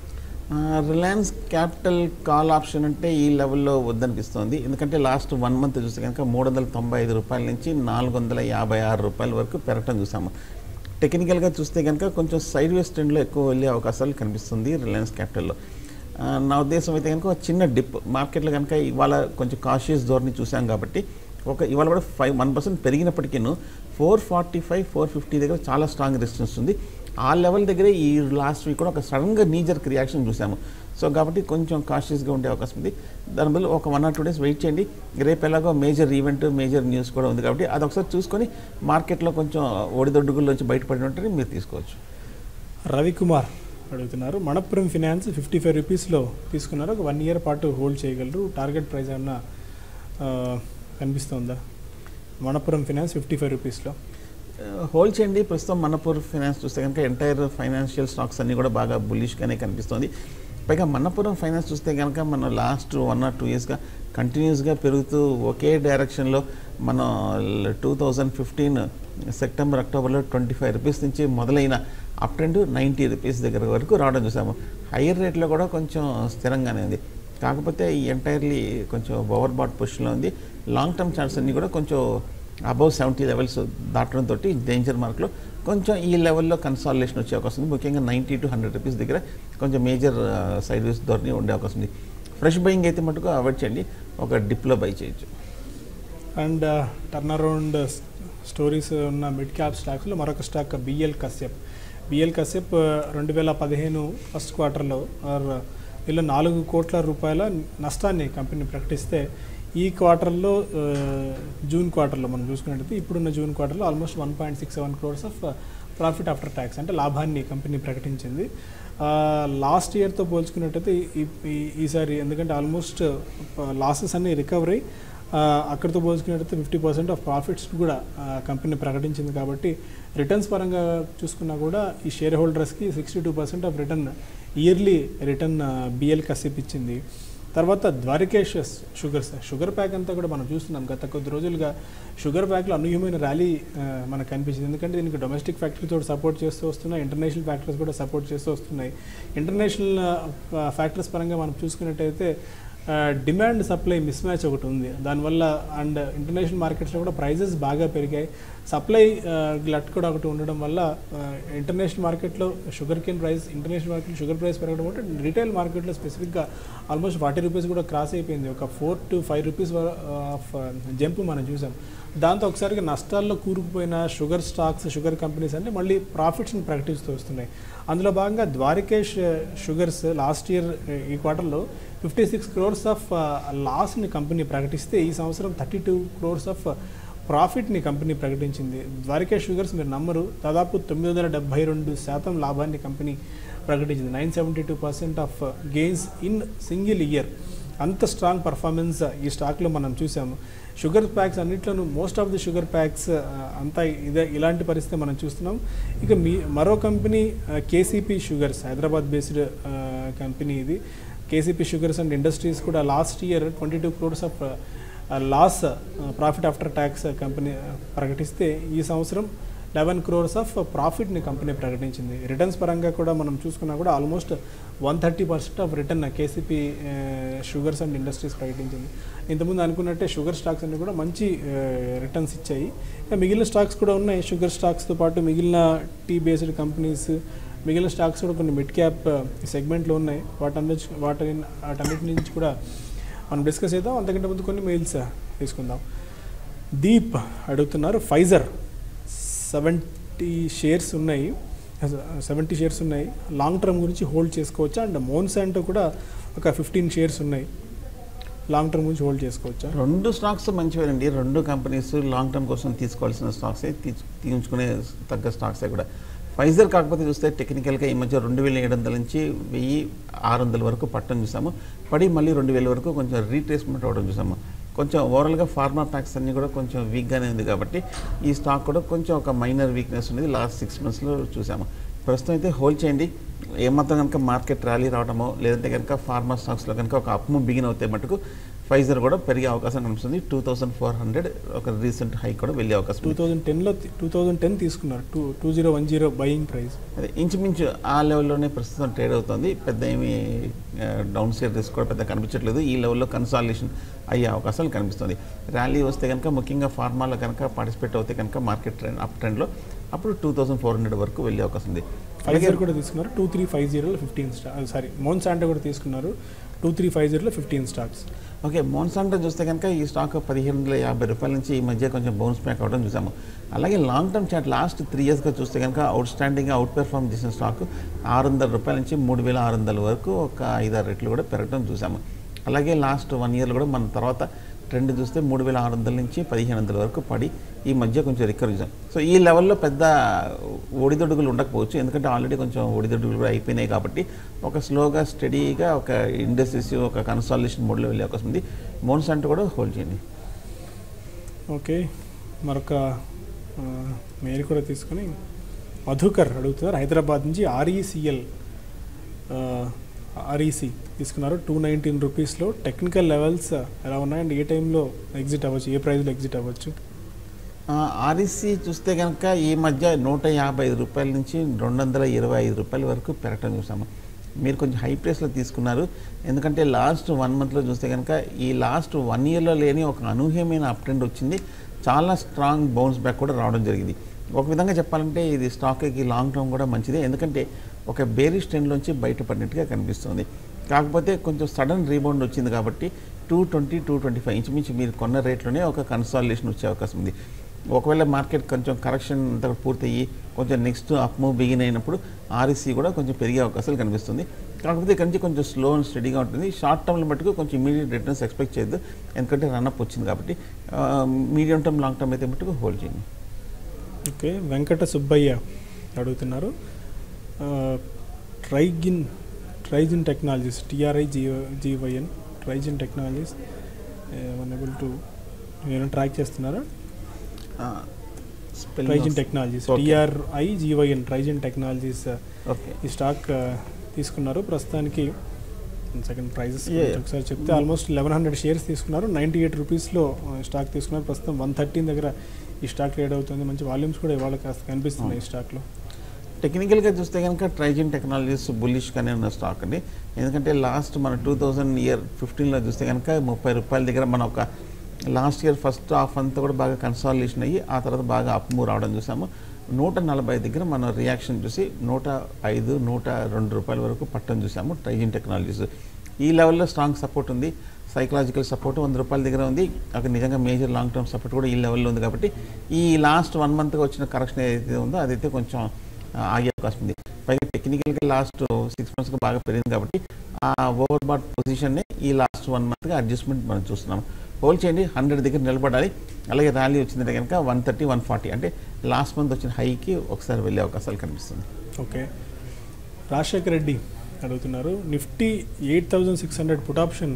Reliance Capital call option అంటే ఈ లెవెల్లో వద్దనిపిస్తుంది ఎందుకంటే లాస్ట్ వన్ మంత్ చూస్తే కనుక మూడు వందల తొంభై ఐదు రూపాయల నుంచి నాలుగు వందల యాభై ఆరు రూపాయల వరకు పెరగటం చూసాము టెక్నికల్గా చూస్తే కనుక కొంచెం సైడ్ వేస్ ట్రెండ్లో ఎక్కువ వెళ్ళే అవకాశాలు కనిపిస్తుంది రిలయన్స్ క్యాపిటల్లో ఆ, నా ఉద్దేశం అయితే కనుక ఒక చిన్న డిప్ మార్కెట్లో కనుక ఇవాళ కొంచెం కాషియస్ ధోరణి చూసాం కాబట్టి ఒక ఇవాళ కూడా ఫైవ్ వన్ పర్సెంట్ పెరిగినప్పటికీ four forty five four fifty దగ్గర చాలా స్ట్రాంగ్ రెసిస్టెన్స్ ఉంది ఆ లెవెల్ దగ్గరే ఈ లాస్ట్ వీక్ కూడా ఒక సడన్గా నీజర్ రియాక్షన్ చూసాము సో కాబట్టి కొంచెం కాషియస్గా ఉండే అవకాశం ఉంది దాని బదులు ఒక one or two days wait చేయండి రేపు ఎలాగో మేజర్ ఈవెంట్ మేజర్ న్యూస్ కూడా ఉంది కాబట్టి అది ఒకసారి చూసుకొని మార్కెట్లో కొంచెం ఒడిదొడ్డుగుల్లోంచి బయటపడినట్టు మీరు తీసుకోవచ్చు రవికుమార్ అడుగుతున్నారు మణప్పురం ఫినాన్స్ ఫిఫ్టీ ఫైవ్ రూపీస్లో తీసుకున్నారు ఒక వన్ ఇయర్ పాటు హోల్డ్ చేయగలరు టార్గెట్ ప్రైస్ ఏమన్నా ఆ, కనిపిస్తుందా మణప్పురం ఫినాన్స్ ఫిఫ్టీ ఫైవ్ రూపీస్లో హోల్డ్ చేయండి ప్రస్తుతం మణపూర్ ఫైనాన్స్ చూస్తే కనుక ఎంటైర్ ఫైనాన్షియల్ స్టాక్స్ అన్నీ కూడా బాగా బుల్లిష్గానే కనిపిస్తుంది పైగా మణపురం ఫైనాన్స్ చూస్తే కనుక మనం లాస్ట్ వన్ ఆర్ టూ ఇయర్స్గా కంటిన్యూస్గా పెరుగుతూ ఒకే డైరెక్షన్లో మనం టూ థౌజండ్ ఫిఫ్టీన్ సెప్టెంబర్ అక్టోబర్లో ట్వంటీ ఫైవ్ రూపీస్ నుంచి మొదలైన అప్ ట్రెండ్ నైంటీ రూపీస్ దగ్గర వరకు రావడం చూసాము హైయర్ రేట్లో కూడా కొంచెం స్థిరంగానే ఉంది కాకపోతే ఈ ఎంటైర్లీ కొంచెం ఓవర్ బాట్ పొజిషన్లో ఉంది లాంగ్ టర్మ్ చార్ట్స్ అన్నీ కూడా కొంచెం అబౌవ్ సెవెంటీ లెవెల్స్ దాటడంతో డేంజర్ మార్క్లో కొంచెం ఈ లెవెల్లో కన్సాలిడేషన్ వచ్చే అవకాశం ఉంది ముఖ్యంగా నైంటీ టు హండ్రెడ్ రూపీస్ దగ్గర కొంచెం మేజర్ సైడ్ వేస్ ధోరణి ఉండే అవకాశం ఉంది ఫ్రెష్ బయింగ్ అయితే మటుకు అవాయిడ్ చేయండి ఒక డిప్లో బై చేయొచ్చు అండ్ టర్న్ అరౌండ్ స్టోరీస్ ఉన్న మిడ్ క్యాప్ స్టాక్స్లో మరొక stock BL Kashyap BL Kashyap రెండు వేల పదిహేను ఫస్ట్ క్వార్టర్లో ఆర్ వీళ్ళు నాలుగు కోట్ల రూపాయల నష్టాన్ని కంపెనీ ప్రకటిస్తే ఈ క్వార్టర్లో ఆ, జూన్ క్వార్టర్లో మనం చూసుకున్నట్టయితే ఇప్పుడున్న జూన్ క్వార్టర్లో almost one point six seven crores of profit after tax అంటే లాభాన్ని కంపెనీ ప్రకటించింది లాస్ట్ ఇయర్తో పోల్చుకున్నట్టయితే ఈ- ఈ- ఈసారి ఎందుకంటే ఆల్మోస్ట్ లాసెస్ అన్ని రికవరీ అక్కడితో పోల్చుకున్నట్టయితే ఫిఫ్టీ పర్సెంట్ ఆఫ్ ప్రాఫిట్స్ కూడా కంపెనీ ప్రకటించింది కాబట్టి రిటర్న్స్ పరంగా చూసుకున్నా కూడా ఈ షేర్ హోల్డర్స్కి sixty two percent of return yearly return BL Kashyap ఇచ్చింది తర్వాత ద్వారికేష్ షుగర్స్ షుగర్ ప్యాక్ అంతా కూడా మనం చూస్తున్నాం గత కొద్ది రోజులుగా షుగర్ ప్యాక్లో అనూహ్యమైన ర్యాలీ ఆ, మనకు కనిపించింది ఎందుకంటే దీనికి డొమెస్టిక్ ఫ్యాక్టరీతో సపోర్ట్ చేస్తూ వస్తున్నాయి ఇంటర్నేషనల్ ఫ్యాక్టరీస్ కూడా సపోర్ట్ చేస్తూ వస్తున్నాయి ఇంటర్నేషనల్ ఫ్యాక్టరీస్ పరంగా మనం చూసుకున్నట్టయితే డిమాండ్ సప్లై మిస్ మ్యాచ్ ఒకటి ఉంది దానివల్ల అండ్ ఇంటర్నేషనల్ మార్కెట్స్లో కూడా ప్రైజెస్ బాగా పెరిగాయి సప్లై గ్లట్ కూడా ఒకటి ఉండడం వల్ల ఇంటర్నేషనల్ మార్కెట్లో షుగర్ కేన్ ప్రైస్ ఇంటర్నేషనల్ మార్కెట్లో షుగర్ ప్రైస్ పెరగడం అంటే రీటైల్ మార్కెట్లో స్పెసిఫిక్గా ఆల్మోస్ట్ ఫార్టీ రూపీస్ కూడా క్రాస్ అయిపోయింది ఒక four to five rupees of jump మనం చూసాం దాంతో ఒకసారిగా నష్టాల్లో కూరుకుపోయిన షుగర్ స్టాక్స్ షుగర్ కంపెనీస్ అన్ని మళ్ళీ ప్రాఫిట్స్ని ప్రకటిస్తూ వస్తున్నాయి అందులో భాగంగా ద్వారికేష్ షుగర్స్ లాస్ట్ ఇయర్ ఈ క్వార్టర్లో ఫిఫ్టీ సిక్స్ క్రోర్స్ ఆఫ్ లాస్ని కంపెనీ ప్రకటిస్తే ఈ సంవత్సరం థర్టీ టూ క్రోర్స్ ఆఫ్ ప్రాఫిట్ని కంపెనీ ప్రకటించింది ద్వారికేష్ షుగర్స్ మీరు నమ్మరు దాదాపు తొమ్మిది వందల డెబ్బై రెండు శాతం లాభాన్ని కంపెనీ ప్రకటించింది nine seventy two percent of gains in single year అంత స్ట్రాంగ్ పర్ఫార్మెన్స్ ఈ స్టాక్లో మనం చూసాము షుగర్ ప్యాక్స్ అన్నిట్లోనూ most of the sugar packs అంతా ఇదే ఇలాంటి పరిస్థితి మనం చూస్తున్నాం ఇక మీ మరో company KCP sugars Hyderabad based company ఇది కేసీపీ షుగర్స్ అండ్ ఇండస్ట్రీస్ కూడా last year twenty two crores of loss profit after tax company ప్రకటిస్తే ఈ సంవత్సరం లెవెన్ క్రోర్స్ ఆఫ్ ప్రాఫిట్ని కంపెనీ ప్రకటించింది రిటర్న్స్ పరంగా కూడా మనం చూసుకున్నా కూడా almost one thirty percent of return KCP sugars and industries ప్రకటించింది ఇంతకుముందు అనుకున్నట్టే షుగర్ స్టాక్స్ అన్ని కూడా మంచి రిటర్న్స్ ఇచ్చాయి ఇంకా మిగిలిన స్టాక్స్ కూడా ఉన్నాయి షుగర్ స్టాక్స్తో పాటు మిగిలిన టీ బేస్డ్ కంపెనీస్ మిగిలిన స్టాక్స్ కూడా కొన్ని మిడ్ క్యాప్ సెగ్మెంట్లో ఉన్నాయి వాటి వాటి వాటన్నిటి నుంచి కూడా మనం డిస్కస్ చేద్దాం అంతకంటే ముందు కొన్ని మెయిల్స్ తీసుకుందాం దీప్ అడుగుతున్నారు ఫైజర్ సెవెంటీ షేర్స్ ఉన్నాయి సెవెంటీ షేర్స్ ఉన్నాయి లాంగ్ టర్మ్ గురించి హోల్డ్ చేసుకోవచ్చా అండ్ మోన్సాంటో కూడా ఒక ఫిఫ్టీన్ షేర్స్ ఉన్నాయి లాంగ్ టర్మ్ గురించి హోల్డ్ చేసుకోవచ్చా రెండు స్టాక్స్ మంచివేనండి రెండు కంపెనీస్ లాంగ్ టర్మ్ కోసం తీసుకోవాల్సిన స్టాక్సే తీసు- తీసుకునే తగ్గ స్టాక్సే కూడా ఫైజర్ కాకపోతే చూస్తే టెక్నికల్గా ఈ మధ్య రెండు వేల ఏడు వందల నుంచి వెయ్యి ఆరు వందల వరకు పట్టడం చూసాము పడి మళ్ళీ రెండు వేల వరకు కొంచెం రీట్రేస్మెంట్ అవ్వడం చూసాము కొంచెం ఓవరాల్గా ఫార్మా ప్యాక్స్ అన్నీ కూడా కొంచెం వీక్గానే ఉంది కాబట్టి ఈ స్టాక్ కూడా కొంచెం ఒక మైనర్ వీక్నెస్ అనేది లాస్ట్ సిక్స్ మంత్స్లో చూసాము ప్రస్తుతం అయితే హోల్డ్ చేయండి ఏమాత్రం కనుక మార్కెట్ ర్యాలీ రావడమో లేదంటే కనుక ఫార్మా స్టాక్స్లో కనుక ఒక అప్ము బిగిన్ అవుతే మటుకు ఫైజర్ కూడా పెరిగే అవకాశం కనిపిస్తుంది టూ థౌసండ్ ఫోర్ హండ్రెడ్ ఒక రీసెంట్ హై కూడా వెళ్ళే అవకాశం టూ ఉంది థౌజండ్ టెన్లో టూ థౌజండ్ టెన్ తీసుకున్నారు two two zero one zero buying price అదే ఇంచుమించు ఆ లెవెల్లోనే ప్రస్తుతం ట్రేడ్ అవుతుంది పెద్ద ఏమి డౌన్ సైడ్ రిస్క్ కూడా పెద్ద కనిపించట్లేదు ఈ లెవెల్లో కన్సాలిడేషన్ అయ్యే అవకాశాలు కనిపిస్తుంది ర్యాలీ వస్తే కనుక ముఖ్యంగా ఫార్మాలో కనుక పార్టిసిపేట్ అవుతే కనుక మార్కెట్ ట్రెండ్ అప్ ట్రెండ్లో అప్పుడు టూ థౌసండ్ ఫోర్ హండ్రెడ్ వరకు వెళ్ళే అవకాశం ఉంది ఫైజర్ కూడా తీసుకున్నారు టూ త్రీ ఫైవ్ జీరోలో ఫిఫ్టీన్ స్టాక్ సారీ మోన్సాంటో కూడా తీసుకున్నారు టూ త్రీ ఫైవ్ జీరోలో ఫిఫ్టీన్ స్టాక్స్ ఓకే మోన్సాంటో చూస్తే కనుక ఈ స్టాక్ పదిహేను వందల యాభై రూపాయల నుంచి ఈ మధ్య కొంచెం బౌన్స్ బ్యాక్ అవ్వడం చూసాము అలాగే long term chart last three ఇయర్స్గా చూస్తే కనుక అవుట్ స్టాండింగ్గా అవుట్ పెర్ఫార్మ్ చేసిన స్టాక్ ఆరు వందల రూపాయల నుంచి మూడు వేల ఆరు వందల వరకు ఒక ఐదారు రెట్లు కూడా పెరగడం చూసాము అలాగే లాస్ట్ వన్ ఇయర్లో కూడా మన తర్వాత ట్రెండ్ చూస్తే మూడు వేల ఆరు వందల నుంచి పదిహేను వందల వరకు పడి ఈ మధ్య కొంచెం రికవర్ చేసాం సో ఈ లెవెల్లో పెద్ద ఒడిదొడుగులు ఉండకపోవచ్చు ఎందుకంటే ఆల్రెడీ కొంచెం ఒడిదొడుగులు కూడా అయిపోయినాయి కాబట్టి ఒక స్లోగా స్టడీగా ఒక ఇండస్ట్రీస్ ఒక కన్సాలేషన్ మోడ్లో వెళ్ళే అవకాశం ఉంది మోన్సాంట్ కూడా హోల్డ్ చేయండి ఓకే మరొక ఆ, మెయిల్ కూడా తీసుకొని మధుకర్ అడుగుతున్నారు హైదరాబాద్ నుంచి ఆర్ఈసిఎల్ ఆర్ఈసి తీసుకున్నారు టూ నైన్టీన్ రూపీస్లో టెక్నికల్ లెవెల్స్ ఎలా ఉన్నాయండి ఏ టైంలో ఎగ్జిట్ అవ్వచ్చు ఏ ప్రైస్లో ఎగ్జిట్ అవ్వచ్చు ఆర్ఈసీ చూస్తే కనుక ఈ మధ్య నూట యాభై ఐదు రూపాయల నుంచి రెండు వందల ఇరవై ఐదు రూపాయల వరకు పెరగటం చూసాము మీరు కొంచెం హై ప్రైస్లో తీసుకున్నారు ఎందుకంటే లాస్ట్ వన్ మంత్లో చూస్తే కనుక ఈ లాస్ట్ వన్ ఇయర్లో లేని ఒక అనూహ్యమైన అప్ ట్రెండ్ వచ్చింది చాలా స్ట్రాంగ్ బౌన్స్ బ్యాక్ కూడా రావడం జరిగింది ఒక విధంగా చెప్పాలంటే ఇది స్టాక్కి లాంగ్ టర్మ్ కూడా మంచిదే ఎందుకంటే ఒక బేరిష్ ట్రెండ్లోంచి బయటపడినట్టుగా కనిపిస్తుంది కాకపోతే కొంచెం సడన్ రీబౌండ్ వచ్చింది కాబట్టి two twenty two twenty five ఇంచుమించు మీరు కొన్న రేట్లోనే ఒక కన్సాలిడేషన్ వచ్చే అవకాశం ఉంది ఒకవేళ మార్కెట్ కొంచెం కరెక్షన్ అంతా పూర్తయ్యి కొంచెం నెక్స్ట్ అప్ మూవ్ బిగిన్ అయినప్పుడు ఆర్ఈసీ కూడా కొంచెం పెరిగే అవకాశాలు కనిపిస్తుంది కాకపోతే ఇక్కడ నుంచి కొంచెం స్లో అండ్ స్టడీగా ఉంటుంది షార్ట్ టర్మ్లో మటుకు కొంచెం ఇమీడియట్ రిటర్న్స్ ఎక్స్పెక్ట్ చేయొద్దు ఎందుకంటే రన్అప్ వచ్చింది కాబట్టి మీడియం టర్మ్ లాంగ్ టర్మ్ అయితే మటుకు హోల్డ్ చేయండి ఓకే వెంకట సుబ్బయ్య అడుగుతున్నారు ఆ, Trigyn Trigyn technologies TRI GO GYN Trigyn technologies able to నేను ట్రాక్ చేస్తున్నారా spelling Trigyn of- technologies Okay. TRI GYN Trigyn technologies Okay. ఈ స్టాక్ ఆ, తీసుకున్నారు ప్రస్తుతానికి సెకండ్ ప్రైజెస్ Yeah, yeah. ఒకసారి చెప్తే ఆల్మోస్ట్ లెవెన్ హండ్రెడ్ షేర్స్ తీసుకున్నారు నైంటీ ఎయిట్ రూపీస్లో స్టాక్ తీసుకున్నారు ప్రస్తుతం వన్ థర్టీన్ దగ్గర ఈ స్టాక్ ట్రేడ్ అవుతుంది మంచి వాల్యూమ్స్ కూడా ఇవాళ కాస్త కనిపిస్తున్నాయి ఈ స్టాక్లో టెక్నికల్గా చూస్తే కనుక ట్రైజిన్ టెక్నాలజీస్ బుల్లిష్గానే ఉన్న స్టాక్ అండి ఎందుకంటే లాస్ట్ మన టూ థౌజండ్ ఇయర్ ఫిఫ్టీన్లో చూస్తే కనుక ముప్పై రూపాయల దగ్గర మన ఒక లాస్ట్ ఇయర్ ఫస్ట్ హాఫ్ అంతా కూడా బాగా కన్సాలిడేషన్ అయ్యి ఆ తర్వాత బాగా అప్ మూవ్ రావడం చూసాము నూట నలభై దగ్గర మన రియాక్షన్ చూసి నూట ఐదు నూట రెండు రూపాయల వరకు పట్టం చూసాము ట్రైజిన్ టెక్నాలజీస్ ఈ లెవెల్లో స్ట్రాంగ్ సపోర్ట్ ఉంది సైకలాజికల్ సపోర్ట్ వంద రూపాయల దగ్గర ఉంది అక్కడ నిజంగా మేజర్ లాంగ్ టర్మ్ సపోర్ట్ కూడా ఈ లెవెల్లో ఉంది కాబట్టి ఈ లాస్ట్ వన్ మంత్గా వచ్చిన కరెక్షన్ ఏదైతే ఉందో అదైతే కొంచెం ఆ, ఆగే అవకాశం ఉంది పైగా టెక్నికల్గా లాస్ట్ సిక్స్ మంత్స్గా బాగా పెరిగింది కాబట్టి ఆ ఓవర్ బాట్ పొజిషన్ని ఈ లాస్ట్ వన్ మంత్గా అడ్జస్ట్మెంట్ మనం చూస్తున్నాం హోల్డ్ చేయండి హండ్రెడ్ దగ్గర నిలబడాలి అలాగే ర్యాలీ వచ్చిందంటే కనుక వన్ థర్టీ వన్ ఫార్టీ అంటే లాస్ట్ మంత్ వచ్చిన హైకి ఒకసారి వెళ్ళే అవకాశాలు కనిపిస్తుంది ఓకే రాజశేఖర్ రెడ్డి అడుగుతున్నారు Nifty eight thousand six hundred put option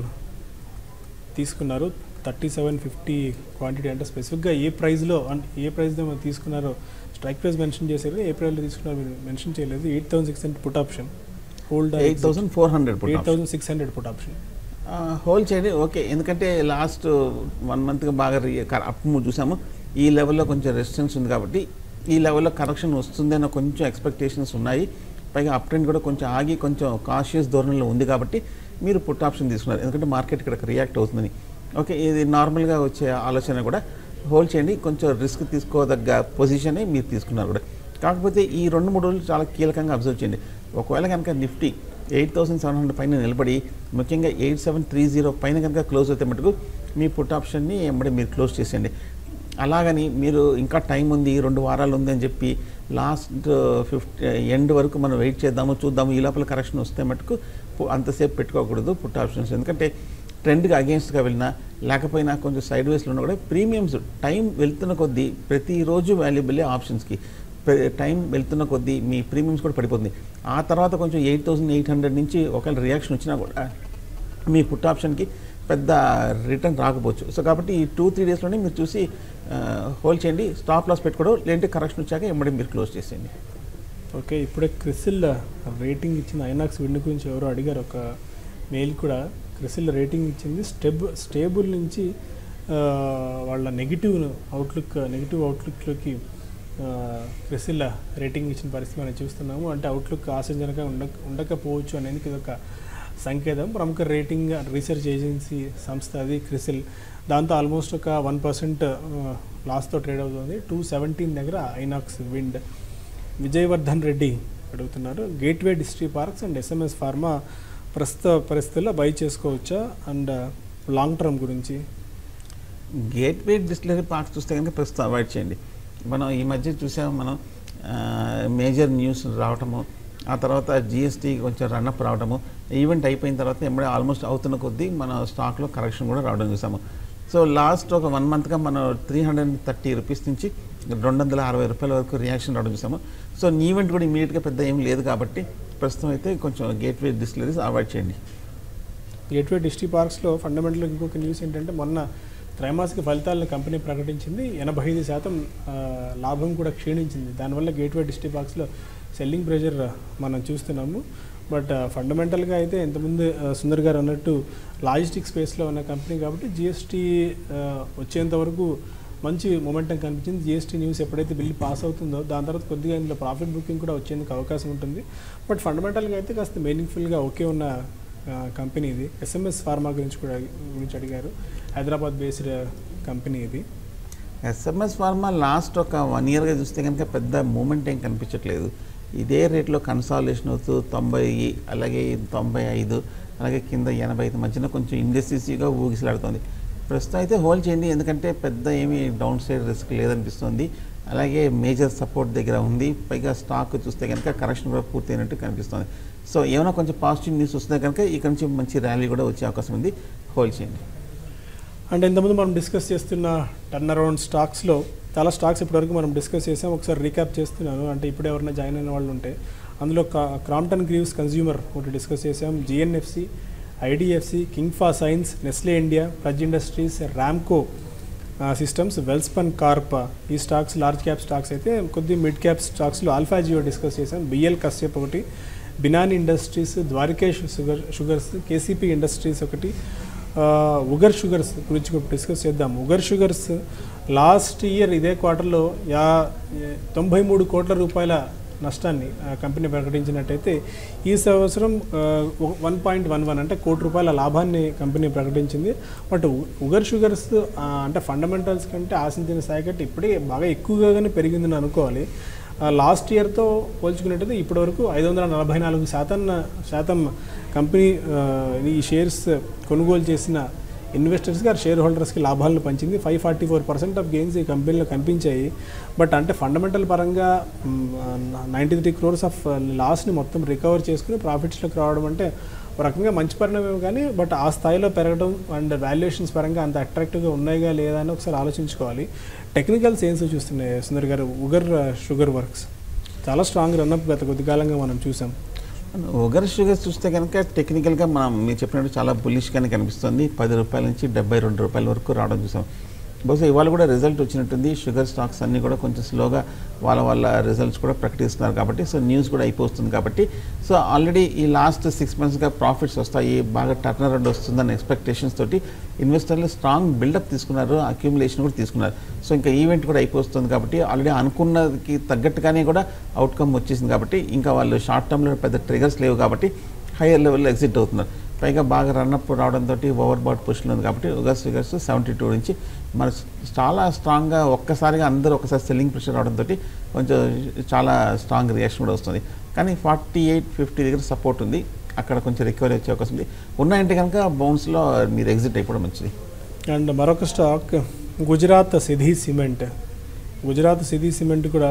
తీసుకున్నారు థర్టీ సెవెన్ ఫిఫ్టీ క్వాంటిటీ అంటే స్పెసిఫిక్గా ఏ ప్రైస్లో అంటే ఏ ప్రైస్లో మీరు తీసుకున్నారో స్ట్రైక్ ప్రైస్ మెన్షన్ చేశారు ఏ ప్రైస్లో తీసుకున్నారో మీరు మెన్షన్ చేయలేదు eight thousand six hundred put option hold 8,400 put eight option. Thousand six hundred put option hold చేయండి ఓకే ఎందుకంటే లాస్ట్ వన్ మంత్గా బాగా అప్ మూవ్ చూసాము ఈ లెవెల్లో కొంచెం రెసిస్టెన్స్ ఉంది కాబట్టి ఈ లెవెల్లో కరెక్షన్ వస్తుందన్న కొంచెం ఎక్స్పెక్టేషన్స్ ఉన్నాయి పైగా అప్ ట్రెండ్ కూడా కొంచెం ఆగి కొంచెం కాషియస్ ధోరణిలో ఉంది కాబట్టి మీరు పుట్ ఆప్షన్ తీసుకున్నారు ఎందుకంటే మార్కెట్ ఇక్కడ రియాక్ట్ అవుతుందని ఓకే ఇది నార్మల్గా వచ్చే ఆలోచన కూడా హోల్డ్ చేయండి కొంచెం రిస్క్ తీసుకోదగ్గ పొజిషనే మీరు తీసుకున్నారు కూడా కాకపోతే ఈ రెండు మూడు రోజులు చాలా కీలకంగా అబ్జర్వ్ చేయండి ఒకవేళ కనుక Nifty eight thousand seven hundred పైన నిలబడి ముఖ్యంగా ఎయిట్ సెవెన్ త్రీ జీరో పైన కనుక క్లోజ్ అయితే మటుకు మీ పుట్ ఆప్షన్ని ఎంబడి మీరు క్లోజ్ చేసేయండి అలాగని మీరు ఇంకా టైం ఉంది రెండు వారాలు ఉంది అని చెప్పి లాస్ట్ ఫిఫ్టీ ఎండ్ వరకు మనం వెయిట్ చేద్దాము చూద్దాము ఈ లోపల కరెక్షన్ వస్తే మటుకు పు- అంతసేపు పెట్టుకోకూడదు పుట్ ఆప్షన్స్ ఎందుకంటే ట్రెండ్కి అగేన్స్ట్గా వెళ్ళినా లేకపోయినా కొంచెం సైడ్ వేస్లో ఉన్నా కూడా ప్రీమియమ్స్ టైం వెళ్తున్న కొద్దీ ప్రతిరోజు వాల్యుబులే ఆప్షన్స్కి పె- టైం వెళ్తున్న కొద్దీ మీ ప్రీమియమ్స్ కూడా పడిపోతుంది ఆ తర్వాత కొంచెం ఎయిట్ థౌసండ్ ఎయిట్ హండ్రెడ్ నుంచి ఒకవేళ రియాక్షన్ వచ్చినా కూడా మీ పుట్ ఆప్షన్కి పెద్ద రిటర్న్ రాకపోవచ్చు సో కాబట్టి ఈ టూ త్రీ డేస్లోనే మీరు చూసి హోల్డ్ చేయండి స్టాప్ లాస్ పెట్టుకోవడం లేదంటే కరెక్షన్ వచ్చాక ఎమ్మడి మీరు క్లోజ్ చేసేయండి ఓకే ఇప్పుడే క్రిసిల్ రేటింగ్ ఇచ్చిన ఐనాక్స్ విండ్ గురించి ఎవరో అడిగారు ఒక మెయిల్ కూడా క్రిసిల్ రేటింగ్ ఇచ్చింది స్టెబ్ స్టేబుల్ నుంచి ఆ, వాళ్ళ నెగిటివ్ అవుట్లుక్ నెగిటివ్ అవుట్లుక్లోకి క్రిసిల్ రేటింగ్ ఇచ్చిన పరిస్థితి మనం చూస్తున్నాము అంటే అవుట్లుక్ ఆశాజనకంగా ఉండ ఉండకపోవచ్చు అనేది ఇది ఒక సంకేతం ప్రముఖ రేటింగ్ రీసెర్చ్ ఏజెన్సీ సంస్థ అది క్రిసిల్ దాంతో ఆల్మోస్ట్ ఒక వన్ పర్సెంట్ లాస్తో ట్రేడ్ అవుతుంది టూ సెవెంటీన్ దగ్గర ఐనాక్స్ విండ్ విజయవర్ధన్ రెడ్డి అడుగుతున్నారు Gateway Distriparks and SMS pharma ప్రస్తుత పరిస్థితుల్లో బై చేసుకోవచ్చా అండ్ లాంగ్ టర్మ్ గురించి గేట్వే డిస్టిలరీ పార్క్స్ చూస్తే కనుక ప్రస్తుతం అవాయిడ్ చేయండి మనం ఈ మధ్య చూసాము మనం మేజర్ న్యూస్ రావటము ఆ తర్వాత జిఎస్టీ కొంచెం రన్అప్ రావడము ఈవెంట్ అయిపోయిన తర్వాత ఎంబడే ఆల్మోస్ట్ అవుతున్న కొద్దీ మన స్టాక్లో కరెక్షన్ కూడా రావడం చూసాము సో లాస్ట్ ఒక వన్ మంత్గా మనం త్రీ హండ్రెడ్ థర్టీ రూపీస్ నుంచి రెండు వందల అరవై రూపాయల వరకు రియాక్షన్ రావడం చూసాము సో ఈవెంట్ కూడా ఇమీడియట్గా పెద్ద ఏం లేదు కాబట్టి ప్రస్తుతం అయితే కొంచెం గేట్వే డిస్టిలరీస్ అవాయిడ్ చేయండి గేట్వే డిస్ట్రీ పార్క్స్లో ఫండమెంటల్ ఇంకొక న్యూస్ ఏంటంటే మొన్న త్రైమాసిక ఫలితాలను కంపెనీ ప్రకటించింది ఎనభై ఐదు శాతం ఆ, లాభం కూడా క్షీణించింది దానివల్ల గేట్వే డిస్ట్రీ పార్క్స్లో సెల్లింగ్ ప్రెషర్ మనం చూస్తున్నాము బట్ ఫండమెంటల్గా అయితే ఇంతకుముందు ఆ, సుందర్ గారు అన్నట్టు లాజిస్టిక్ స్పేస్లో ఉన్న కంపెనీ కాబట్టి జిఎస్టీ వచ్చేంత వరకు మంచి మొమెంటం కనిపించింది జిఎస్టీ న్యూస్ ఎప్పుడైతే బిల్ పాస్ అవుతుందో దాని తర్వాత కొద్దిగా ఇందులో ప్రాఫిట్ బుకింగ్ కూడా వచ్చేందుకు అవకాశం ఉంటుంది బట్ ఫండమెంటల్గా అయితే కాస్త మీనింగ్ఫుల్గా ఓకే ఉన్న ఆ, కంపెనీ ఇది ఎస్ఎంఎస్ ఫార్మా గురించి కూడా గురించి అడిగారు హైదరాబాద్ బేస్డ్ కంపెనీ ఇది ఎస్ఎంఎస్ ఫార్మా లాస్ట్ ఒక వన్ ఇయర్గా చూస్తే కనుక పెద్ద మూమెంట్ ఏం కనిపించట్లేదు ఇదే రేట్లో కన్సాలేషన్ అవుతూ తొంభై అలాగే తొంభై ఐదు అలాగే కింద ఎనభై ఐదు మధ్యన కొంచెం ఇండస్ట్రీస్గా ఊగిసలాడుతుంది ప్రస్తుతం అయితే హోల్డ్ చేయండి ఎందుకంటే పెద్ద ఏమీ డౌన్ సైడ్ రిస్క్ లేదనిపిస్తుంది అలాగే మేజర్ సపోర్ట్ దగ్గర ఉంది పైగా స్టాక్ చూస్తే కనుక కరెక్షన్ కూడా పూర్తయినట్టు కనిపిస్తుంది సో ఏమైనా కొంచెం పాజిటివ్ న్యూస్ వస్తే కనుక ఇక్కడ నుంచి మంచి ర్యాలీ కూడా వచ్చే అవకాశం ఉంది హోల్డ్ చేయండి అంటే ఇంతకుముందు మనం డిస్కస్ చేస్తున్న టర్న్ అరౌండ్ స్టాక్స్లో చాలా స్టాక్స్ ఇప్పటివరకు మనం డిస్కస్ చేసాం ఒకసారి రీక్యాప్ చేస్తున్నాను అంటే ఇప్పుడు ఎవరైనా జాయిన్ అయిన వాళ్ళు ఉంటే అందులో క్రాంప్టన్ గ్రీవ్స్ కన్జ్యూమర్ ఒకటి డిస్కస్ చేసాం GNFC IDFC Kingfa science Nestle India Praj industries Ramco systems Welspun Corp ఈ స్టాక్స్ లార్జ్ క్యాప్ స్టాక్స్ అయితే కొద్ది మిడ్ క్యాప్ స్టాక్స్లో ఆల్ఫా జియో డిస్కస్ చేసాం బిఎల్ కశ్యప్ ఒకటి Binani industries Dwarikesh sugar sugars KCP industries ఒకటి ఆ, ఉగర్ షుగర్స్ గురించి కూడా డిస్కస్ చేద్దాం ఉగర్ షుగర్స్ లాస్ట్ ఇయర్ ఇదే క్వార్టర్లో యా తొంభై మూడు కోట్ల రూపాయల నష్టాన్ని ఆ, కంపెనీ ప్రకటించినట్టయితే ఈ సంవత్సరం వన్ పాయింట్ వన్ వన్ అంటే కోటి రూపాయల లాభాన్ని కంపెనీ ప్రకటించింది బట్ ఉ- ఉగర్ షుగర్స్ ఆ, అంటే ఫండమెంటల్స్ కంటే ఆశించిన స్థాయి కంటే ఇప్పుడే బాగా ఎక్కువగానే పెరిగిందని అనుకోవాలి లాస్ట్ ఇయర్తో పోల్చుకున్నట్టయితే ఇప్పటివరకు ఐదు వందల నలభై నాలుగు శాతం శాతం కంపెనీ ఆ, ఈ షేర్స్ కొనుగోలు చేసిన ఇన్వెస్టర్స్కి ఆ షేర్ హోల్డర్స్కి లాభాలను పంచింది five forty four percent of gains ఈ కంపెనీలో కనిపించాయి బట్ అంటే ఫండమెంటల్ పరంగా నైంటీ త్రీ క్రోర్స్ ఆఫ్ లాస్ని మొత్తం రికవర్ చేసుకుని ప్రాఫిట్స్లోకి రావడం అంటే ఒక రకంగా మంచి పరిణామం కానీ బట్ ఆ స్థాయిలో పెరగడం అండ్ వాల్యుయేషన్స్ పరంగా అంత అట్రాక్టివ్గా ఉన్నాయిగా లేదా అని ఒకసారి ఆలోచించుకోవాలి టెక్నికల్ సేల్స్ చూస్తున్నాయి సుందర్ గారు ఉగర్ షుగర్ వర్క్స్ చాలా స్ట్రాంగ్ రన్అప్ గత కొద్ది కాలంగా మనం చూసాం ఒగర్ షుగర్స్ చూస్తే కనుక టెక్నికల్గా మనం మీరు చెప్పినట్టు చాలా బుల్లిష్గానే కనిపిస్తుంది పది రూపాయల నుంచి డెబ్బై రెండు రూపాయల వరకు రావడం చూసాం బహుశా ఇవాళ కూడా రిజల్ట్ వచ్చినట్టుంది షుగర్ స్టాక్స్ అన్నీ కూడా కొంచెం స్లోగా వాళ్ళ వాళ్ళ రిజల్ట్స్ కూడా ప్రకటిస్తున్నారు కాబట్టి సో న్యూస్ కూడా అయిపోతుంది కాబట్టి సో ఆల్రెడీ ఈ లాస్ట్ సిక్స్ మంత్స్గా ప్రాఫిట్స్ వస్తాయి బాగా టర్న్ అరౌండ్ వస్తుందన్న ఎక్స్పెక్టేషన్స్ తోటి ఇన్వెస్టర్లు స్ట్రాంగ్ బిల్డప్ తీసుకున్నారు అక్యూములేషన్ కూడా తీసుకున్నారు సో ఇంకా ఈవెంట్ కూడా అయిపోతుంది కాబట్టి ఆల్రెడీ అనుకున్నది తగ్గట్టుగానే కూడా అవుట్కమ్ వచ్చేసింది కాబట్టి ఇంకా వాళ్ళు షార్ట్ టర్మ్లో పెద్ద ట్రిగర్స్ లేవు కాబట్టి హైయర్ లెవెల్లో ఎగ్జిట్ అవుతున్నారు పైగా బాగా రన్అప్ రావడంతో ఓవర్ బాట్ పొజిషన్ ఉంది కాబట్టి ఉగస్ ఫిగర్స్ సెవెంటీ టూ నుంచి మన చాలా స్ట్రాంగ్గా ఒక్కసారిగా అందరూ ఒకసారి సెల్లింగ్ ప్రెషర్ రావడంతో కొంచెం చాలా స్ట్రాంగ్ రియాక్షన్ కూడా వస్తుంది కానీ ఫార్టీ ఎయిట్ ఫిఫ్టీ దగ్గర సపోర్ట్ ఉంది అక్కడ కొంచెం రికవరీ వచ్చే అవకాశం ఉంది ఉన్నాయంటే కనుక బౌన్స్లో మీరు ఎగ్జిట్ అయిపోవడం మంచిది అండ్ మరొక stock Gujarat Sidhee cement Gujarat Sidhee cement కూడా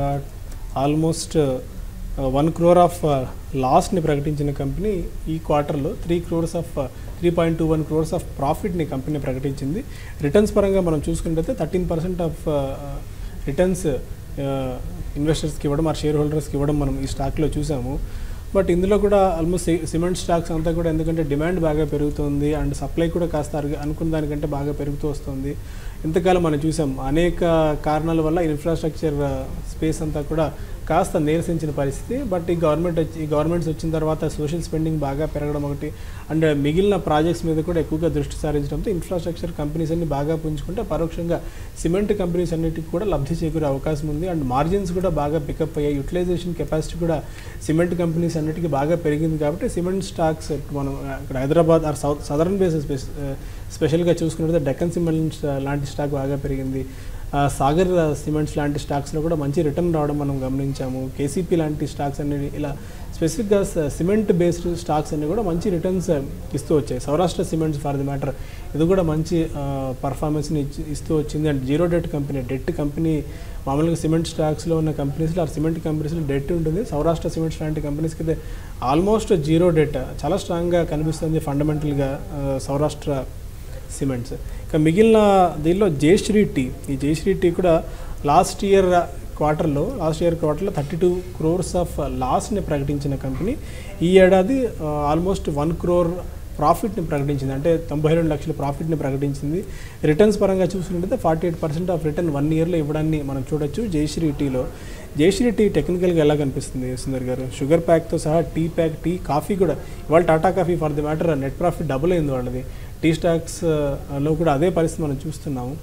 ఆల్మోస్ట్ వన్ క్రోర్ ఆఫ్ లాస్ని ప్రకటించిన కంపెనీ ఈ క్వార్టర్లో three crores of three point two one crores of ప్రాఫిట్ని కంపెనీ ప్రకటించింది రిటర్న్స్ పరంగా మనం చూసుకున్నట్టయితే థర్టీన్ పర్సెంట్ ఆఫ్ రిటర్న్స్ ఇన్వెస్టర్స్కి ఇవ్వడం ఆ షేర్ హోల్డర్స్కి ఇవ్వడం మనం ఈ స్టాక్లో చూసాము బట్ ఇందులో కూడా ఆల్మోస్ట్ సిమెంట్ స్టాక్స్ అంతా కూడా ఎందుకంటే డిమాండ్ బాగా పెరుగుతుంది అండ్ సప్లై కూడా కాస్త అరుగు- అనుకున్న దానికంటే బాగా పెరుగుతూ వస్తుంది ఇంతకాలం మనం చూసాం అనేక కారణాల వల్ల ఇన్ఫ్రాస్ట్రక్చర్ స్పేస్ అంతా కూడా కాస్త నీరసించిన పరిస్థితి బట్ ఈ గవర్నమెంట్ వచ్చి ఈ గవర్నమెంట్స్ వచ్చిన తర్వాత సోషల్ స్పెండింగ్ బాగా పెరగడం ఒకటి అండ్ మిగిలిన ప్రాజెక్ట్స్ మీద కూడా ఎక్కువగా దృష్టి సారించడంతో ఇన్ఫ్రాస్ట్రక్చర్ కంపెనీస్ అన్ని బాగా పుంజుకుంటే పరోక్షంగా సిమెంట్ కంపెనీస్ అన్నిటికీ కూడా లబ్ధి చేకూరే అవకాశం ఉంది అండ్ మార్జిన్స్ కూడా బాగా పికప్ అయ్యాయి యూటిలైజేషన్ కెపాసిటీ కూడా సిమెంట్ కంపెనీస్ అన్నిటికీ బాగా పెరిగింది కాబట్టి సిమెంట్ స్టాక్స్ మనం ఇక్కడ Hyderabad or south southern bases స్పెషల్గా చూసుకున్నట్లయితే డెక్కన్ సిమెంట్ లాంటి స్టాక్ బాగా పెరిగింది ఆ, సాగర్ సిమెంట్స్ లాంటి స్టాక్స్లో కూడా మంచి రిటర్న్ రావడం మనం గమనించాము కేసీపీ లాంటి స్టాక్స్ అన్ని ఇలా స్పెసిఫిక్గా స- సిమెంట్ బేస్డ్ స్టాక్స్ అన్ని కూడా మంచి రిటర్న్స్ ఇస్తూ వచ్చాయి Saurashtra cements for the matter ఇది కూడా మంచి పర్ఫార్మెన్స్ని ఇచ్చి ఇస్తూ వచ్చింది and zero debt company debt company మామూలుగా సిమెంట్ స్టాక్స్లో ఉన్న కంపెనీస్లో ఆ సిమెంట్ కంపెనీస్లో డెట్ ఉంటుంది సౌరాష్ట్ర సిమెంట్స్ లాంటి కంపెనీస్కి అయితే ఆల్మోస్ట్ జీరో డెట్ చాలా స్ట్రాంగ్గా కనిపిస్తుంది ఫండమెంటల్గా సౌరాష్ట్ర సిమెంట్స్ ఇక మిగిలిన దీనిలో జయశ్రీ టీ ఈ జయశ్రీ టీ కూడా లాస్ట్ ఇయర్ క్వార్టర్లో లాస్ట్ ఇయర్ క్వార్టర్లో థర్టీ టూ క్రోర్స్ ఆఫ్ లాస్ని ప్రకటించిన కంపెనీ ఈ ఏడాది ఆల్మోస్ట్ వన్ క్రోర్ ప్రాఫిట్ని ప్రకటించింది అంటే తొంభై రెండు లక్షల ప్రాఫిట్ని ప్రకటించింది రిటర్న్స్ పరంగా చూసుకుంటే forty eight percent of return one ఇయర్లో ఇవ్వడాన్ని మనం చూడొచ్చు జయశ్రీ టీలో జయశ్రీ టీ టెక్నికల్గా ఎలా కనిపిస్తుంది సుందర్ గారు షుగర్ ప్యాక్తో సహా టీ ప్యాక్ టీ కాఫీ కూడా ఇవాళ Tata coffee for the matter net profit double అయింది వాళ్ళది టీ స్టాక్స్ ఆ, లో కూడా అదే పరిస్థితి మనం చూస్తున్నాము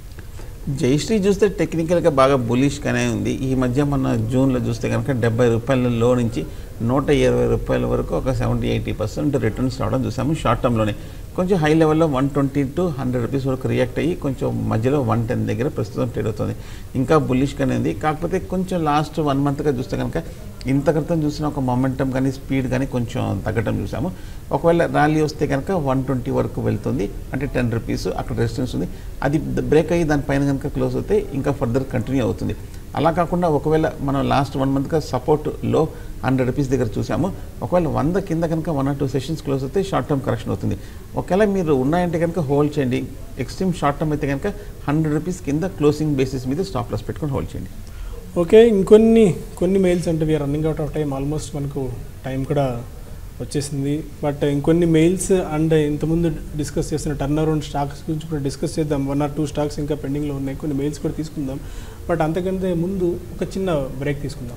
జయశ్రీ చూస్తే టెక్నికల్గా బాగా బులిష్గానే ఉంది ఈ మధ్య మన జూన్లో చూస్తే కనుక డెబ్బై రూపాయల లో నుంచి నూట ఇరవై రూపాయల వరకు ఒక సెవెంటీ ఎయిటీ పర్సెంట్ రిటర్న్స్ రావడం చూసాము షార్ట్ టర్మ్లోనే కొంచెం హై లెవెల్లో one twenty to hundred rupees వరకు రియాక్ట్ అయ్యి కొంచెం మధ్యలో వన్ టెన్ దగ్గర ప్రస్తుతం ట్రేడ్ అవుతుంది ఇంకా బుల్లిష్గానే ఉంది కాకపోతే కొంచెం లాస్ట్ వన్ మంత్గా చూస్తే కనుక ఇంత క్రితం చూసిన ఒక మొమెంటం కానీ స్పీడ్ కానీ కొంచెం తగ్గటం చూసాము ఒకవేళ ర్యాలీ వస్తే కనుక వన్ ట్వంటీ వరకు వెళ్తుంది అంటే టెన్ రూపీస్ అక్కడ రెసిస్టెన్స్ ఉంది అది బ్రేక్ అయ్యి దానిపైన కనుక క్లోజ్ అవుతే ఇంకా ఫర్దర్ కంటిన్యూ అవుతుంది అలా కాకుండా ఒకవేళ మనం లాస్ట్ వన్ మంత్గా సపోర్ట్ లో హండ్రెడ్ రూపీస్ దగ్గర చూసాము ఒకవేళ వంద కింద కనుక one or two sessions close అయితే షార్ట్ టర్మ్ కరెక్షన్ అవుతుంది ఒకవేళ మీరు ఉన్నాయంటే కనుక హోల్డ్ చేయండి ఎక్స్ట్రీమ్ షార్ట్ టర్మ్ అయితే కనుక హండ్రెడ్ రూపీస్ కింద క్లోజింగ్ బేసిస్ మీద స్టాప్ లాస్ పెట్టుకొని హోల్డ్ చేయండి ఓకే ఇంకొన్ని కొన్ని మెయిల్స్ అంటే we're running out of time almost మనకు టైం కూడా వచ్చేసింది బట్ ఇంకొన్ని మెయిల్స్ అండ్ ఇంతకుముందు డిస్కస్ చేసిన టర్న్ అరౌండ్ స్టాక్స్ గురించి కూడా డిస్కస్ చేద్దాం వన్ ఆర్ టూ స్టాక్స్ ఇంకా పెండింగ్లో ఉన్నాయి కొన్ని మెయిల్స్ కూడా తీసుకుందాం బట్ అంతకంటే ముందు ఒక చిన్న బ్రేక్ తీసుకుందాం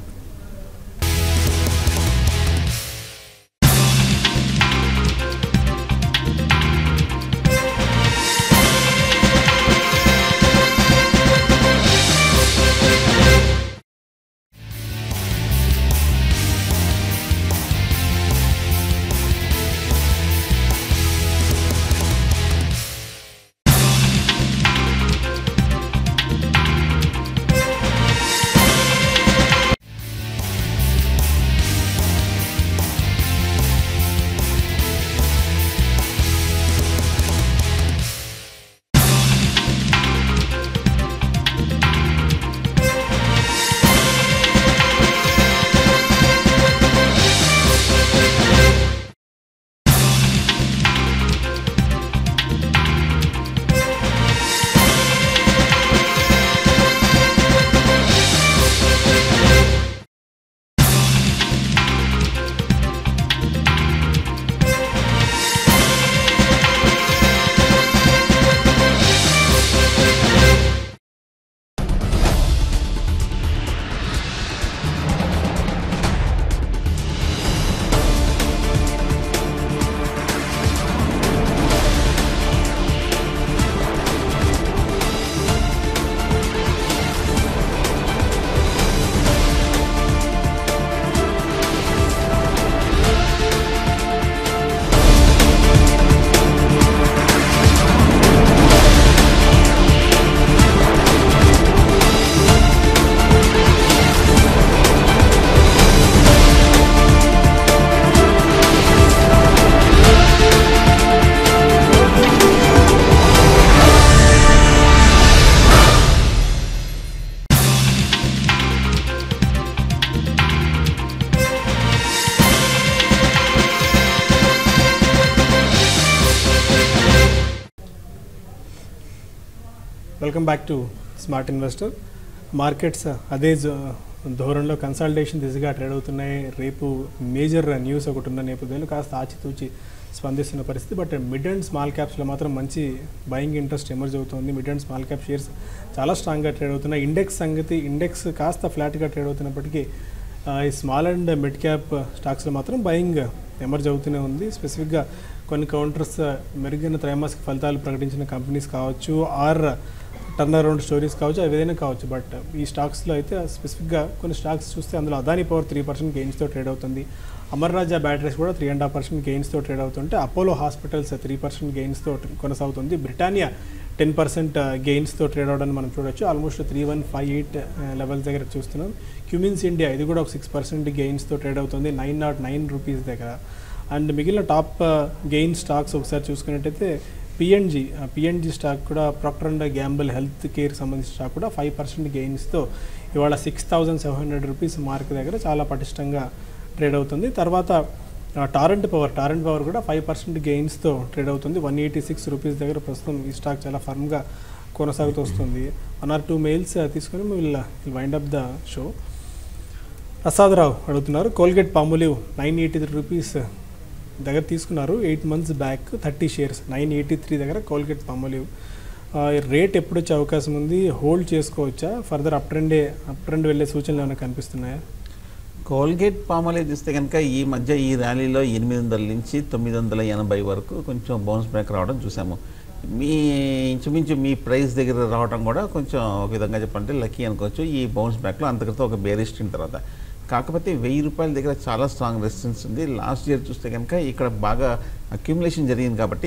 welcome back to smart investor markets అదే జ- ధోరణిలో కన్సల్టేషన్ దిశగా ట్రేడ్ అవుతున్నాయి రేపు మేజర్ న్యూస్ ఒకటి ఉన్న నేపథ్యంలో కాస్త ఆచితూచి స్పందిస్తున్న పరిస్థితి బట్ మిడ్ అండ్ స్మాల్ క్యాప్స్లో మాత్రం మంచి బయింగ్ ఇంట్రెస్ట్ ఎమర్జ్ అవుతుంది mid and small cap shares చాలా స్ట్రాంగ్గా ట్రేడ్ అవుతున్నాయి ఇండెక్స్ సంగతి ఇండెక్స్ కాస్త ఫ్లాట్గా ట్రేడ్ అవుతున్నప్పటికీ ఆ, ఈ స్మాల్ అండ్ మిడ్ క్యాప్ స్టాక్స్లో మాత్రం బయింగ్ ఎమర్జ్ అవుతూనే ఉంది స్పెసిఫిక్గా కొన్ని కౌంటర్స్ మెరుగైన త్రైమాసిక ఫలితాలు ప్రకటించిన కంపెనీస్ కావచ్చు ఆర్ టర్న్ అరౌండ్ స్టోరీస్ కావచ్చు అవి ఏదైనా కావచ్చు బట్ ఈ స్టాక్స్లో అయితే స్పెసిఫిక్గా కొన్ని స్టాక్స్ చూస్తే అందులో అదాని పవర్ త్రీ పర్సెంట్ గెయిన్స్తో ట్రేడ్ అవుతుంది అమర్ రాజా బ్యాటరీస్ కూడా త్రీ అండ్ హాఫ్ పర్సెంట్ గెయిన్స్తో ట్రేడ్ అవుతుంటే అపోలో హాస్పిటల్స్ త్రీ పర్సెంట్ గెయిన్స్తో కొనసాగుతుంది బ్రిటానియా టెన్ పర్సెంట్ గెయిన్స్తో ట్రేడ్ అవడాన్ని మనం చూడొచ్చు almost three one five eight levels దగ్గర చూస్తున్నాం క్యూమిన్స్ ఇండియా ఇది కూడా ఒక సిక్స్ పర్సెంట్ గెయిన్స్తో ట్రేడ్ అవుతుంది నైన్ నాట్ నైన్ రూపీస్ దగ్గర అండ్ మిగిలిన టాప్ గెయిన్ స్టాక్స్ ఒకసారి చూసుకున్నట్టయితే పిఎన్జి పిఎన్జి స్టాక్ కూడా Procter and Gamble health care సంబంధించిన స్టాక్ కూడా ఫైవ్ పర్సెంట్ గెయిన్స్తో ఇవాళ six thousand seven hundred rupees mark దగ్గర చాలా పటిష్టంగా ట్రేడ్ అవుతుంది తర్వాత టారెంట్ పవర్ టారెంట్ పవర్ కూడా ఫైవ్ పర్సెంట్ గెయిన్స్తో ట్రేడ్ అవుతుంది వన్ ఎయిటీ సిక్స్ రూపీస్ దగ్గర ప్రస్తుతం ఈ స్టాక్ చాలా ఫర్మ్గా కొనసాగుతూ వస్తుంది వన్ ఆర్ టూ మెయిల్స్ తీసుకొని వీళ్ళ wind up the show Prasadarao అడుగుతున్నారు Colgate Palmolive nine eighty three rupees దగ్గర తీసుకున్నారు eight months back thirty shares nine eighty three దగ్గర కోల్గేట్ పాములివ్ రేట్ ఎప్పుడు వచ్చే అవకాశం ఉంది హోల్డ్ చేసుకోవచ్చా ఫర్దర్ అప్ ట్రెండే అప్ ట్రెండ్ వెళ్ళే సూచనలు ఏమైనా కనిపిస్తున్నాయా కోల్గేట్ పామాలే చూస్తే కనుక ఈ మధ్య ఈ ర్యాలీలో ఎనిమిది వందల నుంచి తొమ్మిది వందల ఎనభై వరకు కొంచెం బౌన్స్ బ్యాక్ రావడం చూసాము మీ ఇంచుమించు మీ ప్రైస్ దగ్గర రావడం కూడా కొంచెం ఒక విధంగా చెప్పాలంటే లక్కీ అనుకోవచ్చు ఈ బౌన్స్ బ్యాక్లో అంతకృతం ఒక బేరిష్ తర్వాత కాకపోతే వెయ్యి రూపాయల దగ్గర చాలా స్ట్రాంగ్ రెసిస్టెన్స్ ఉంది లాస్ట్ ఇయర్ చూస్తే కనుక ఇక్కడ బాగా అక్యుములేషన్ జరిగింది కాబట్టి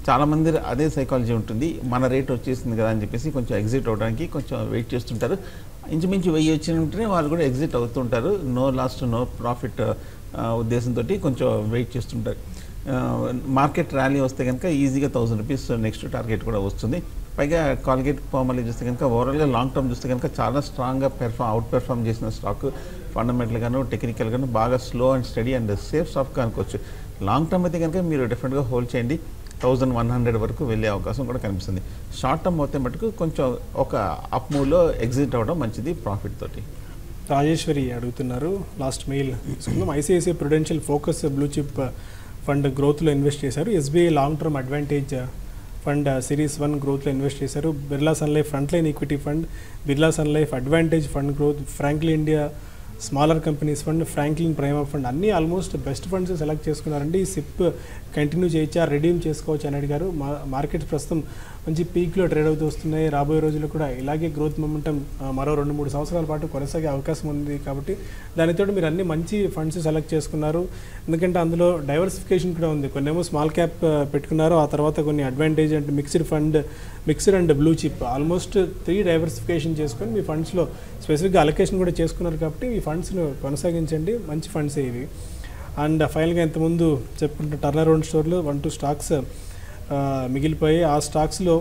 చాలా మంది అదే సైకాలజీ ఉంటుంది మన రేట్ వచ్చేసింది కదా అని చెప్పేసి కొంచెం ఎగ్జిట్ అవడానికి కొంచెం వెయిట్ చేస్తుంటారు ఇంచుమించు వెయ్యి వచ్చినట్టునే వాళ్ళు కూడా ఎగ్జిట్ అవుతుంటారు నో లాస్ట్ నో ప్రాఫిట్ ఉద్దేశంతో కొంచెం వెయిట్ చేస్తుంటారు మార్కెట్ ర్యాలీ వస్తే కనుక ఈజీగా థౌసండ్ రూపీస్ నెక్స్ట్ టార్గెట్ కూడా వస్తుంది పైగా కాల్గేట్ పామర్లీ చూస్తే కనుక ఓవరాల్గా లాంగ్ టర్మ్ చూస్తే కనుక చాలా స్ట్రాంగ్గా పెర్ఫామ్ అవుట్ పెర్ఫామ్ చేసిన స్టాక్ ఫండమెంటల్గాను టెక్నికల్గాను బాగా slow and steady and safe స్టాక్గా అనుకోవచ్చు లాంగ్ టర్మ్ అయితే కనుక మీరు డెఫినెట్గా హోల్డ్ చేయండి థౌజండ్ వన్ హండ్రెడ్ వరకు వెళ్ళే అవకాశం కూడా కనిపిస్తుంది షార్ట్ టర్మ్ అయితే మటుకు కొంచెం ఒక అప్ మూవ్లో ఎగ్జిట్ అవ్వడం మంచిది ప్రాఫిట్ తోటి రాజేశ్వరి అడుగుతున్నారు లాస్ట్ మెయిల్ తీసుకుందాం ICICI Prudential focus blue chip fund గ్రోత్లో ఇన్వెస్ట్ చేశారు SBI long term advantage fund series one గ్రోత్లో ఇన్వెస్ట్ చేశారు Birla Sun Life front line equity fund Birla Sun Life advantage fund growth frankly India smaller companies fund Franklin prime fund అన్నీ almost best funds select చేసుకున్నారండి ఈ SIP continue చేయొచ్చా redeem చేసుకోవచ్చు అని అడిగారు మా మార్కెట్ ప్రస్తుతం మంచి పీక్లో ట్రేడ్ అవుతూ వస్తున్నాయి రాబోయే రోజుల్లో కూడా ఇలాగే గ్రోత్ మొమెంటం మరో రెండు మూడు సంవత్సరాల పాటు కొనసాగే అవకాశం ఉంది కాబట్టి దానితో మీరు అన్ని మంచి ఫండ్స్ సెలెక్ట్ చేసుకున్నారు ఎందుకంటే అందులో డైవర్సిఫికేషన్ కూడా ఉంది కొన్ని ఏమో స్మాల్ క్యాప్ పెట్టుకున్నారు ఆ తర్వాత కొన్ని అడ్వాంటేజ్ అంటే mixed fund mixed and blue chip almost three diversification చేసుకొని మీ ఫండ్స్లో స్పెసిఫిక్గా అలొకేషన్ కూడా చేసుకున్నారు కాబట్టి ఈ ఫండ్స్ను కొనసాగించండి మంచి ఫండ్స్ ఇవి అండ్ ఫైనల్గా ఇంతకుముందు చెప్పుకుంటే టర్నర్ రౌండ్ స్టోర్లో వన్ టూ స్టాక్స్ మిగిలిపోయి ఆ స్టాక్స్లో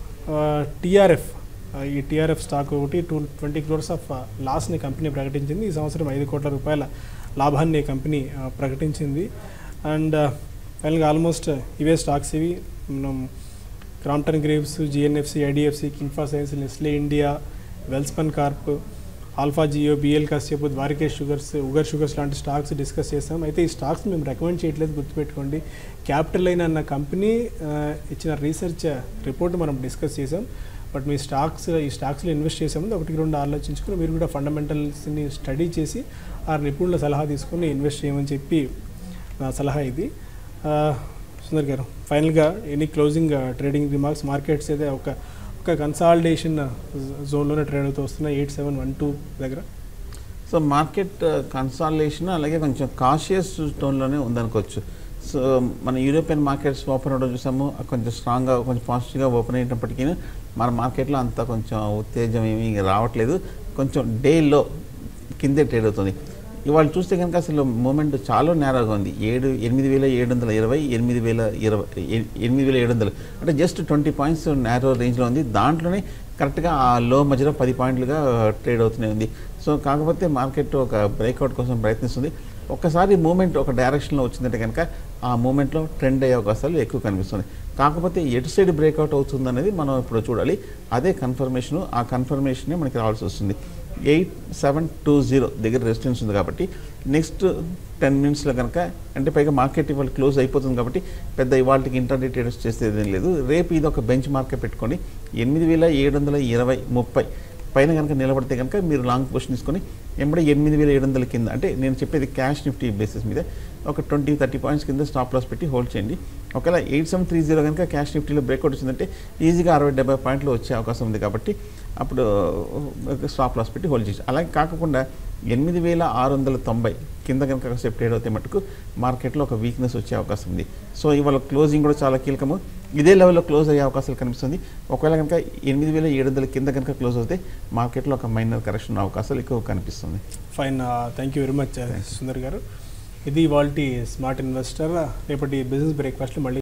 టీఆర్ఎఫ్ ఈ టీఆర్ఎఫ్ స్టాక్ ఒకటి టూ ట్వంటీ క్రోర్స్ ఆఫ్ లాస్ని కంపెనీ ప్రకటించింది ఈ సంవత్సరం ఐదు కోట్ల రూపాయల లాభాన్ని కంపెనీ ప్రకటించింది అండ్ ఫైనల్గా ఆల్మోస్ట్ ఇవే స్టాక్స్ ఇవి మనం Crompton Greaves GNFC IDFC Kingfa science Nestle India Welspun Corp Alpha Geo BL Kashyap Dwarikesh sugars Ugar sugars లాంటి స్టాక్స్ డిస్కస్ చేసాం అయితే ఈ స్టాక్స్ మేము రికమెండ్ చేయట్లేదు గుర్తుపెట్టుకోండి క్యాపిటల్ లైన్ అన్న కంపెనీ ఇచ్చిన రీసెర్చ్ రిపోర్ట్ మనం డిస్కస్ చేసాం బట్ మీ స్టాక్స్ ఈ స్టాక్స్లో ఇన్వెస్ట్ చేసే ముందు ఒకటికి రెండు ఆలోచించుకుని మీరు కూడా ఫండమెంటల్స్ని స్టడీ చేసి ఆ నిపుణుల సలహా తీసుకుని ఇన్వెస్ట్ చేయమని చెప్పి నా సలహా ఇది సుందర్ గారు ఫైనల్గా any closing trading remarks markets అయితే ఒక ఒక కన్సాలిడేషన్ జోన్లోనే ట్రేడ్ అవుతూ వస్తున్నాయి ఎయిట్ సెవెన్ వన్ టూ దగ్గర సో మార్కెట్ కన్సాలేషన్ అలాగే కొంచెం కాషియస్ టోన్లోనే ఉందనుకోవచ్చు సో మన యూరోపియన్ మార్కెట్స్ ఓపెన్ అవడం చూసాము కొంచెం స్ట్రాంగ్గా కొంచెం పాజిటివ్గా ఓపెన్ అయినప్పటికీ మన మార్కెట్లో అంత కొంచెం ఉత్తేజం ఏమీ రావట్లేదు కొంచెం డేలో కిందే ట్రేడ్ అవుతుంది ఇవాళ చూస్తే కనుక అసలు మూమెంట్ చాలా నేరాగా ఉంది ఏడు ఎనిమిది వేల ఏడు వందల ఇరవై ఎనిమిది వేల ఇరవై ఎనిమిది వేల ఏడు వందలు అంటే జస్ట్ ట్వంటీ పాయింట్స్ నేరో రేంజ్లో ఉంది దాంట్లోనే కరెక్ట్గా ఆ లో మధ్యలో పది పాయింట్లుగా ట్రేడ్ అవుతూనే ఉంది సో కాకపోతే మార్కెట్ ఒక బ్రేక్అవుట్ కోసం ప్రయత్నిస్తుంది ఒక్కసారి మూమెంట్ ఒక డైరెక్షన్లో వచ్చిందంటే కనుక ఆ మూమెంట్లో ట్రెండ్ అయ్యే అవకాశాలు ఎక్కువ కనిపిస్తుంది కాకపోతే ఎటు సైడ్ బ్రేక్అవుట్ అవుతుంది అనేది మనం ఇప్పుడు చూడాలి అదే కన్ఫర్మేషను ఆ కన్ఫర్మేషనే మనకి రావాల్సి వస్తుంది ఎయిట్ సెవెన్ టూ జీరో దగ్గర రెసిస్టెన్స్ ఉంది కాబట్టి నెక్స్ట్ టెన్ మినిట్స్లో కనుక అంటే పైగా మార్కెట్ ఇవాళ క్లోజ్ అయిపోతుంది కాబట్టి పెద్ద ఇవాళకి ఇంటర్డే ట్రేడర్స్ చేసేది ఏం లేదు రేపు ఇది ఒక బెంచ్ మార్కెట్ పెట్టుకొని ఎనిమిది వేల ఏడు వందల ఇరవై ముప్పై పైన కనుక నిలబడితే కనుక మీరు లాంగ్ పొజిషన్ తీసుకొని ఎంబడే ఎనిమిది వేల ఏడు వందల కింద అంటే నేను చెప్పేది క్యాష్ నిఫ్టీ బేసిస్ మీద ఒక ట్వంటీ థర్టీ పాయింట్స్ కింద స్టాప్ లాస్ పెట్టి హోల్డ్ చేయండి ఒకవేళ ఎయిట్ సెవెన్ త్రీ జీరో కనుక క్యాష్ నిఫ్టీలో బ్రేక్అవుట్ వచ్చిందంటే ఈజీగా అరవై డెబ్బై పాయింట్లు వచ్చే అవకాశం ఉంది కాబట్టి అప్పుడు స్టాప్ లాస్ పెట్టి హోల్డ్ చేయొచ్చు అలాగే కాకుండా ఎనిమిది వేల ఆరు వందల తొంభై కింద కనుక కాసేపు ట్రేడ్ అవుతే మటుకు మార్కెట్లో ఒక వీక్నెస్ వచ్చే అవకాశం ఉంది సో ఇవాళ క్లోజింగ్ కూడా చాలా కీలకము ఇదే లెవెల్లో క్లోజ్ అయ్యే అవకాశాలు కనిపిస్తుంది ఒకవేళ కనుక ఎనిమిది వేల ఏడు వందల కింద కనుక క్లోజ్ అవుతే మార్కెట్లో ఒక మైనర్ కరెక్షన్ అవకాశాలు ఎక్కువ కనిపిస్తుంది fine thank you very much Sundar garu ఇది ఇవాళ స్మార్ట్ ఇన్వెస్టర్ రేపటి బిజినెస్ బ్రేక్ఫాస్ట్లో మళ్ళీ